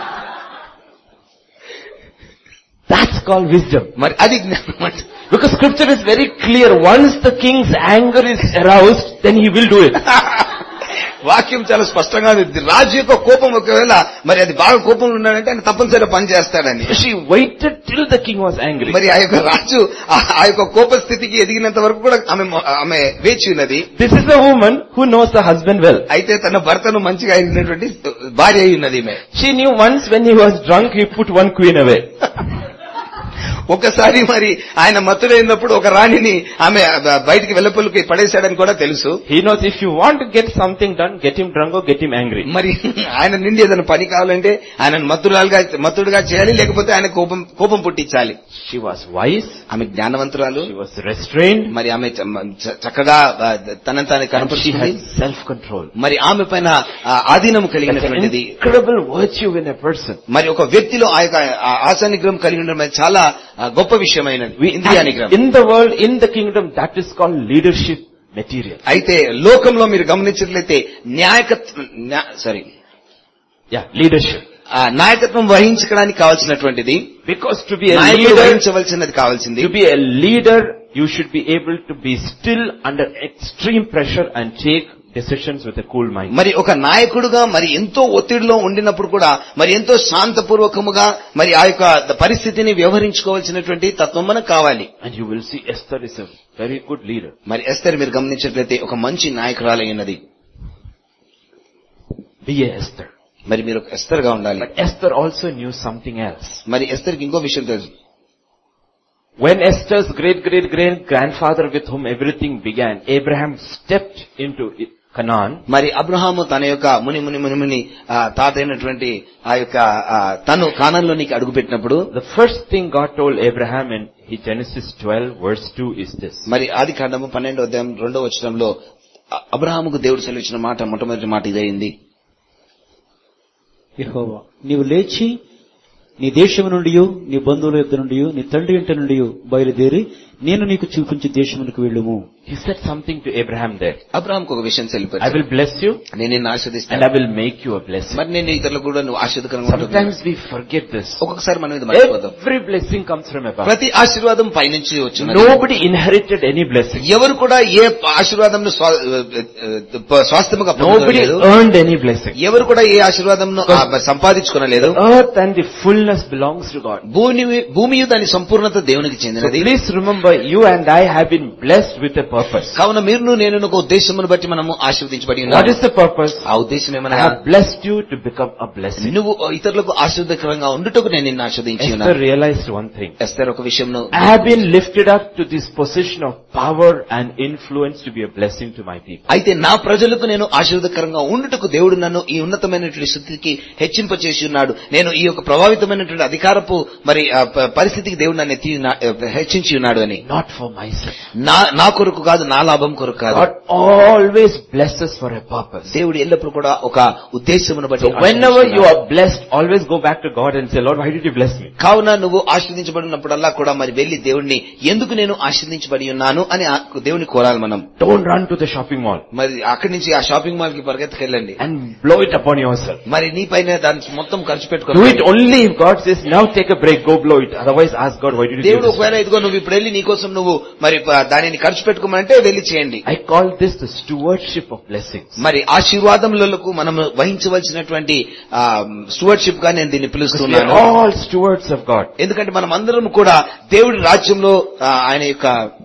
Speaker 1: That's called wisdom.
Speaker 2: మరి అది జ్ఞానం అంటే
Speaker 1: Because scripture is very clear. Once the king's anger is aroused, then he will do it.
Speaker 2: వాక్యం చాలా స్పష్టంగా ఉంది రాజు యొక్క కోపం ఒకవేళ మరి అది బాగా కోపంలో ఉన్నాడంటే ఆయన తప్పనిసరిగా పని చేస్తాడని
Speaker 1: She waited till the king was angry.
Speaker 2: మరి ఆ యొక్క రాజు ఆ- ఆ యొక్క కోప స్థితికి ఎదిగినంత వరకు కూడా ఆమె ఆమె వేచి ఉన్నది
Speaker 1: This is a woman who knows the husband well.
Speaker 2: అయితే తన భర్తను మంచిగా ఎదిగినటువంటి భార్య అయి ఉన్నది ఈమె
Speaker 1: She knew once when he was drunk, he put one queen away.
Speaker 2: ఒకసారి మరి ఆయన మత్తుడైనప్పుడు ఒక రాణిని ఆమె బ- బయటికి వెల్లపల్లికి పడేశాడని కూడా తెలుసు
Speaker 1: He knows if you want to get something done, get him drunk or get him angry.
Speaker 2: మరి ఆయన నుండి ఏదైనా పని కావాలంటే ఆయన మత్తురాలుగా మత్తుడుగా చేయాలి లేకపోతే ఆయన కోపం కోపం పుట్టించాలి
Speaker 1: She was wise,
Speaker 2: ఆమె జ్ఞానవంతురాలు
Speaker 1: she was restrained,
Speaker 2: మరి ఆమె చ- చ- చక్కగా ఆ, తనని తాను
Speaker 1: and she
Speaker 2: కనపరిచింది
Speaker 1: had self-control.
Speaker 2: మరి ఆమె పైన ఆ, ఆధీనము
Speaker 1: That's an
Speaker 2: కలిగినటువంటిది
Speaker 1: incredible virtue in a person.
Speaker 2: మరి ఒక వ్యక్తిలో ఆ యొక్క ఆ ఆశా నిగ్రహం కలిగి ఉండడం అనేది చాలా ఆ, గొప్ప విషయమైనది
Speaker 1: We,
Speaker 2: ఇంద్రియ నిగ్రహం
Speaker 1: in the world, in the kingdom, that is called leadership material.
Speaker 2: అయితే లోకంలో మీరు గమనించినట్లయితే న్యాయకత్వం సారీ
Speaker 1: Yeah, leadership.
Speaker 2: నాయకత్వం వహించడానికి కావాల్సినటువంటిది
Speaker 1: Because to be a
Speaker 2: నాయకుడు
Speaker 1: leader,
Speaker 2: వహించవలసినది కావాల్సింది
Speaker 1: to be a leader, you should be able to be still under extreme pressure and take decisions with a cool mind.
Speaker 2: మరి ఒక నాయకుడుగా మరి ఎంతో ఒత్తిడిలో ఉండినప్పుడు కూడా మరి ఎంతో శాంతపూర్వకముగా మరి ఆ యొక్క పరిస్థితిని వ్యవహరించుకోవాల్సినటువంటి తత్వం మనకు కావాలి
Speaker 1: And you will see Esther is a very good leader.
Speaker 2: మరి ఎస్తర్ మీరు గమనించినట్లయితే ఒక మంచి నాయకురాలై ఉన్నది
Speaker 1: Be a Esther.
Speaker 2: మరి మీరు ఒక ఎస్తర్ గా ఉండాలి
Speaker 1: But Esther also knew something else.
Speaker 2: మరి ఎస్తర్కి ఇంకో విషయం తెలుసు
Speaker 1: When Esther's great great great grandfather with whom everything began, Abraham stepped into Canaan,
Speaker 2: మరి అబ్రహాము తన యొక్క ముని ముని ముని ముని ఆ, తాత అయినటువంటి ఆ యొక్క ఆ, తను కానంలోనికి అడుగుపెట్టినప్పుడు
Speaker 1: the first thing God told Abraham in Genesis 12 verse 2 is this.
Speaker 2: మరి ఆది కాండము పన్నెండో అధ్యాయం రెండో వచనంలో అ- అబ్రహాముకు దేవుడు సెలవిచ్చిన మాట మొట్టమొదటి మాట ఇదైంది
Speaker 3: యెహోవా నీవు లేచి నీ దేశము నుండి నీ బంధువుల యొద్ద నుండి నీ తండ్రి ఇంటి నుండి బయలుదేరి నేను నీకు చూపించే దేశమునకు వెళ్ళుము
Speaker 1: He said something to Abraham there.
Speaker 2: అబ్రహాంకు ఒక విషయం
Speaker 1: I
Speaker 2: తెలిపారు
Speaker 1: will bless you
Speaker 2: నేను నిన్ను
Speaker 1: and
Speaker 2: ఆస్వాదిస్తాను
Speaker 1: I will make you a blessing.
Speaker 2: మరి నేను ఇతరులకు కూడా నువ్వు ఆశీర్వదకరంగా ఉంటావు.
Speaker 1: Sometimes we forget this.
Speaker 2: ఒక్కొక్కసారి మనం ఇది మర్చిపోతాం
Speaker 1: Every blessing comes from above.
Speaker 2: ప్రతి ఆశీర్వాదం పైనుంచి వచ్చిన
Speaker 1: Nobody inherited any blessing.
Speaker 2: ఎవరు కూడా ఏ ఆశీర్వాదం స్వాస్థ్యముగా
Speaker 1: Nobody
Speaker 2: పొందలేదు
Speaker 1: earned any blessing.
Speaker 2: ఎవరు కూడా ఏ ఆశీర్వాదం సంపాదించుకోనలేదు
Speaker 1: The earth and the fullness belongs to God.
Speaker 2: భూమి భూమియు దాని సంపూర్ణత దేవునికి
Speaker 1: So
Speaker 2: చెందినది
Speaker 1: please remember, you and I have been blessed with a purpose.
Speaker 2: కావున మీరును నేను ఒక ఉద్దేశమును బట్టి మనము ఆశీర్వదించబడి
Speaker 1: What
Speaker 2: ఉన్నాము
Speaker 1: is the purpose?
Speaker 2: ఆ ఉద్దేశం
Speaker 1: I
Speaker 2: ఏమనగా
Speaker 1: have blessed you to become a blessing.
Speaker 2: నువ్వు ఇతరులకు ఆశీర్వదకరంగా ఉండుటకు నేను నిన్ను ఆస్వాదించి
Speaker 1: Esther
Speaker 2: ఉన్నాను
Speaker 1: realized one thing.
Speaker 2: ఎస్తర్ ఒక విషయంలో
Speaker 1: I have been lifted up to this position of power and influence to be a blessing to my people.
Speaker 2: అయితే నా ప్రజలకు నేను ఆశీర్వదకరంగా ఉండుటకు దేవుడు నన్ను ఈ ఉన్నతమైనటువంటి స్థితికి హెచ్చింపచేసి ఉన్నాడు నేను ఈ యొక్క ప్రభావితమైనటువంటి అధికారపు మరి ఆ, ప- పరిస్థితికి దేవుడు నన్ను ఎత్తి ఉన్నా- హెచ్చించి ఉన్నాడు అని
Speaker 1: Not for myself.
Speaker 2: నా నా కొరకు కాదు నా లాభం కొరకు కాదు
Speaker 1: God always blesses for a purpose.
Speaker 2: దేవుడు ఎల్లప్పుడూ కూడా ఒక ఉద్దేశమును బట్టి
Speaker 1: So whenever you are blessed, always go back to God and say, Lord, why did you bless me?
Speaker 2: కావున నువ్వు ఆశ్రదించబడినప్పుడల్లా కూడా మరి వెళ్లి దేవుణ్ణి ఎందుకు నేను ఆశ్రదించబడి ఉన్నాను అని ఆ దేవుని కోరాలి మనం
Speaker 1: Don't run to the shopping mall
Speaker 2: మరి అక్కడి నుంచి ఆ షాపింగ్ మాల్ కి పరిగెత్తుకెళ్ళండి
Speaker 1: and blow it upon yourself.
Speaker 2: మరి నీ పైన దానికి మొత్తం ఖర్చు
Speaker 1: Do
Speaker 2: పెట్టుకో
Speaker 1: it only if God says, now take a break, go blow it. Otherwise ask God, why did you do
Speaker 2: దేవుడు
Speaker 1: this?
Speaker 2: ఒకవేళ ఇదిగో నువ్వు ఇప్పుడు వెళ్ళి నీకోసం నువ్వు మరి ప- దానిని ఖర్చు పెట్టుకోమంటే వెళ్ళి చేయండి
Speaker 1: I call this the stewardship of blessings.
Speaker 2: మరి ఆశీర్వాదములకు మనం వహించవలసినటువంటి స్టూవర్షిప్ గా నేను దీన్ని
Speaker 1: Because we are
Speaker 2: పిలుస్తున్నాను
Speaker 1: all stewards of God.
Speaker 2: ఎందుకంటే మనం అందరం కూడా దేవుడి రాజ్యంలో ఆ, ఆయన యొక్క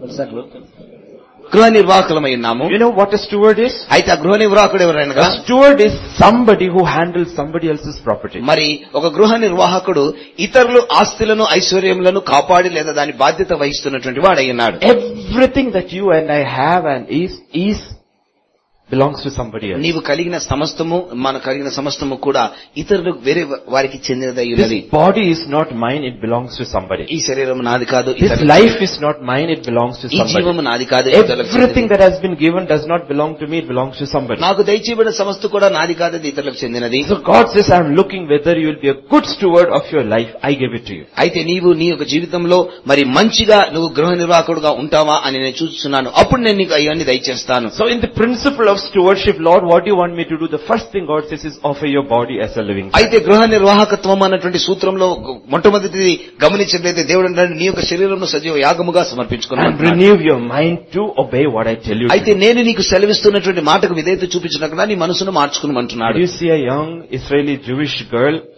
Speaker 2: గృహ నిర్వాహకులమై ఉన్నాము
Speaker 1: You know what a steward is?
Speaker 2: అయితే ఆ గృహ నిర్వాహకుడు ఎవరైనా
Speaker 1: A steward is somebody who handles somebody else's property.
Speaker 2: మరి ఒక గృహ నిర్వాహకుడు ఇతరులు ఆస్తులను ఐశ్వర్యములను కాపాడి లేదా దాని బాధ్యత వహిస్తున్నటువంటి వాడై ఉన్నాడు
Speaker 1: Everything that you and I have and is, is belongs to somebody else.
Speaker 2: నీవు కలిగిన సమస్తము మన కలిగిన సమస్తము కూడా ఇతరులు వేరే వారికి చెందినదై ఉన్నది
Speaker 1: This body is not mine, it belongs to somebody.
Speaker 2: ఈ శరీరం నాది కాదు
Speaker 1: This
Speaker 2: ఇతరులకు
Speaker 1: life is not mine, it belongs to
Speaker 2: ఈ జీవము
Speaker 1: somebody.
Speaker 2: నాది కాదు ఇతరులకు
Speaker 1: Everything
Speaker 2: చెందినది.
Speaker 1: that has been given does not belong to me, it belongs to somebody.
Speaker 2: నాకు దయచేయబడిన సమస్త కూడా నాది కాదు అది ఇతరులకు చెందినది
Speaker 1: So God says, I'm looking whether you will be a good steward of your life. I give it to you.
Speaker 2: అయితే నీవు నీ యొక్క జీవితంలో మరి మంచిగా నువ్వు గృహ నిర్వాహకుడుగా ఉంటావా అని నేను చూస్తున్నాను అప్పుడు నేను నీకు అవన్నీ దయచేస్తాను
Speaker 1: So in the principle of stewardship, Lord, what do you want me to do? The first thing God says is offer your body as a living sacrifice.
Speaker 2: అయితే గృహ నిర్వాహకత్వం అన్నటువంటి సూత్రంలో మొట్టమొదటిది గమనించినట్లయితే దేవుడు అంటాడు, నీ యొక్క శరీరంను సజీవ యాగముగా
Speaker 1: And
Speaker 2: సమర్పించుకున్నాను
Speaker 1: renew your mind to obey what I tell you. to
Speaker 2: అయితే
Speaker 1: do.
Speaker 2: నేను నీకు సెలవిస్తున్నటువంటి మాటకు విధేయత చూపించినక్కడ నీ మనసును
Speaker 1: Did
Speaker 2: మార్చుకునమంటున్నాడు
Speaker 1: you see a young Israeli Jewish girl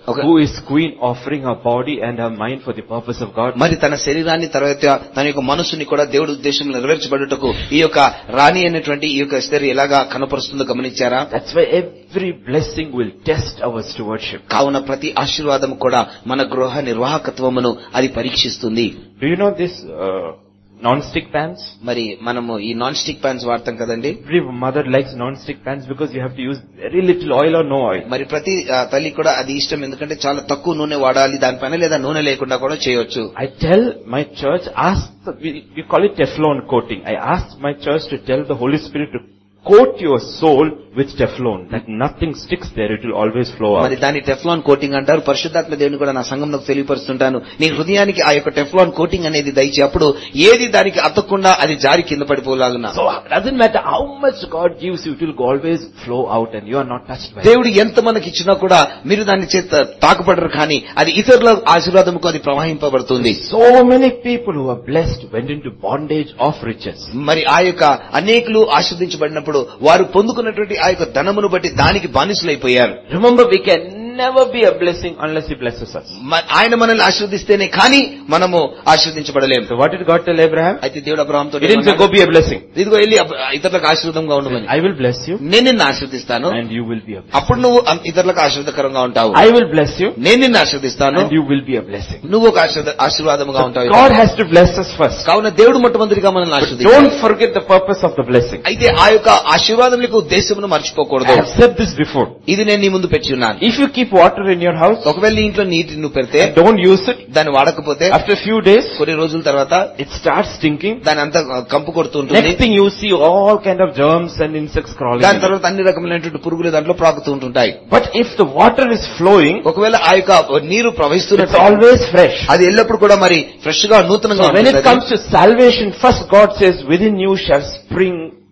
Speaker 2: Okay.
Speaker 1: who is queen offering her body and her mind for the purpose of God.
Speaker 2: మరి తన శరీరాన్ని తర్వాత తన యొక్క మనసుని కూడా దేవుడి ఉద్దేశంలో నెరవేర్చబడుటకు ఈ యొక్క రాణి అనేటువంటి ఈ యొక్క స్త్రీ ఎలాగా కనపరుస్తుందో గమనించారా
Speaker 1: That's why every blessing will test our stewardship.
Speaker 2: కావున ప్రతి ఆశీర్వాదం కూడా మన గృహ నిర్వాహకత్వమును అది పరీక్షిస్తుంది
Speaker 1: Do you know this uh, non-stick pans?
Speaker 2: మరి మనము ఈ నాన్ స్టిక్ ప్యాన్స్ వాడతాం కదండి
Speaker 1: Every mother likes non-stick pans because you have to use very little oil or no oil.
Speaker 2: మరి ప్రతి ఆ, తల్లి కూడా అది ఇష్టం ఎందుకంటే చాలా తక్కువ నూనె వాడాలి దానిపైన లేదా నూనె లేకుండా కూడా చేయొచ్చు
Speaker 1: I tell my church, ask, the, we, we call it Teflon coating. I ask my church to tell the Holy Spirit to coat your soul with Teflon, that nothing sticks there, it will always flow
Speaker 2: మరి
Speaker 1: out.
Speaker 2: దాన్ని Teflon coating అంటారు పరిశుద్ధాత్మ దేవుని కూడా నా సంఘంలో తెలియపరుస్తుంటాను నీ హృదయానికి ఆ యొక్క టెఫ్లాన్ కోటింగ్ అనేది దయచి అప్పుడు ఏది దానికి అత్తకుండా అది జారి కింద పడిపోలాగున
Speaker 1: So it doesn't matter how much God gives you, it will always flow out and you are not touched by it.
Speaker 2: దేవుడు ఎంత మనకి ఇచ్చినా కూడా మీరు దాన్ని చేత తాకపడరు కానీ అది ఇతరుల ఆశీర్వాదముకు అది ప్రవహింపబడుతుంది
Speaker 1: So many people who are blessed went into bondage of riches.
Speaker 2: మరి ఆ యొక్క అనేకులు ఆస్వాదించబడినప్పుడు వారు పొందుకున్నటువంటి ఆ యొక్క ధనమును బట్టి దానికి బానిసలైపోయారు
Speaker 1: Remember, we can never be a blessing unless He blesses us.
Speaker 2: మ- ఆయన మనల్ని ఆశీర్వదిస్తేనే కానీ మనము ఆశీర్వదించబడలేము
Speaker 1: So what did God tell Abraham?
Speaker 2: అయితే దేవుడు అబ్రహాంతో
Speaker 1: He didn't say, go be a blessing.
Speaker 2: ఇదిగో వెళ్ళి అబ్- ఇతరులకు ఆశీర్వదంగా ఉండమని
Speaker 1: I will bless you
Speaker 2: నేను నిన్ను ఆశీర్దిస్తాను
Speaker 1: and you will be a blessing.
Speaker 2: అప్పుడు నువ్వు అం- ఇతరులకు ఆశీర్వదకరంగా ఉంటావు
Speaker 1: I will bless you
Speaker 2: నేను నిన్ను ఆశీర్దిస్తాను
Speaker 1: and you will be a blessing.
Speaker 2: నువ్వు ఒక ఆశీర్వద- ఆశీర్వాదముగా ఉంటావు
Speaker 1: God has to bless us first.
Speaker 2: కావున దేవుడు మొట్టమొదటిగా మనల్ని
Speaker 1: But
Speaker 2: ఆశీర్దిస్తాడు
Speaker 1: don't forget the purpose of the blessing.
Speaker 2: అయితే ఆ యొక్క ఆశీర్వాదం యొక్క ఉద్దేశమును
Speaker 1: I
Speaker 2: మర్చిపోకూడదు
Speaker 1: have said this before.
Speaker 2: ఇది నేను నీ ముందు పెట్టి ఉన్నాను
Speaker 1: If you keep water in your house,
Speaker 2: ఒకవేళ నీ ఇంట్లో నీటి నువ్వు పెడితే
Speaker 1: and don't use it,
Speaker 2: దాన్ని వాడకపోతే
Speaker 1: after a few days,
Speaker 2: కొన్ని రోజుల తర్వాత
Speaker 1: it starts stinking.
Speaker 2: దాని అంతా కంపు కొడుతూ ఉంటుంది
Speaker 1: Next thing you see all kind of germs and insects crawling.
Speaker 2: దాని
Speaker 1: in it.
Speaker 2: తర్వాత అన్ని రకమైనటువంటి పురుగులు దాంట్లో ప్రాకుతూ ఉంటుంటాయి
Speaker 1: But if the water is flowing,
Speaker 2: ఒకవేళ ఆ యొక్క నీరు
Speaker 1: it's
Speaker 2: ప్రవహిస్తున్నట్టు
Speaker 1: always fresh.
Speaker 2: అది ఎల్లప్పుడు కూడా మరి ఫ్రెష్ గా నూతనంగా
Speaker 1: So when it
Speaker 2: ఉంటుంది
Speaker 1: comes to salvation, first God says, within you shall spring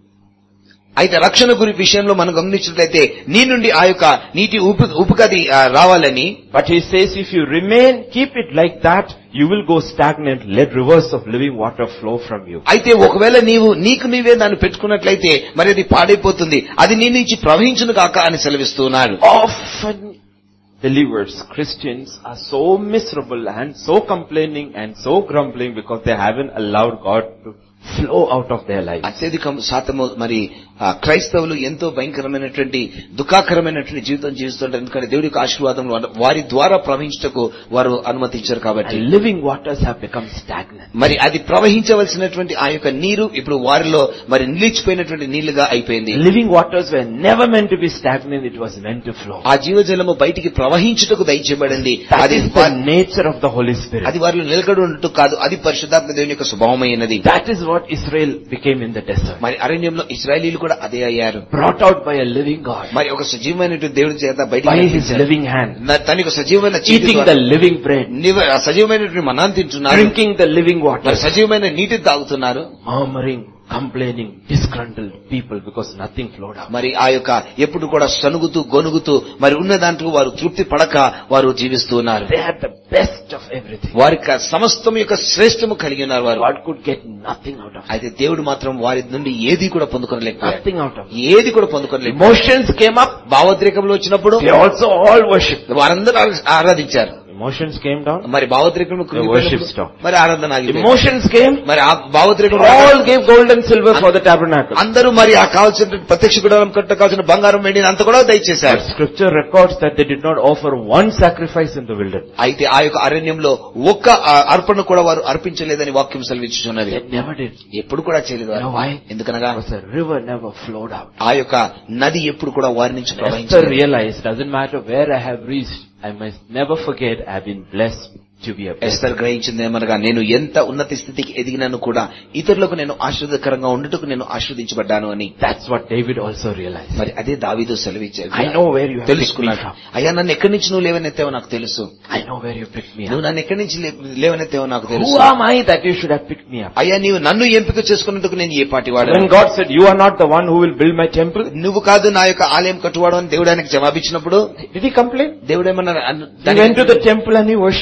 Speaker 2: అయితే రక్షణ గురి విషయంలో మనం గమనించినట్లయితే నీ నుండి ఆ యొక్క నీటి ఉపు ఉపుకది ఆ, రావాలని
Speaker 1: But he says if you remain, keep it like that, you will go stagnant, let rivers of living water flow from you.
Speaker 2: అయితే ఒకవేళ నీవు నీకు నీవే దాన్ని పెట్టుకున్నట్లయితే మరి అది పాడైపోతుంది అది నీ నుంచి ప్రవహించును కాక అని సెలవిస్తున్నారు
Speaker 1: Often believers, Christians are so miserable and so complaining and so grumbling because they haven't allowed God to flow out of their lives.
Speaker 2: అత్యధిక శాతము మరి ఆ, క్రైస్తవులు ఎంతో భయంకరమైనటువంటి దుఃఖాకరమైనటువంటి జీవితం జీవిస్తుంటారు ఎందుకంటే దేవుడి యొక్క ఆశీర్వాదం వారి ద్వారా ప్రవహించటకు వారు అనుమతించారు కాబట్టి
Speaker 1: And living waters have become stagnant.
Speaker 2: మరి అది ప్రవహించవలసినటువంటి ఆ యొక్క నీరు ఇప్పుడు వారిలో మరి నిలిచిపోయినటువంటి నీళ్లుగా అయిపోయింది
Speaker 1: Living waters were never meant to be stagnant, it was meant to flow.
Speaker 2: ఆ జీవజలము బయటికి ప్రవహించుటకు దయచేయబడింది
Speaker 1: That
Speaker 2: అది
Speaker 1: is the
Speaker 2: వా-
Speaker 1: nature of the Holy Spirit.
Speaker 2: అది వారిలో నిలకడ ఉన్నట్టు కాదు అది పరిశుద్ధాత్మ దేవుని యొక్క స్వభావమైనది
Speaker 1: That is what Israel became in the desert.
Speaker 2: మరి అరణ్యంలో ఇస్రాయలీలు కూడా అదే అయ్యారు
Speaker 1: Brought out by a living God.
Speaker 2: మరి ఒక సజీవమైనటువంటి దేవుడి చేత
Speaker 1: By
Speaker 2: బయటికి
Speaker 1: his
Speaker 2: నడిపించారు.
Speaker 1: living hand.
Speaker 2: న- తన యొక్క సజీవమైన చేతి
Speaker 1: Eating
Speaker 2: ద్వారా
Speaker 1: the living bread.
Speaker 2: నీవు ఆ సజీవమైనటువంటి మనాన్ని తింటున్నారు
Speaker 1: Drinking the living water.
Speaker 2: మరి సజీవమైన నీటిని తాగుతున్నారు
Speaker 1: Murmuring, complaining, disgruntled people because nothing flowed out.
Speaker 2: మరి ఆ యొక్క ఎప్పుడు కూడా సనుగుతూ గొనుగుతూ మరి ఉన్న దాంట్లో వారు తృప్తి పడక వారు జీవిస్తూ ఉన్నారు
Speaker 1: They had the best of everything.
Speaker 2: వారి యొక్క సమస్తం యొక్క శ్రేష్టము కలిగి ఉన్నారు వారు
Speaker 1: God could get nothing out of it.
Speaker 2: అయితే దేవుడు మాత్రం వారి నుండి ఏది కూడా పొందుకోలేకపోయారు
Speaker 1: Nothing out of it.
Speaker 2: ఏది కూడా పొందుకోలేదు
Speaker 1: Emotions came up.
Speaker 2: భావోద్రేకంలో వచ్చినప్పుడు
Speaker 1: They also all worshipped.
Speaker 2: వారందరూ ఆ- ఆరాధించారు
Speaker 1: Emotions came down.
Speaker 2: మరి భావోద్రేకంలో
Speaker 1: worship stopped.
Speaker 2: మరి ఆరాధన ఆగిపోయింది.
Speaker 1: Emotions came.
Speaker 2: మరి ఆ భావోద్రేకం
Speaker 1: All gave gold and silver for the tabernacle.
Speaker 2: అందరూ మరి ఆ కావాల్సిన ప్రత్యక్ష గుడారం కట్ట కావాల్సిన బంగారం వెండిని అంత కూడా దయచేశారు
Speaker 1: But scripture records that they did not offer one sacrifice in the wilderness.
Speaker 2: అయితే ఆ యొక్క అరణ్యంలో ఒక్క ఆ, అర్పణ కూడా వారు అర్పించలేదని వాక్యం సెలవిచ్చుచున్నది
Speaker 1: They never did.
Speaker 2: ఎప్పుడు కూడా చేయలేదు వారు.
Speaker 1: You know why?
Speaker 2: ఎందుకనగా
Speaker 1: Because the river never flowed out.
Speaker 2: ఆ యొక్క నది ఎప్పుడు కూడా వారి నుంచి
Speaker 1: Esther
Speaker 2: ప్రవహించలేదు
Speaker 1: realized, doesn't matter where I have reached, I must never forget I've been blessed to be a blessing.
Speaker 2: Esther గ్రహించింది ఏమనగా నేను ఎంత ఉన్నత స్థితికి ఎదిగినాను కూడా ఇతరులకు నేను ఆశ్రదకరంగా ఉండుటకు నేను ఆశ్రదించబడ్డాను అని
Speaker 1: That's what David also realized.
Speaker 2: మరి అదే దావీదు సెలవిచ్చాడు
Speaker 1: I know where you have picked me
Speaker 2: తెలుసుకున్నాడు
Speaker 1: from.
Speaker 2: అయ్యా నన్ను ఎక్కడి నుంచి నువ్వు లేవనెత్తావో నాకు తెలుసు
Speaker 1: I know where you picked me
Speaker 2: నువ్వు
Speaker 1: up.
Speaker 2: నన్ను ఎక్కడి నుంచి లే- లేవనెత్తావో నాకు
Speaker 1: Who
Speaker 2: తెలుసు
Speaker 1: am I that you should have picked me up?
Speaker 2: అయ్యా నీవు నన్ను ఎంపిక చేసుకున్నందుకు నేను ఏ పాటి వాడు
Speaker 1: When God said, you are not the one who will build my temple,
Speaker 2: నువ్వు కాదు నా యొక్క ఆలయం కట్టువాడు అని దేవుడు ఆయనకు జవాబిచ్చినప్పుడు
Speaker 1: did he complain?
Speaker 2: దేవుడు ఏమన్నా అన్న-
Speaker 1: He
Speaker 2: దానికి-
Speaker 1: went to the temple and he worshipped.
Speaker 2: మరి ఆ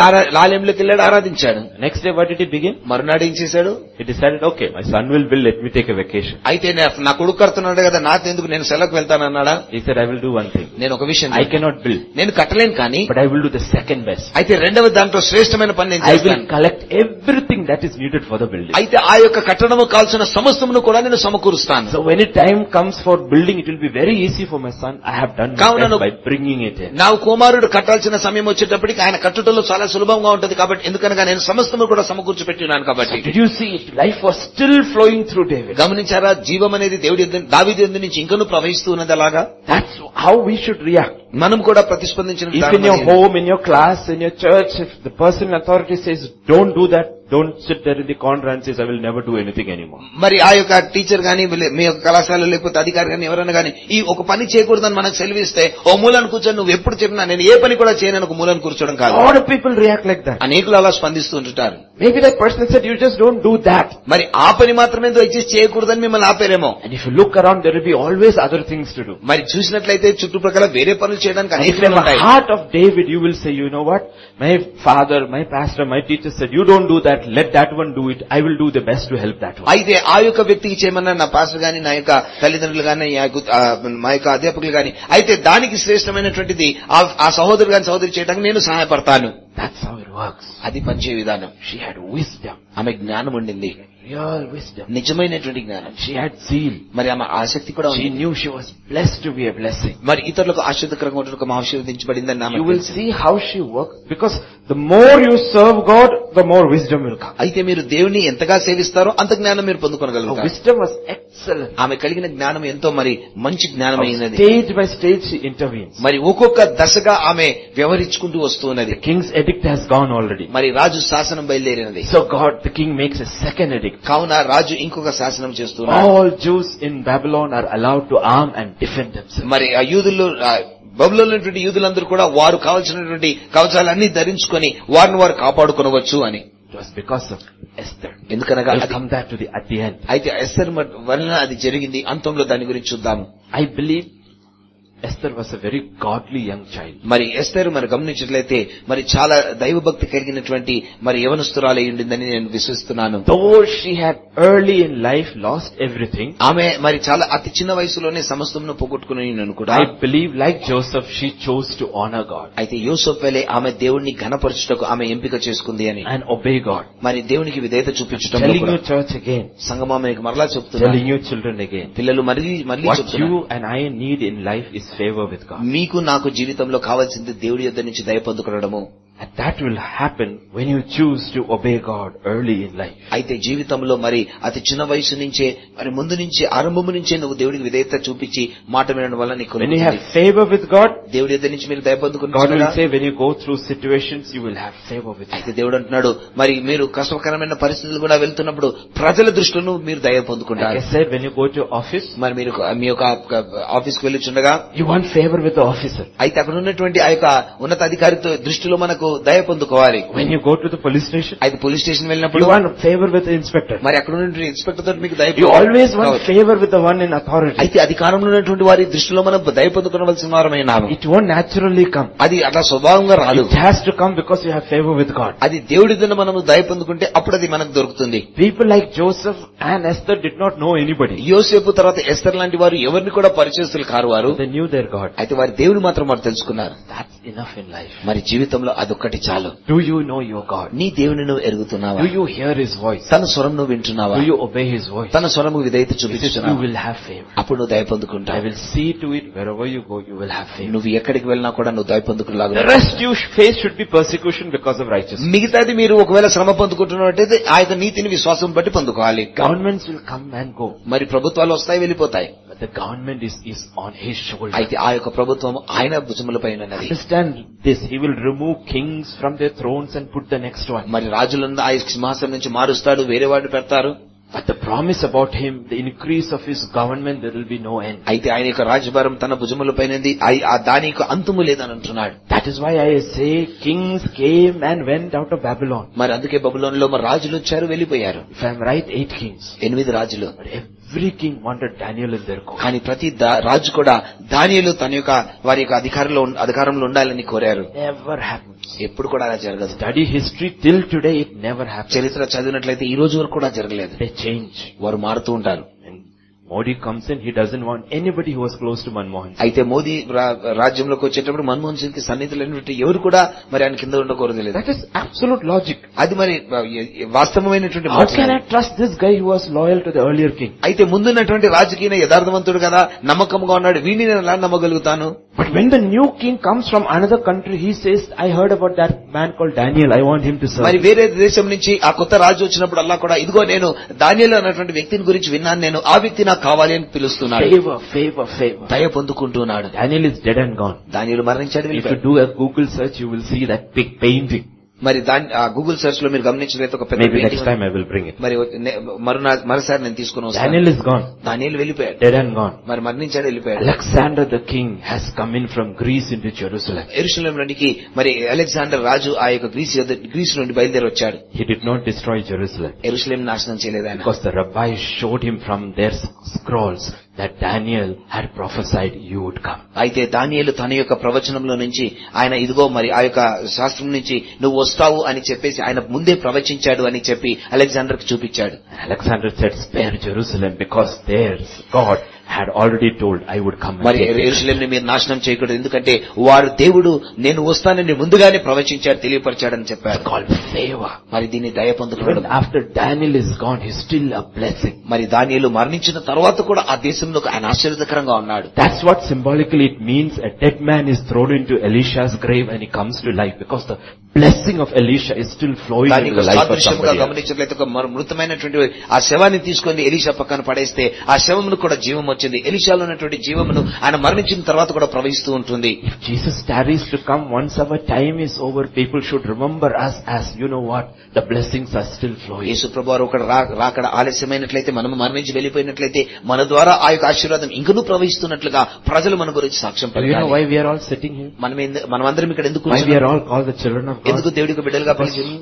Speaker 2: ఆరా- ఆలయంలోకి వెళ్ళాడు ఆరాధించాడు
Speaker 1: Next day, what did he begin?
Speaker 2: మరునాడు ఏం చేశాడు
Speaker 1: He decided, okay, my son will build, let me take a vacation.
Speaker 2: అయితే నే- నా కొడుకు కడుతున్నాడు కదా నాతో ఎందుకు నేను సెలవుకి వెళ్తానన్నాడా
Speaker 1: He said, I will do one thing.
Speaker 2: నేను ఒక విషయం
Speaker 1: I
Speaker 2: చెప్తాను.
Speaker 1: cannot build,
Speaker 2: నేను కట్టలేను కానీ
Speaker 1: but I will do the second best.
Speaker 2: అయితే రెండవ దాంట్లో శ్రేష్టమైన పని నేను
Speaker 1: I will
Speaker 2: చేస్తాను
Speaker 1: collect everything that is needed for the building.
Speaker 2: అయితే ఆ యొక్క కట్టడము కాల్సిన సమస్తమును కూడా నేను సమకూరుస్తాను
Speaker 1: So when it time comes for building, it will be very easy for my son. I have done my
Speaker 2: కావున
Speaker 1: best
Speaker 2: నువ్వు-
Speaker 1: by bringing it in.
Speaker 2: నా కుమారుడు కట్టాల్సిన సమయం వచ్చేటప్పటికి ఆయన కట్టుటలో చాలా సులభంగా ఉంటుంది కాబట్టి ఎందుకనగా నేను సమస్తము కూడా సమకూర్చి పెట్టినాను కాబట్టి
Speaker 1: Did you see it? Life was still flowing through David.
Speaker 2: గమనించారా జీవం అనేది దేవుడి యొద్ద- దావీదు యొద్ద నుంచి ఇంకనూ ప్రవహిస్తూ ఉన్నది అలాగా
Speaker 1: That's how we should react.
Speaker 2: మనం కూడా ప్రతిస్పందించిన
Speaker 1: If
Speaker 2: విధానం
Speaker 1: in your
Speaker 2: అది.
Speaker 1: home, in your class, in your church, if the person in authority says, don't do that, don't sit there in the corner and says, I will never do anything anymore.
Speaker 2: మరి ఆ యొక్క teacher గాని లే- మీ యొక్క కళాశాల లేకపోతే అధికారి గాని ఎవరైనా గాని ఈ ఒక పని చేయకూడదని మనకు సెలవిస్తే ఓ మూలను కూర్చొని నువ్వు ఎప్పుడు చెప్పినా నేను ఏ పని కూడా చేయను ఒక మూలను కూర్చోవడం
Speaker 1: A
Speaker 2: కాదు
Speaker 1: lot of people react like that.
Speaker 2: అనేకులు అలా స్పందిస్తూ ఉంటుంటారు
Speaker 1: Maybe that person said, you just don't do that.
Speaker 2: మరి ఆ పని మాత్రమే దయచేసి చేయకూడదని మిమ్మల్ని ఆపేరేమో
Speaker 1: And if you look around, there will be always other things to do.
Speaker 2: మరి చూసినట్లయితే చుట్టుప్రక్కల వేరే పనులు చేయడానికి
Speaker 1: And if
Speaker 2: అనేకలు
Speaker 1: in the
Speaker 2: ఉంటాయి
Speaker 1: heart of David, you will say, you know what? My father, my pastor, my teacher said, you don't do that, let that one do it. I will do the best to help that one.
Speaker 2: అయితే ఆ యొక్క వ్యక్తికి చేయమన్నా నా pastor గాని నా యొక్క తల్లిదండ్రులు గాని నా యొక్క, ఆ, మా యొక్క అధ్యాపకులు గాని అయితే దానికి శ్రేష్టమైనటువంటిది ఆ- ఆ సహోదరు గాని సహోదరి చేయడానికి నేను సహాయపడతాను
Speaker 1: That's how it works.
Speaker 2: అది పనిచే విధానం
Speaker 1: She had wisdom,
Speaker 2: ఆమె జ్ఞానం ఉండింది
Speaker 1: real wisdom.
Speaker 2: నిజమైనటువంటి జ్ఞానం
Speaker 1: She had zeal.
Speaker 2: మరి ఆమె ఆసక్తి కూడా
Speaker 1: She
Speaker 2: ఉంది
Speaker 1: knew she was blessed to be a blessing.
Speaker 2: మరి ఇతరులకు ఆశ్చర్యకరంగా ఉండడం ఒక ఆశీర్వదించబడిందని ఆమె
Speaker 1: You will see how she works because the more you serve God, the more wisdom will come.
Speaker 2: అయితే మీరు దేవుని ఎంతగా సేవిస్తారో అంత జ్ఞానం మీరు
Speaker 1: Her
Speaker 2: పొందుకోగలుగుతారు
Speaker 1: wisdom was excellent.
Speaker 2: ఆమె కలిగిన జ్ఞానం ఎంతో మరి మంచి జ్ఞానం అయినది
Speaker 1: Stage by stage she intervenes.
Speaker 2: మరి ఒక్కొక్క దశగా ఆమె వ్యవహరించుకుంటూ వస్తున్నది
Speaker 1: The king's edict has gone already.
Speaker 2: మరి రాజు శాసనం బయలుదేరినది
Speaker 1: So God, the king makes a second edict.
Speaker 2: కావున రాజు ఇంకొక శాసనం చేస్తున్నాడు
Speaker 1: All Jews in Babylon are allowed to arm and defend themselves.
Speaker 2: మరి ఆ యూదుల్లో బబులో ఉన్నటువంటి యూదులందరూ కూడా వారు కావాల్సినటువంటి కవచాలన్నీ ధరించుకొని వారిని వారు కాపాడుకొనవచ్చు అని
Speaker 1: It was because of Esther.
Speaker 2: ఎందుకనగా
Speaker 1: I'll
Speaker 2: అది-
Speaker 1: come back to the at the end.
Speaker 2: అయితే ఎస్టర్ వలన అది జరిగింది అంతంలో దాని గురించి చూద్దాము
Speaker 1: I believe Esther was a very godly young child.
Speaker 2: మరి ఎస్తర్ మరి గమనించినట్లయితే మరి చాలా దైవభక్తి కలిగినటువంటి మరి యవనస్తురాలై ఉండిందని నేను విశ్వసిస్తున్నాను
Speaker 1: Though she had early in life lost everything,
Speaker 2: ఆమె మరి చాలా అతి చిన్న వయసులోనే సమస్తమును పోగొట్టుకుని ఉన్నాను కూడా
Speaker 1: I believe like Joseph, she chose to honor God
Speaker 2: అయితే యూసఫ్ వేలే ఆమె దేవుణ్ణి ఘనపరచుటకు ఆమె ఎంపిక చేసుకుంది అని
Speaker 1: and obey God.
Speaker 2: మరి దేవునికి విధేయత చూపించటం
Speaker 1: Telling you church again,
Speaker 2: సంగమా మీకు మరలా చెప్తున్నా
Speaker 1: telling you children again.
Speaker 2: పిల్లలు మళ్ళీ మళ్ళీ
Speaker 1: What
Speaker 2: చెప్తున్నా
Speaker 1: you and I need in life is favor with God.
Speaker 2: మీకు నాకు జీవితంలో కావాల్సింది దేవుడి యొద్ద నుంచి దయ పొందుకోవడము
Speaker 1: And that will happen when you choose to obey God early in life.
Speaker 2: అయితే జీవితంలో మరి అతి చిన్న వయసు నుంచే మరి ముందు నుంచి ఆరంభము నుంచే నువ్వు దేవుడికి విధేయత చూపించి మాట వినడం వల్ల నీకు
Speaker 1: When you have
Speaker 2: కలుగుతుంది.
Speaker 1: favor with God,
Speaker 2: దేవుడి యొద్ద నుంచి మీరు దయ
Speaker 1: God will
Speaker 2: పొందుకుంటున్నారా
Speaker 1: say when you go through situations, you will have favor with Him.
Speaker 2: అయితే దేవుడు అంటున్నాడు మరి మీరు కష్టకరమైన పరిస్థితులు కూడా వెళ్తున్నప్పుడు ప్రజల దృష్టిలో మీరు దయ
Speaker 1: Like
Speaker 2: పొందుకుంటారు
Speaker 1: I said, when you go to office,
Speaker 2: మరి మీరు మీ యొక్క ఆఫీస్కి వెళ్ళిచుండగా
Speaker 1: you want favor with the officer.
Speaker 2: అయితే అక్కడ ఉన్నటువంటి ఆ యొక్క ఉన్నతాధికారితో దృష్టిలో మనకు దయ పొందుకోవాలి
Speaker 1: When you go to the police station,
Speaker 2: అయితే పోలీస్ స్టేషన్
Speaker 1: you
Speaker 2: వెళ్ళినప్పుడు
Speaker 1: want favor with the inspector.
Speaker 2: మరి అక్కడ ఉన్నటువంటి ఇన్స్పెక్టర్ తోటి మీకు దయ
Speaker 1: You always want
Speaker 2: కావాలి.
Speaker 1: favor with the one in authority.
Speaker 2: అయితే అధికారంలో ఉన్నటువంటి వారి దృష్టిలో మనం దయ పొందుకోవలసిన వారమైనాము
Speaker 1: It won't naturally come.
Speaker 2: అది అట్లా స్వభావంగా రాదు
Speaker 1: It has to come because you have favor with God.
Speaker 2: అది దేవుడి దిన మనము దయ పొందుకుంటే అప్పుడు అది మనకు దొరుకుతుంది
Speaker 1: People like Joseph and Esther did not know anybody.
Speaker 2: యోసేపు తర్వాత ఎస్తర్ లాంటి వారు ఎవరిని కూడా పరిచయస్తులు కారు వారు
Speaker 1: They knew their God.
Speaker 2: అయితే వారి దేవుని మాత్రం వారు తెలుసుకున్నారు
Speaker 1: That's enough in life.
Speaker 2: మరి జీవితంలో అదొక్కటి చాలు
Speaker 1: Do you know your God?
Speaker 2: నీ దేవుని నువ్వు ఎరుగుతున్నావా
Speaker 1: Do you hear His voice?
Speaker 2: తన స్వరం నువ్వు వింటున్నావా
Speaker 1: Do you obey His voice?
Speaker 2: తన స్వరము విధేయత
Speaker 1: He says you
Speaker 2: చూపిస్తున్నావా
Speaker 1: will have favor.
Speaker 2: అప్పుడు నువ్వు దయ
Speaker 1: I
Speaker 2: పొందుకుంటావు
Speaker 1: will see to it wherever you go, you will have favor.
Speaker 2: నువ్వు ఎక్కడికి వెళ్ళినా కూడా నువ్వు దయ
Speaker 1: The
Speaker 2: పొందుకునేలాగా
Speaker 1: rest you face should be persecution because of righteousness.
Speaker 2: మిగతాది మీరు ఒకవేళ శ్రమ పొందుకుంటున్నట్టయితే ఆ యొక్క నీతిని విశ్వాసం బట్టి పొందుకోవాలి
Speaker 1: Governments will come and go,
Speaker 2: మరి ప్రభుత్వాలు వస్తాయి వెళ్ళిపోతాయి
Speaker 1: but the government is, is on His shoulder.
Speaker 2: అయితే ఆ యొక్క ప్రభుత్వం ఆయన భుజములపై ఉన్నది
Speaker 1: Understand this. He will remove kings from their thrones and put the next one.
Speaker 2: మరి రాజులను ఆ సింహాసనం నుంచి మారుస్తాడు వేరే వాడిని పెడతారు
Speaker 1: But the promise about him, the increase of his government, there will be no end.
Speaker 2: అయితే ఆయన యొక్క రాజ్యభారం తన భుజములపైనది అయి- ఆ దాని యొక్క అంతుము లేదని అంటున్నాడు
Speaker 1: That is why I say kings came and went out of Babylon.
Speaker 2: మరి అందుకే బబులోన్ లో మరి రాజులు వచ్చారు వెళ్ళిపోయారు
Speaker 1: If I am right, eight kings.
Speaker 2: ఎనిమిది రాజులు
Speaker 1: But Every king wanted Daniel in their court.
Speaker 2: కానీ ప్రతి దా- రాజు కూడా దానియలు తన యొక్క వారి యొక్క అధికారంలో ఉన్- అధికారంలో ఉండాలని కోరారు
Speaker 1: Never happens.
Speaker 2: ఎప్పుడు కూడా అలా జరగదు
Speaker 1: Study history till today, it never happens.
Speaker 2: చరిత్ర చదివినట్లయితే ఈ రోజు వరకు కూడా జరగలేదు
Speaker 1: They change.
Speaker 2: వారు మారుతూ ఉంటారు
Speaker 1: And Modi comes in, he doesn't want anybody who was close to Manmohan Singh.
Speaker 2: అయితే మోదీ రా- రాజ్యంలోకి వచ్చేటప్పుడు మన్మోహన్ సింగ్ కి సన్నిధులైనటువంటి ఎవరు కూడా మరి ఆయన కింద ఉండకూడదు లేదు
Speaker 1: That is absolute logic.
Speaker 2: అది మరి ఎ- ఎ- వాస్తవమైనటువంటి
Speaker 1: How can
Speaker 2: మాట.
Speaker 1: I trust this guy who was loyal to the earlier king?
Speaker 2: అయితే ముందున్నటువంటి రాజకీయ యథార్థవంతుడు కదా నమ్మకంగా ఉన్నాడు వీడిని నేను ఎలా నమ్మగలుగుతాను
Speaker 1: But when the new king comes from another country, he says, I heard about that man called Daniel, I want him to serve.
Speaker 2: మరి వేరే దేశం నుంచి ఆ కొత్త రాజు వచ్చినప్పుడు అల్లా కూడా ఇదిగో నేను దానిలో అన్నటువంటి వ్యక్తిని గురించి విన్నాను నేను ఆ వ్యక్తి నాకు కావాలి అని పిలుస్తున్నాడు
Speaker 1: Favor, favor, favor.
Speaker 2: దయ పొందుకుంటున్నాడు
Speaker 1: Daniel is dead and gone.
Speaker 2: దానిలో మరణించాడు
Speaker 1: If you
Speaker 2: వెళ్ళిపోయాడు.
Speaker 1: do a Google search, you will see that big painting.
Speaker 2: మరి దాని ఆ గూగుల్ సెర్చ్ లో మీరు గమనించినట్లయితే ఒక పెద్ద
Speaker 1: Maybe
Speaker 2: painting
Speaker 1: next time I will bring it.
Speaker 2: మరి నే- మరునా- మరోసారి నేను తీసుకుని వస్తాను
Speaker 1: Daniel is gone,
Speaker 2: దానిలో వెళ్ళిపోయాడు
Speaker 1: dead and gone.
Speaker 2: మరి మరణించాడు వెళ్ళిపోయాడు
Speaker 1: Alexander the king has come in from Greece into Jerusalem.
Speaker 2: ఎరుసలంలోనికి మరి అలెగ్జాండర్ రాజు ఆ యొక్క గ్రీస్ యొద్ద- గ్రీస్ నుండి బయలుదేరి వచ్చాడు
Speaker 1: He did not destroy Jerusalem
Speaker 2: Jerusalem నాశనం చేయలేదు ఆయన
Speaker 1: because the rabbis showed him from their scrolls that Daniel had prophesied you would come.
Speaker 2: అయితే దానియేలు తన యొక్క ప్రవచనంలో నుంచి ఆయన ఇదిగో మరి ఆ యొక్క శాస్త్రం నుంచి నువ్వు వస్తావు అని చెప్పేసి ఆయన ముందే ప్రవచించాడు అని చెప్పి అలెగ్జాండర్ కి చూపించాడు
Speaker 1: And Alexander said, spare Jerusalem because there's God had already told I would come and
Speaker 2: మరి
Speaker 1: take it.
Speaker 2: ఎరుసలేంని మీరు నాశనం చేయకూడదు ఎందుకంటే వారు దేవుడు నేను వస్తానని ముందుగానే ప్రవచించాడు తెలియపరిచాడని
Speaker 1: It's
Speaker 2: చెప్పారు
Speaker 1: called favor.
Speaker 2: మరి దీన్ని దయ పొందుకోవడం
Speaker 1: Even after Daniel is gone, he's still a blessing.
Speaker 2: మరి దానియేలు మరణించిన తర్వాత కూడా ఆ దేశంలో ఆయన ఆశ్చర్యకరంగా ఉన్నాడు
Speaker 1: That's what symbolically it means a dead man is thrown into Elisha's grave and he comes to life because the blessing of Elisha is still flowing
Speaker 2: దానికి
Speaker 1: into the life of
Speaker 2: సాదృశ్యంగా
Speaker 1: somebody else.
Speaker 2: గమనించినట్లయితే ఒక మర- మృతమైనటువంటి ఆ శవాన్ని తీసుకొని Elisha పక్కన పడేస్తే ఆ శవమును కూడా జీవం వచ్చింది ఎలీషాలో ఉన్నటువంటి జీవమును ఆయన మరణించిన తర్వాత కూడా ప్రవహిస్తూ ఉంటుంది
Speaker 1: If Jesus tarries to come once our time is over, people should remember us as, you know what, the blessings are still flowing.
Speaker 2: యేసు ప్రభు వారు ఒకడు రా- రాకడ ఆలస్యమైనట్లయితే మనం మరణించి వెళ్ళిపోయినట్లయితే మన ద్వారా ఆ యొక్క ఆశీర్వాదం ఇంకనూ ప్రవహిస్తున్నట్లుగా ప్రజలు మన గురించి సాక్ష్యం
Speaker 1: Do you know
Speaker 2: పలికాలి
Speaker 1: why we are all sitting here?
Speaker 2: మనం ఎందు- మనమందరం ఇక్కడ ఎందుకు
Speaker 1: Why we
Speaker 2: కూర్చున్నాం?
Speaker 1: are all called the children of
Speaker 2: ఎందుకు
Speaker 1: God?
Speaker 2: దేవుడికి బిడ్డలుగా
Speaker 1: Because
Speaker 2: పిలిచి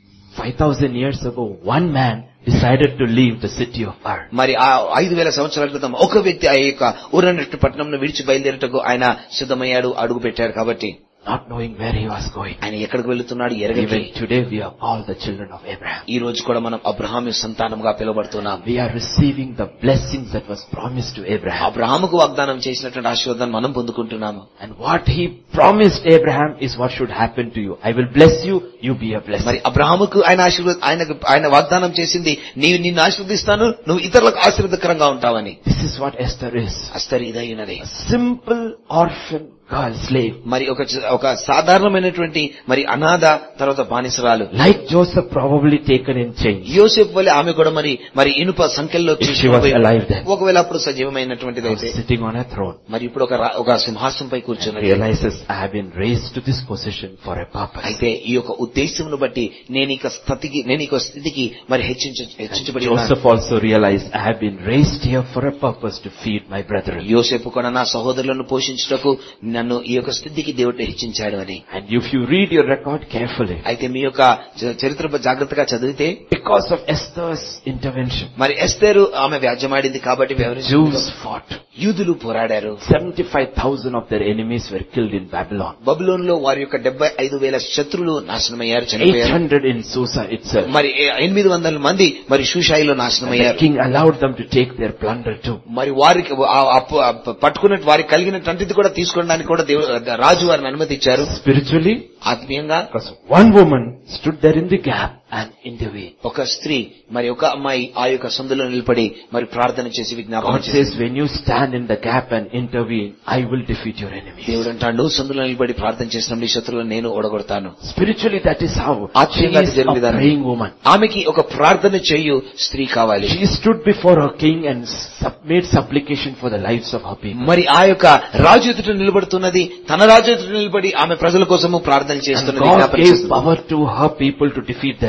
Speaker 1: 5,000 years ago, one man decided to leave the city of Ar.
Speaker 2: మరి ఆ ఐదు వేల సంవత్సరాల క్రితం ఒక వ్యక్తి ఆ యొక్క ఊరన్నట్టు పట్టణంను విడిచి బయలుదేరటకు ఆయన సిద్ధమయ్యాడు అడుగు పెట్టాడు కాబట్టి
Speaker 1: not knowing where he was going.
Speaker 2: ఆయన ఎక్కడికి వెళుతున్నాడు ఎరగలి
Speaker 1: Even today we are all the children of Abraham.
Speaker 2: ఈ రోజు కూడా మనం అబ్రహాము సంతానంగా పిలువబడుతున్నాం
Speaker 1: We are receiving the blessings that was promised to Abraham.
Speaker 2: అబ్రహాముకు వాగ్దానం చేసినటువంటి ఆశీర్వాదాన్ని మనం పొందుకుంటున్నాము
Speaker 1: And what he promised Abraham is what should happen to you. I will bless you, you be a blessing.
Speaker 2: మరి అబ్రహాముకు ఆయన ఆశీర్వాద ఆయనకు ఆయన వాగ్దానం చేసింది నీవు నిన్ను ఆశీర్వదిస్తాను నువ్వు ఇతరులకు ఆశీర్వదకరంగా ఉంటావని
Speaker 1: This is what Esther is.
Speaker 2: అస్తరి ఇదైనది
Speaker 1: A simple orphan girl, slave.
Speaker 2: మరి ఒక ఒక సాధారణమైనటువంటి మరి అనాథ తర్వాత బానిసరాలు
Speaker 1: Like Joseph probably taken in chains.
Speaker 2: యోసేఫ్ వల్ల ఆమె కూడా మరి మరి ఇనుప సంఖ్యల్లో
Speaker 1: If she was alive then.
Speaker 2: ఒకవేళ అప్పుడు సజీవమైనటువంటిది
Speaker 1: Now
Speaker 2: అయితే
Speaker 1: sitting on a throne.
Speaker 2: మరి ఇప్పుడు ఒక రా- ఒక సింహాసనంపై కూర్చున్నది
Speaker 1: Realizes I have been raised to this position for a purpose.
Speaker 2: అయితే ఈ యొక్క ఉద్దేశమును బట్టి నేను ఇక స్థితికి నేను ఇక స్థితికి మరి హెచ్చించ హెచ్చించబడి ఉన్నాను.
Speaker 1: Joseph also realized I have been raised here for a purpose to feed my brethren.
Speaker 2: యోసేపు కూడా నా సహోదరులను పోషించుటకు నన్ను ఈ యొక్క స్థితికి దేవుడు హెచ్చించాడు అని
Speaker 1: And if you read your record carefully,
Speaker 2: అయితే మీ యొక్క చ- చరిత్ర జాగ్రత్తగా చదివితే
Speaker 1: because of Esther's intervention,
Speaker 2: మరి ఎస్తేరు ఆమె వ్యాజ్యమాడింది కాబట్టి వ్యవహరించింది.
Speaker 1: Jews fought.
Speaker 2: యూదులు పోరాడారు
Speaker 1: 75,000 of their enemies were killed in Babylon.
Speaker 2: Babylon లో వారి యొక్క డెబ్బై ఐదు వేల శత్రులు నాశనమయ్యారు చనిపోయారు
Speaker 1: 800 in Susa itself.
Speaker 2: మరి ఏ- ఎనిమిది వందల మంది మరి షూషాయిలో
Speaker 1: And the
Speaker 2: నాశనమయ్యారు
Speaker 1: king allowed them to take their plunder too.
Speaker 2: మరి వారికి ఆ- అప్పు- అప్పు- పట్టుకున్నట్టు వారికి కలిగినటువంటిది కూడా తీసుకోవడానికి కూడా దేవు రాజు వారిని అనుమతిచ్చారు
Speaker 1: Spiritually,
Speaker 2: ఆత్మీయంగా
Speaker 1: because one woman stood there in the gap and intervened.
Speaker 2: ఒక స్త్రీ మరి ఒక అమ్మాయి ఆ యొక్క సందులో నిలబడి మరి ప్రార్థన చేసి విజ్ఞాపన
Speaker 1: God
Speaker 2: చేసి
Speaker 1: says, when you stand in the gap and intervene, I will defeat your enemies.
Speaker 2: దేవుడు అంటాడు సందులో నిలబడి ప్రార్థన చేసినప్పుడు ఈ శత్రువులను నేను ఓడగొడతాను
Speaker 1: Spiritually, that is how. She
Speaker 2: ఆత్మీయంగా అది
Speaker 1: is
Speaker 2: జరిగే
Speaker 1: a
Speaker 2: విధానం.
Speaker 1: praying woman.
Speaker 2: ఆమెకి ఒక ప్రార్థన చేయు స్త్రీ కావాలి
Speaker 1: She stood before her king and sub- made supplication for the lives of her people.
Speaker 2: మరి ఆ యొక్క రాజు ఎదుట నిలబడుతున్నది తన రాజు ఎదుట నిలబడి ఆమె ప్రజల కోసము ప్రార్థన
Speaker 1: And
Speaker 2: చేస్తున్నది
Speaker 1: God
Speaker 2: జ్ఞాపన
Speaker 1: gave
Speaker 2: చేస్తున్నది.
Speaker 1: power to her people to defeat their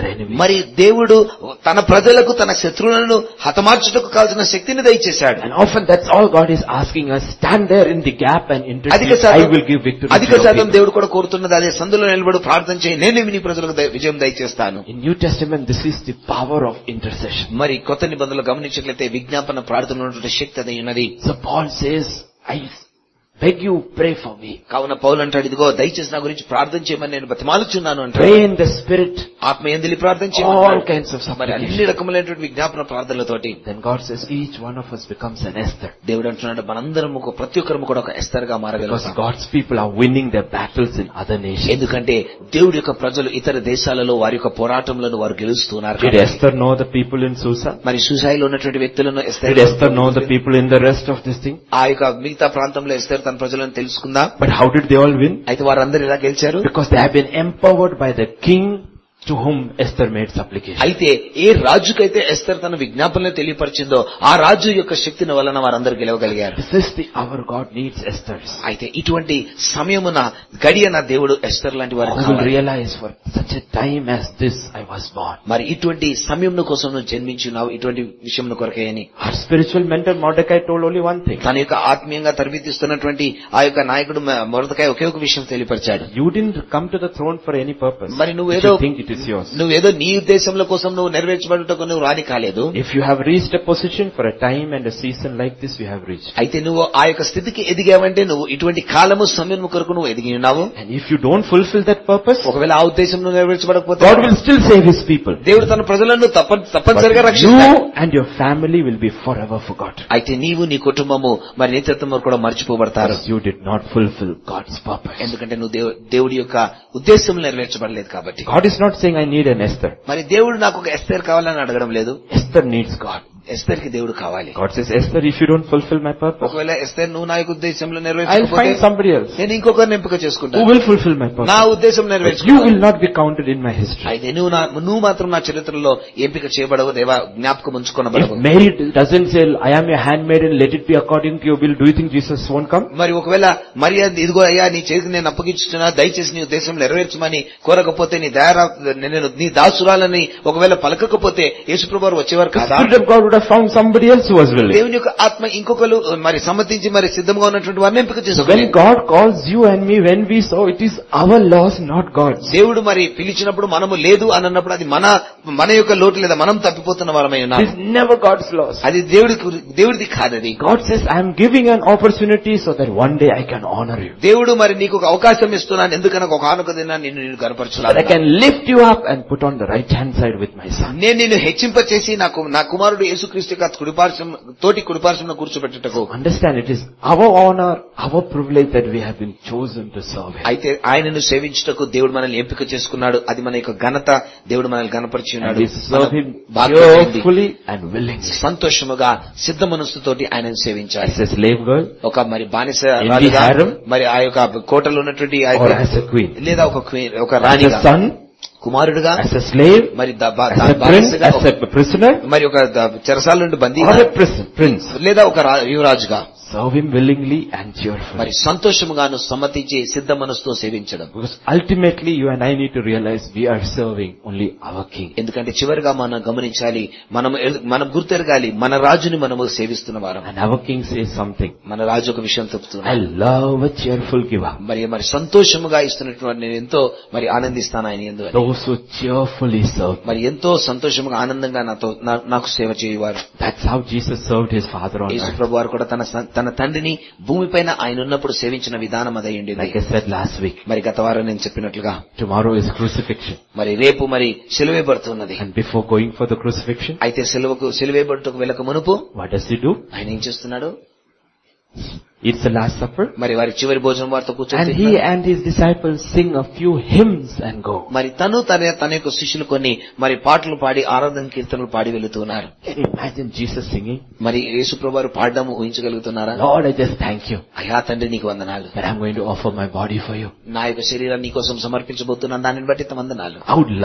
Speaker 1: enemies.
Speaker 2: మరి దేవుడు తన ప్రజలకు తన శత్రువులను హతమార్చుటకు కావాల్సిన శక్తిని దయచేశాడు
Speaker 1: And often that's all God is asking us, stand there in the gap and
Speaker 2: అధిక
Speaker 1: intercede, I
Speaker 2: శాతం
Speaker 1: will give victory to
Speaker 2: అధిక
Speaker 1: your
Speaker 2: శాతం
Speaker 1: people.
Speaker 2: దేవుడు కూడా కోరుతున్నది అదే సందులో నిలబడు ప్రార్థన చేయి నేను నీ ప్రజలకు దయ- విజయం దయచేస్తాను
Speaker 1: In New Testament, this is the power of intercession.
Speaker 2: మరి కొత్త నిబంధనలు గమనించినట్లయితే విజ్ఞాపన ప్రార్థన ఉన్నటువంటి శక్తి అది ఉన్నది
Speaker 1: So Paul says, I beg you, pray for me.
Speaker 2: కావున పౌలు అంటాడు ఇదిగో దయచేసి నా గురించి ప్రార్థన చేయమని నేను బతిమాలుచున్నాను అంటాడు
Speaker 1: Pray in the Spirit,
Speaker 2: ఆత్మ ఎందిలి ప్రార్థన
Speaker 1: all
Speaker 2: చేయమని
Speaker 1: kinds of
Speaker 2: మరి
Speaker 1: supplication.
Speaker 2: అన్ని రకములైనటువంటి విజ్ఞాపన ప్రార్థనలతోటి
Speaker 1: Then God says, each one of us becomes an Esther.
Speaker 2: దేవుడు అంటున్నాడు మనందరం ఒక ప్రతి ఒక్కరము కూడా ఒక ఎస్తర్ గా
Speaker 1: Because
Speaker 2: మారగలుగుతాం
Speaker 1: God's people are winning their battles in other nations.
Speaker 2: ఎందుకంటే దేవుడి యొక్క ప్రజలు ఇతర దేశాలలో వారి యొక్క పోరాటంలో వారు గెలుస్తున్నారు
Speaker 1: Did
Speaker 2: కాబట్టి.
Speaker 1: Esther know the people in Susa?
Speaker 2: మరి సుసాయిలో ఉన్నటువంటి వ్యక్తులను Esther
Speaker 1: Did Esther know the people in the rest of this thing?
Speaker 2: ఆ యొక్క మిగతా ప్రాంతంలో ఎస్తేర్ తన ప్రజలను తెలుసుకుందా
Speaker 1: But how did they all win?
Speaker 2: అయితే వారందరూ ఇలా గెలిచారు
Speaker 1: Because they have been empowered by the king to whom Esther made supplication.
Speaker 2: అయితే ఏ రాజుకైతే ఎస్తర్ తన విజ్ఞాపనలు తెలియపరిచిందో ఆ రాజు యొక్క శక్తిని వలన వారందరూ గెలవగలిగారు
Speaker 1: This is the hour God needs Esther's.
Speaker 2: అయితే ఇటువంటి సమయమున గడియన దేవుడు ఎస్తర్ లాంటి వారు
Speaker 1: Who will realize for such a time as this I was born.
Speaker 2: మరి ఇటువంటి సమయం కోసం నువ్వు జన్మించున్నావు ఇటువంటి విషయం కొరకే అని
Speaker 1: Our spiritual mentor Mordecai told only one thing.
Speaker 2: తన యొక్క ఆత్మీయంగా తరబితిస్తున్నటువంటి ఆ యొక్క నాయకుడు మొరదకాయ ఒకే ఒక విషయం తెలియపరిచాడు
Speaker 1: You didn't come to the throne for any purpose.
Speaker 2: మరి నువ్వు
Speaker 1: If
Speaker 2: ఏదో
Speaker 1: you think it is yours.
Speaker 2: నువ్వేదో నీ ఉద్దేశంలో కోసం నువ్వు నెరవేర్చబడుటకు నువ్వు రాని కాలేదు
Speaker 1: If you have reached a position for a time and a season like this, you have reached.
Speaker 2: అయితే నువ్వు ఆ యొక్క స్థితికి ఎదిగావంటే నువ్వు ఇటువంటి కాలము సమయం కొరకు నువ్వు ఎదిగి ఉన్నావు
Speaker 1: And if you don't fulfill that purpose,
Speaker 2: ఒకవేళ ఆ ఉద్దేశం నువ్వు నెరవేర్చబడకపోతే
Speaker 1: God will still save His people.
Speaker 2: దేవుడు తన ప్రజలను తప్ప తప్పనిసరిగా
Speaker 1: But
Speaker 2: రక్షిస్తాడు
Speaker 1: you and your family will be forever forgotten.
Speaker 2: అయితే నీవు నీ కుటుంబము మరి నేతృత్వం కూడా మర్చిపోబడతారు
Speaker 1: Because you did not fulfill God's purpose.
Speaker 2: ఎందుకంటే నువ్వు దేవు- దేవుడి యొక్క ఉద్దేశం నెరవేర్చబడలేదు కాబట్టి
Speaker 1: God is not saying I need an Esther.
Speaker 2: మరి దేవుడు నాకు ఒక ఎస్తేర్ కావాలని అడగడం లేదు
Speaker 1: Esther needs God.
Speaker 2: ఎస్తేర్ కి దేవుడు కావాలి
Speaker 1: God says, Esther, if you don't fulfill my purpose,
Speaker 2: ఒకవేళ ఎస్తేర్ నువ్వు నా యొక్క ఉద్దేశంలో
Speaker 1: I'll
Speaker 2: నెరవేర్చకపోతే
Speaker 1: find somebody else
Speaker 2: నేను ఇంకొకరిని ఎంపిక
Speaker 1: who
Speaker 2: చేసుకుంటాను
Speaker 1: will fulfill my purpose.
Speaker 2: నా ఉద్దేశం
Speaker 1: But you
Speaker 2: నెరవేర్చుకోవాలి
Speaker 1: will not be counted in my history.
Speaker 2: అయితే నువ్వు నా నువ్వు మాత్రం నా చరిత్రలో ఎంపిక చేయబడవు దేవా జ్ఞాపకం
Speaker 1: If
Speaker 2: ఉంచుకొనబడవు
Speaker 1: Mary doesn't say, I am your handmaiden, let it be according to your will, do you think Jesus won't come?
Speaker 2: మరి ఒకవేళ మరి అది ఇదిగో అయ్యా నీ చేతికి నేను అప్పగించుతున్నా దయచేసి నీ ఉద్దేశం నెరవేర్చమని కోరకపోతే నీ దయారా నేను నీ దాసురాలని ఒకవేళ పలకకపోతే యేసుప్రభు వచ్చేవారు
Speaker 1: The
Speaker 2: కాదా
Speaker 1: Spirit of God would have found somebody else who was willing.
Speaker 2: దేవుని యొక్క ఆత్మ ఇంకొకరు మరి సమ్మతించి మరి సిద్ధంగా ఉన్నటువంటి వారిని ఎంపిక
Speaker 1: So
Speaker 2: చేసుకోవాలి
Speaker 1: when God calls you and me, when we saw, it is our loss, not God's.
Speaker 2: దేవుడు మరి పిలిచినప్పుడు మనము లేదు అని అన్నప్పుడు అది మన మన యొక్క లోటు లేదా మనం తప్పిపోతున్న వారమై
Speaker 1: It
Speaker 2: ఉన్నాం
Speaker 1: is never God's loss.
Speaker 2: అది దేవుడికి దేవుడిది కాదది
Speaker 1: God says, I am giving an opportunity so that one day I can honor you.
Speaker 2: దేవుడు మరి నీకు ఒక అవకాశం ఇస్తున్నాను ఎందుకనగా ఒక ఆనుక దినా నిన్ను నేను
Speaker 1: That I
Speaker 2: కనపరచున్నాను
Speaker 1: can lift you up and put on the right hand side with my son.
Speaker 2: నేను నిన్ను హెచ్చింపచేసి నాకు నా కుమారుడు యేసుక్రీస్తు యొక్క కుడిపార్శ్వం తోటి కుడిపార్శ్వంలో కూర్చోబెట్టుటకు
Speaker 1: Understand, it is our honor, our privilege that we have been chosen to serve him.
Speaker 2: అయితే ఆయనను సేవించుటకు దేవుడు మనల్ని ఎంపిక చేసుకున్నాడు అది మన యొక్క ఘనత దేవుడు మనల్ని గనపరిచి
Speaker 1: And
Speaker 2: ఉన్నాడు
Speaker 1: we serve him
Speaker 2: మన భాగ్యం ఏంది?
Speaker 1: cheerfully and willingly.
Speaker 2: సంతోషముగా సిద్ధ మనస్సుతోటి ఆయనను సేవించాలి
Speaker 1: As a slave girl
Speaker 2: ఒక మరి బానిస
Speaker 1: In the
Speaker 2: రాజుగా
Speaker 1: harem?
Speaker 2: మరి ఆ యొక్క కోటలో ఉన్నటువంటి ఆ
Speaker 1: or
Speaker 2: యొక్క-
Speaker 1: as a queen.
Speaker 2: లేదా ఒక queen- ఒక
Speaker 1: As
Speaker 2: రాణిగా
Speaker 1: a son,
Speaker 2: కుమారుడుగా
Speaker 1: as a slave,
Speaker 2: మరి ద- బా-
Speaker 1: as
Speaker 2: దా-
Speaker 1: a prince,
Speaker 2: బానిసగా
Speaker 1: as a prisoner,
Speaker 2: మరి ఒక ద- చెరసాల నుండి బందీ
Speaker 1: or a pris- prince.
Speaker 2: లేదా ఒక రా- యువరాజుగా
Speaker 1: Serve him willingly and cheerfully.
Speaker 2: మరి సంతోషముగాను సమ్మతించి సిద్ధ మనసుతో సేవించడం
Speaker 1: Because ultimately you and I need to realize we are serving only our king.
Speaker 2: ఎందుకంటే చివరిగా మనం గమనించాలి మనం ఎల్- మనం గుర్తెరగాలి మన రాజుని మనము సేవిస్తున్న వారం
Speaker 1: And our king says something.
Speaker 2: మన రాజు ఒక విషయం
Speaker 1: I
Speaker 2: చెప్తున్నాడు
Speaker 1: love a cheerful giver.
Speaker 2: మరి మరి సంతోషముగా ఇస్తున్నటువంటి నేను ఎంతో మరి ఆనందిస్తాను ఆయన ఎందు అని.
Speaker 1: Those who cheerfully serve.
Speaker 2: మరి ఎంతో సంతోషముగా ఆనందంగా నాతో నా- నాకు సేవ చేయవారు
Speaker 1: That's how Jesus served his father on
Speaker 2: Yesu
Speaker 1: earth.
Speaker 2: ప్రభు వారు కూడా తన స- తన తండ్రిని భూమిపైన ఆయన ఉన్నప్పుడు సేవించిన విధానం అదయ్యండి
Speaker 1: Like I said last week,
Speaker 2: మరి గత వారం నేను చెప్పినట్లుగా
Speaker 1: tomorrow is crucifixion.
Speaker 2: మరి రేపు మరి సెలవేయబడుతున్నది
Speaker 1: And before going for the crucifixion,
Speaker 2: అయితే సెలవుకు సెలవేయబడుటకు వెళ్ళక మునుపు
Speaker 1: what does he do?
Speaker 2: ఆయన ఏం చేస్తున్నాడు
Speaker 1: It's the Last Supper.
Speaker 2: మరి వారి చివరి భోజనం వారితో
Speaker 1: And
Speaker 2: కూర్చొని
Speaker 1: he and his disciples sing a few hymns and go.
Speaker 2: మరి తను తన తన యొక్క శిష్యులు కొన్ని మరి పాటలు పాడి ఆరాధన కీర్తనలు పాడి వెళుతున్నారు
Speaker 1: Can you imagine Jesus singing?
Speaker 2: మరి యేసు ప్రభు వారు పాడడం ఊహించగలుగుతున్నారా
Speaker 1: Lord, I just thank you
Speaker 2: అయ్యా తండ్రి నీకు వందనాలు
Speaker 1: that I'm going to offer my body for you.
Speaker 2: నా యొక్క శరీరాన్ని నీ కోసం సమర్పించబోతున్నాను దానిని బట్టి వందనాలు
Speaker 1: I would love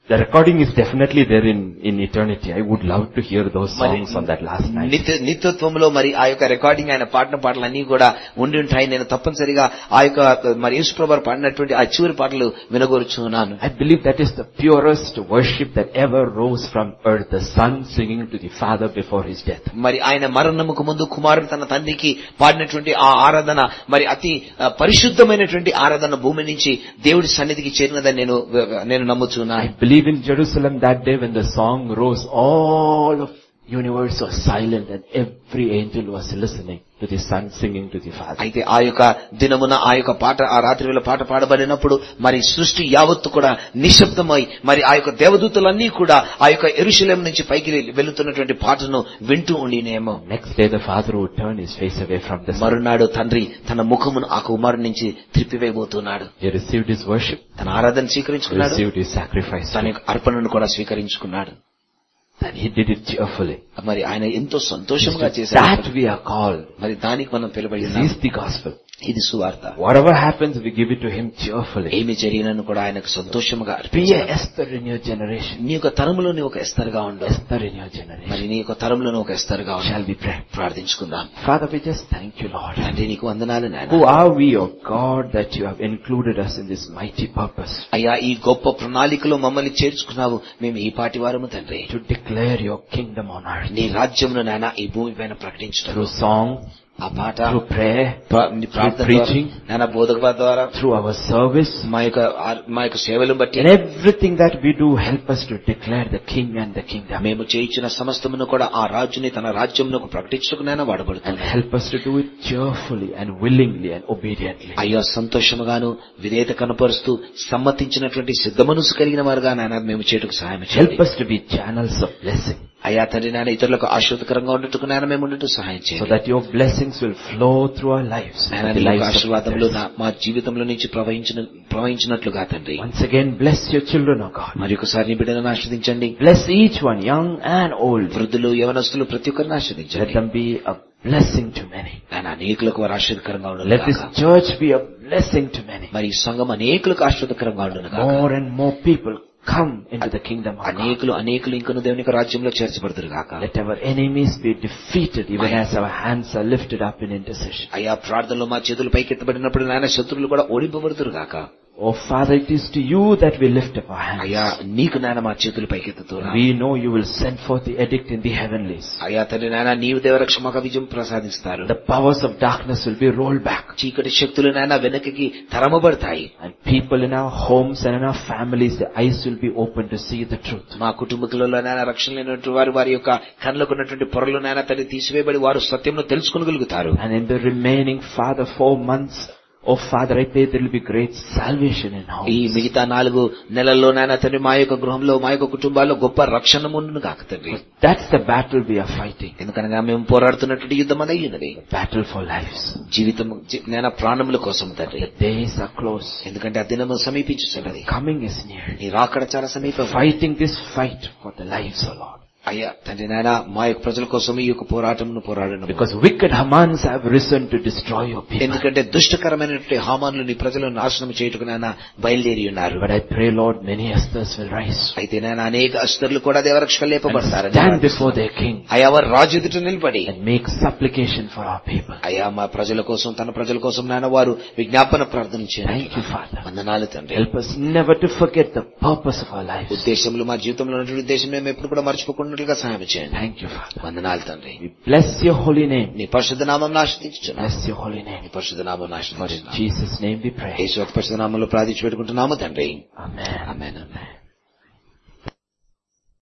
Speaker 1: The recording is definitely there in, in eternity. I would love to hear those
Speaker 2: మరి
Speaker 1: songs on that last night.
Speaker 2: నిత్య నిత్యత్వంలో మరి ఆ యొక్క రికార్డింగ్ ఆయన పాడిన పాటలు అన్ని కూడా ఉండి ఉంటాయి నేను తప్పనిసరిగా ఆ యొక్క మరి యేసుప్రభు పాడినటువంటి ఆ చివరి పాటలు వినగోరుచున్నాను
Speaker 1: I believe that is the purest worship that ever rose from earth, the son singing to the father before his death.
Speaker 2: మరి ఆయన మరణముకు ముందు కుమారుడు తన తండ్రికి పాడినటువంటి ఆ ఆరాధన మరి అతి ఆ, పరిశుద్ధమైనటువంటి ఆరాధన భూమి నుంచి దేవుడి సన్నిధికి చేరినదని నేను నేను నమ్ముచున్నాను
Speaker 1: I believe in Jerusalem that day when the song rose, all of universe was silent and every angel was listening to the son singing to the father.
Speaker 2: అయితే ఆ యొక్క దినమున ఆ యొక్క పాట ఆ రాత్రి వేళ పాట పాడబడినప్పుడు మరి సృష్టి యావత్తు కూడా నిశ్శబ్దమై మరి ఆ యొక్క దేవదూతలన్నీ కూడా ఆ యొక్క ఎరుశలేం నుంచి పైకి వెళ్తున్నటువంటి పాటను వింటూ ఉండినేమో
Speaker 1: Next day the father would turn his face away from the son.
Speaker 2: మరునాడు తండ్రి తన ముఖమును ఆ కుమారుడి నుంచి త్రిప్పివేయబోతున్నాడు
Speaker 1: He received his worship,
Speaker 2: తన ఆరాధన
Speaker 1: he
Speaker 2: స్వీకరించుకున్నాడు
Speaker 1: received his sacrifice.
Speaker 2: తన యొక్క అర్పణను కూడా స్వీకరించుకున్నాడు
Speaker 1: And he did it cheerfully.
Speaker 2: మరి ఆయన ఎంతో సంతోషంగా చేశాడు
Speaker 1: That we are called.
Speaker 2: మరి దానికి మనం పిలబడి
Speaker 1: This is the gospel.
Speaker 2: ఇది సువార్త
Speaker 1: Whatever happens, we give it to him cheerfully.
Speaker 2: ఏమి జరిగినను కూడా ఆయనకు సంతోషముగా
Speaker 1: Be
Speaker 2: అర్పించాలి
Speaker 1: a Esther in your generation.
Speaker 2: నీ యొక్క తరములో నీ ఒక ఎస్తరుగా ఉండు
Speaker 1: Esther in your generation.
Speaker 2: మరి నీ యొక్క తరంలో నువ్వు ఒక ఎస్తరుగా ఉండు
Speaker 1: Shall we pray?
Speaker 2: ప్రార్థించుకుందాం
Speaker 1: Father, we just thank you, Lord.
Speaker 2: తండ్రి నీకు వందనాలు నాయన
Speaker 1: Who are we, O God, that you have included us in this mighty purpose
Speaker 2: అయ్యా ఈ గొప్ప ప్రణాళికలో మమ్మల్ని చేర్చుకున్నావు మేము ఈ పాటి వారము తండ్రి
Speaker 1: to declare your kingdom on earth
Speaker 2: నీ రాజ్యమును నాయన ఈ భూమి పైన ప్రకటించడం
Speaker 1: through song,
Speaker 2: ఆ పాట
Speaker 1: through prayer,
Speaker 2: ప్ర- నీ ప్రార్థన
Speaker 1: through
Speaker 2: ద్వారా,
Speaker 1: preaching,
Speaker 2: నాయన బోధక ద్వారా
Speaker 1: through our service,
Speaker 2: మా యొక్క ఆ- మా యొక్క సేవలను బట్టి
Speaker 1: in everything that we do, help us to declare the King and the kingdom.
Speaker 2: మేము చేయించిన సమస్తమును కూడా ఆ రాజుని తన రాజ్యమును ప్రకటించుకునైనా
Speaker 1: And
Speaker 2: వాడబడుతుంది
Speaker 1: help us to do it cheerfully and willingly and obediently.
Speaker 2: అయ్యా సంతోషముగాను విధేయత కనపరుస్తూ సమ్మతించినటువంటి సిద్ధ మనసు కలిగిన వారుగా నాయన మేము చేటుకు సహాయం
Speaker 1: Help
Speaker 2: చేయాలి
Speaker 1: us to be channels of blessing
Speaker 2: అయ్యా తండ్రి నాయన ఇతరులకు ఆశ్రదకరంగా ఉండేట్టుకు నాయన మేము ఉండేట్టు సహాయం
Speaker 1: so
Speaker 2: చేయాలి
Speaker 1: that your blessings will flow through our lives.
Speaker 2: నాయన
Speaker 1: and the
Speaker 2: నీ యొక్క
Speaker 1: lives of
Speaker 2: ఆశీర్వాదములు
Speaker 1: others.
Speaker 2: నా- మా జీవితంలో నుంచి ప్రవహించిన ప్రవహించినట్లుగా తండ్రి
Speaker 1: Once again, bless your children, O God.
Speaker 2: మరి ఒకసారి నీ బిడ్డలను ఆశ్రదించండి
Speaker 1: Bless each one, young and old.
Speaker 2: వృద్ధులు యవనస్తులు ప్రతి ఒక్కరిని
Speaker 1: Let
Speaker 2: ఆశ్రదించండి
Speaker 1: them be a blessing to many.
Speaker 2: ఆయన అనేకులకు వారు ఆశ్రదకరంగా
Speaker 1: Let this
Speaker 2: ఉండదు
Speaker 1: church be a blessing to many.
Speaker 2: మరి ఈ సంఘం అనేకులకు ఆశ్రదకరంగా ఉండను
Speaker 1: More and more people come into the kingdom of God.
Speaker 2: అనేకులు అనేకులు ఇంకను దేవుని యొక్క రాజ్యంలో చేర్చబడుతురు కాక
Speaker 1: Let our enemies be defeated even as our hands are lifted up in intercession.
Speaker 2: అయ్యా ప్రార్థనలో మా చేతులు పైకెత్తబడినప్పుడు నాయన శత్రువులు కూడా ఓడింపబడుతురు కాక
Speaker 1: Oh Father, it is to you that we lift up our hands.
Speaker 2: అయ్యా నీకు నాయన మా చేతులు పైకెత్తుతున్నా
Speaker 1: We know you will send forth the edict in the heavenlies.
Speaker 2: అయ్యా తండ్రి నాయన నీవు దేవరక్ష మాకు విజయం ప్రసాదిస్తారు
Speaker 1: The powers of darkness will be rolled back.
Speaker 2: చీకటి శక్తులు నాయన వెనక్కి తరమబడతాయి
Speaker 1: And people in our homes and in our families, the eyes will be open to see the truth.
Speaker 2: మా కుటుంబకులలో నాయన రక్షణ లేనటువంటి వారు వారి యొక్క కళ్ళకు ఉన్నటువంటి పొరలు నాయన తండ్రి తీసివేయబడి వారు సత్యంలో తెలుసుకోగలుగుతారు
Speaker 1: And in the remaining, Father, four months, oh Father, I pray there will be great salvation in
Speaker 2: ఈ
Speaker 1: homes.
Speaker 2: మిగతా నాలుగు నెలల్లో నాయన తండ్రి మా యొక్క గృహంలో మా యొక్క కుటుంబాల్లో గొప్ప రక్షణ ముందును కాక తండ్రి
Speaker 1: That's the battle we are fighting.
Speaker 2: ఎందుకనగా మేము పోరాడుతున్నటువంటి యుద్ధం అదే ఉన్నది
Speaker 1: Battle for lives.
Speaker 2: జీవితం జీ- నేను ప్రాణముల కోసం తండ్రి
Speaker 1: The days are close.
Speaker 2: ఎందుకంటే ఆ దినము సమీపించుతున్నది
Speaker 1: Coming is near.
Speaker 2: నీ రాకడ చాలా సమీపం
Speaker 1: Fighting this fight for the lives, O Lord.
Speaker 2: అయ్యా తండ్రి నాయన మా యొక్క ప్రజల కోసం ఈ యొక్క పోరాటంను పోరాడను
Speaker 1: Because wicked Hamans have risen to destroy your people.
Speaker 2: ఎందుకంటే దుష్టకరమైనటువంటి హామాన్లు నీ ప్రజలను నాశనం చేయుటకు నాయన బయలుదేరి ఉన్నారు
Speaker 1: But I pray, Lord, many Esthers will rise.
Speaker 2: అయితే నేను అనేక అస్తరులు కూడా దేవరక్షలు
Speaker 1: And
Speaker 2: లేపబడతారని
Speaker 1: stand before their King
Speaker 2: అయ్యా వారు రాజు ఎదుట నిలబడి
Speaker 1: and make supplication for our people.
Speaker 2: అయ్యా మా ప్రజల కోసం తన ప్రజల కోసం నాయన వారు విజ్ఞాపన ప్రార్థన చేయాలి
Speaker 1: Thank you, Father.
Speaker 2: వందనాలు తండ్రి
Speaker 1: Help us never to forget the purpose of our lives.
Speaker 2: ఉద్దేశంలో మా జీవితంలో ఉన్నటువంటి ఉద్దేశం మేము ఎప్పుడు కూడా మర్చిపోకుండా సహాయం చేయండి
Speaker 1: Thank you, Father.
Speaker 2: వందనాలు తండ్రి
Speaker 1: We bless your holy name.
Speaker 2: నీ పరిశుద్ధ నామం నాశించున్నాను
Speaker 1: Bless your holy name.
Speaker 2: నీ పరిశుద్ధ నామం
Speaker 1: For in
Speaker 2: నాశించున్నాను
Speaker 1: Jesus' name we pray.
Speaker 2: యేసు పరిశుద్ధ నామంలో ప్రార్థించి పెట్టుకుంటున్నాము తండ్రి
Speaker 1: Amen.
Speaker 2: ఆమేన్ ఆమేన్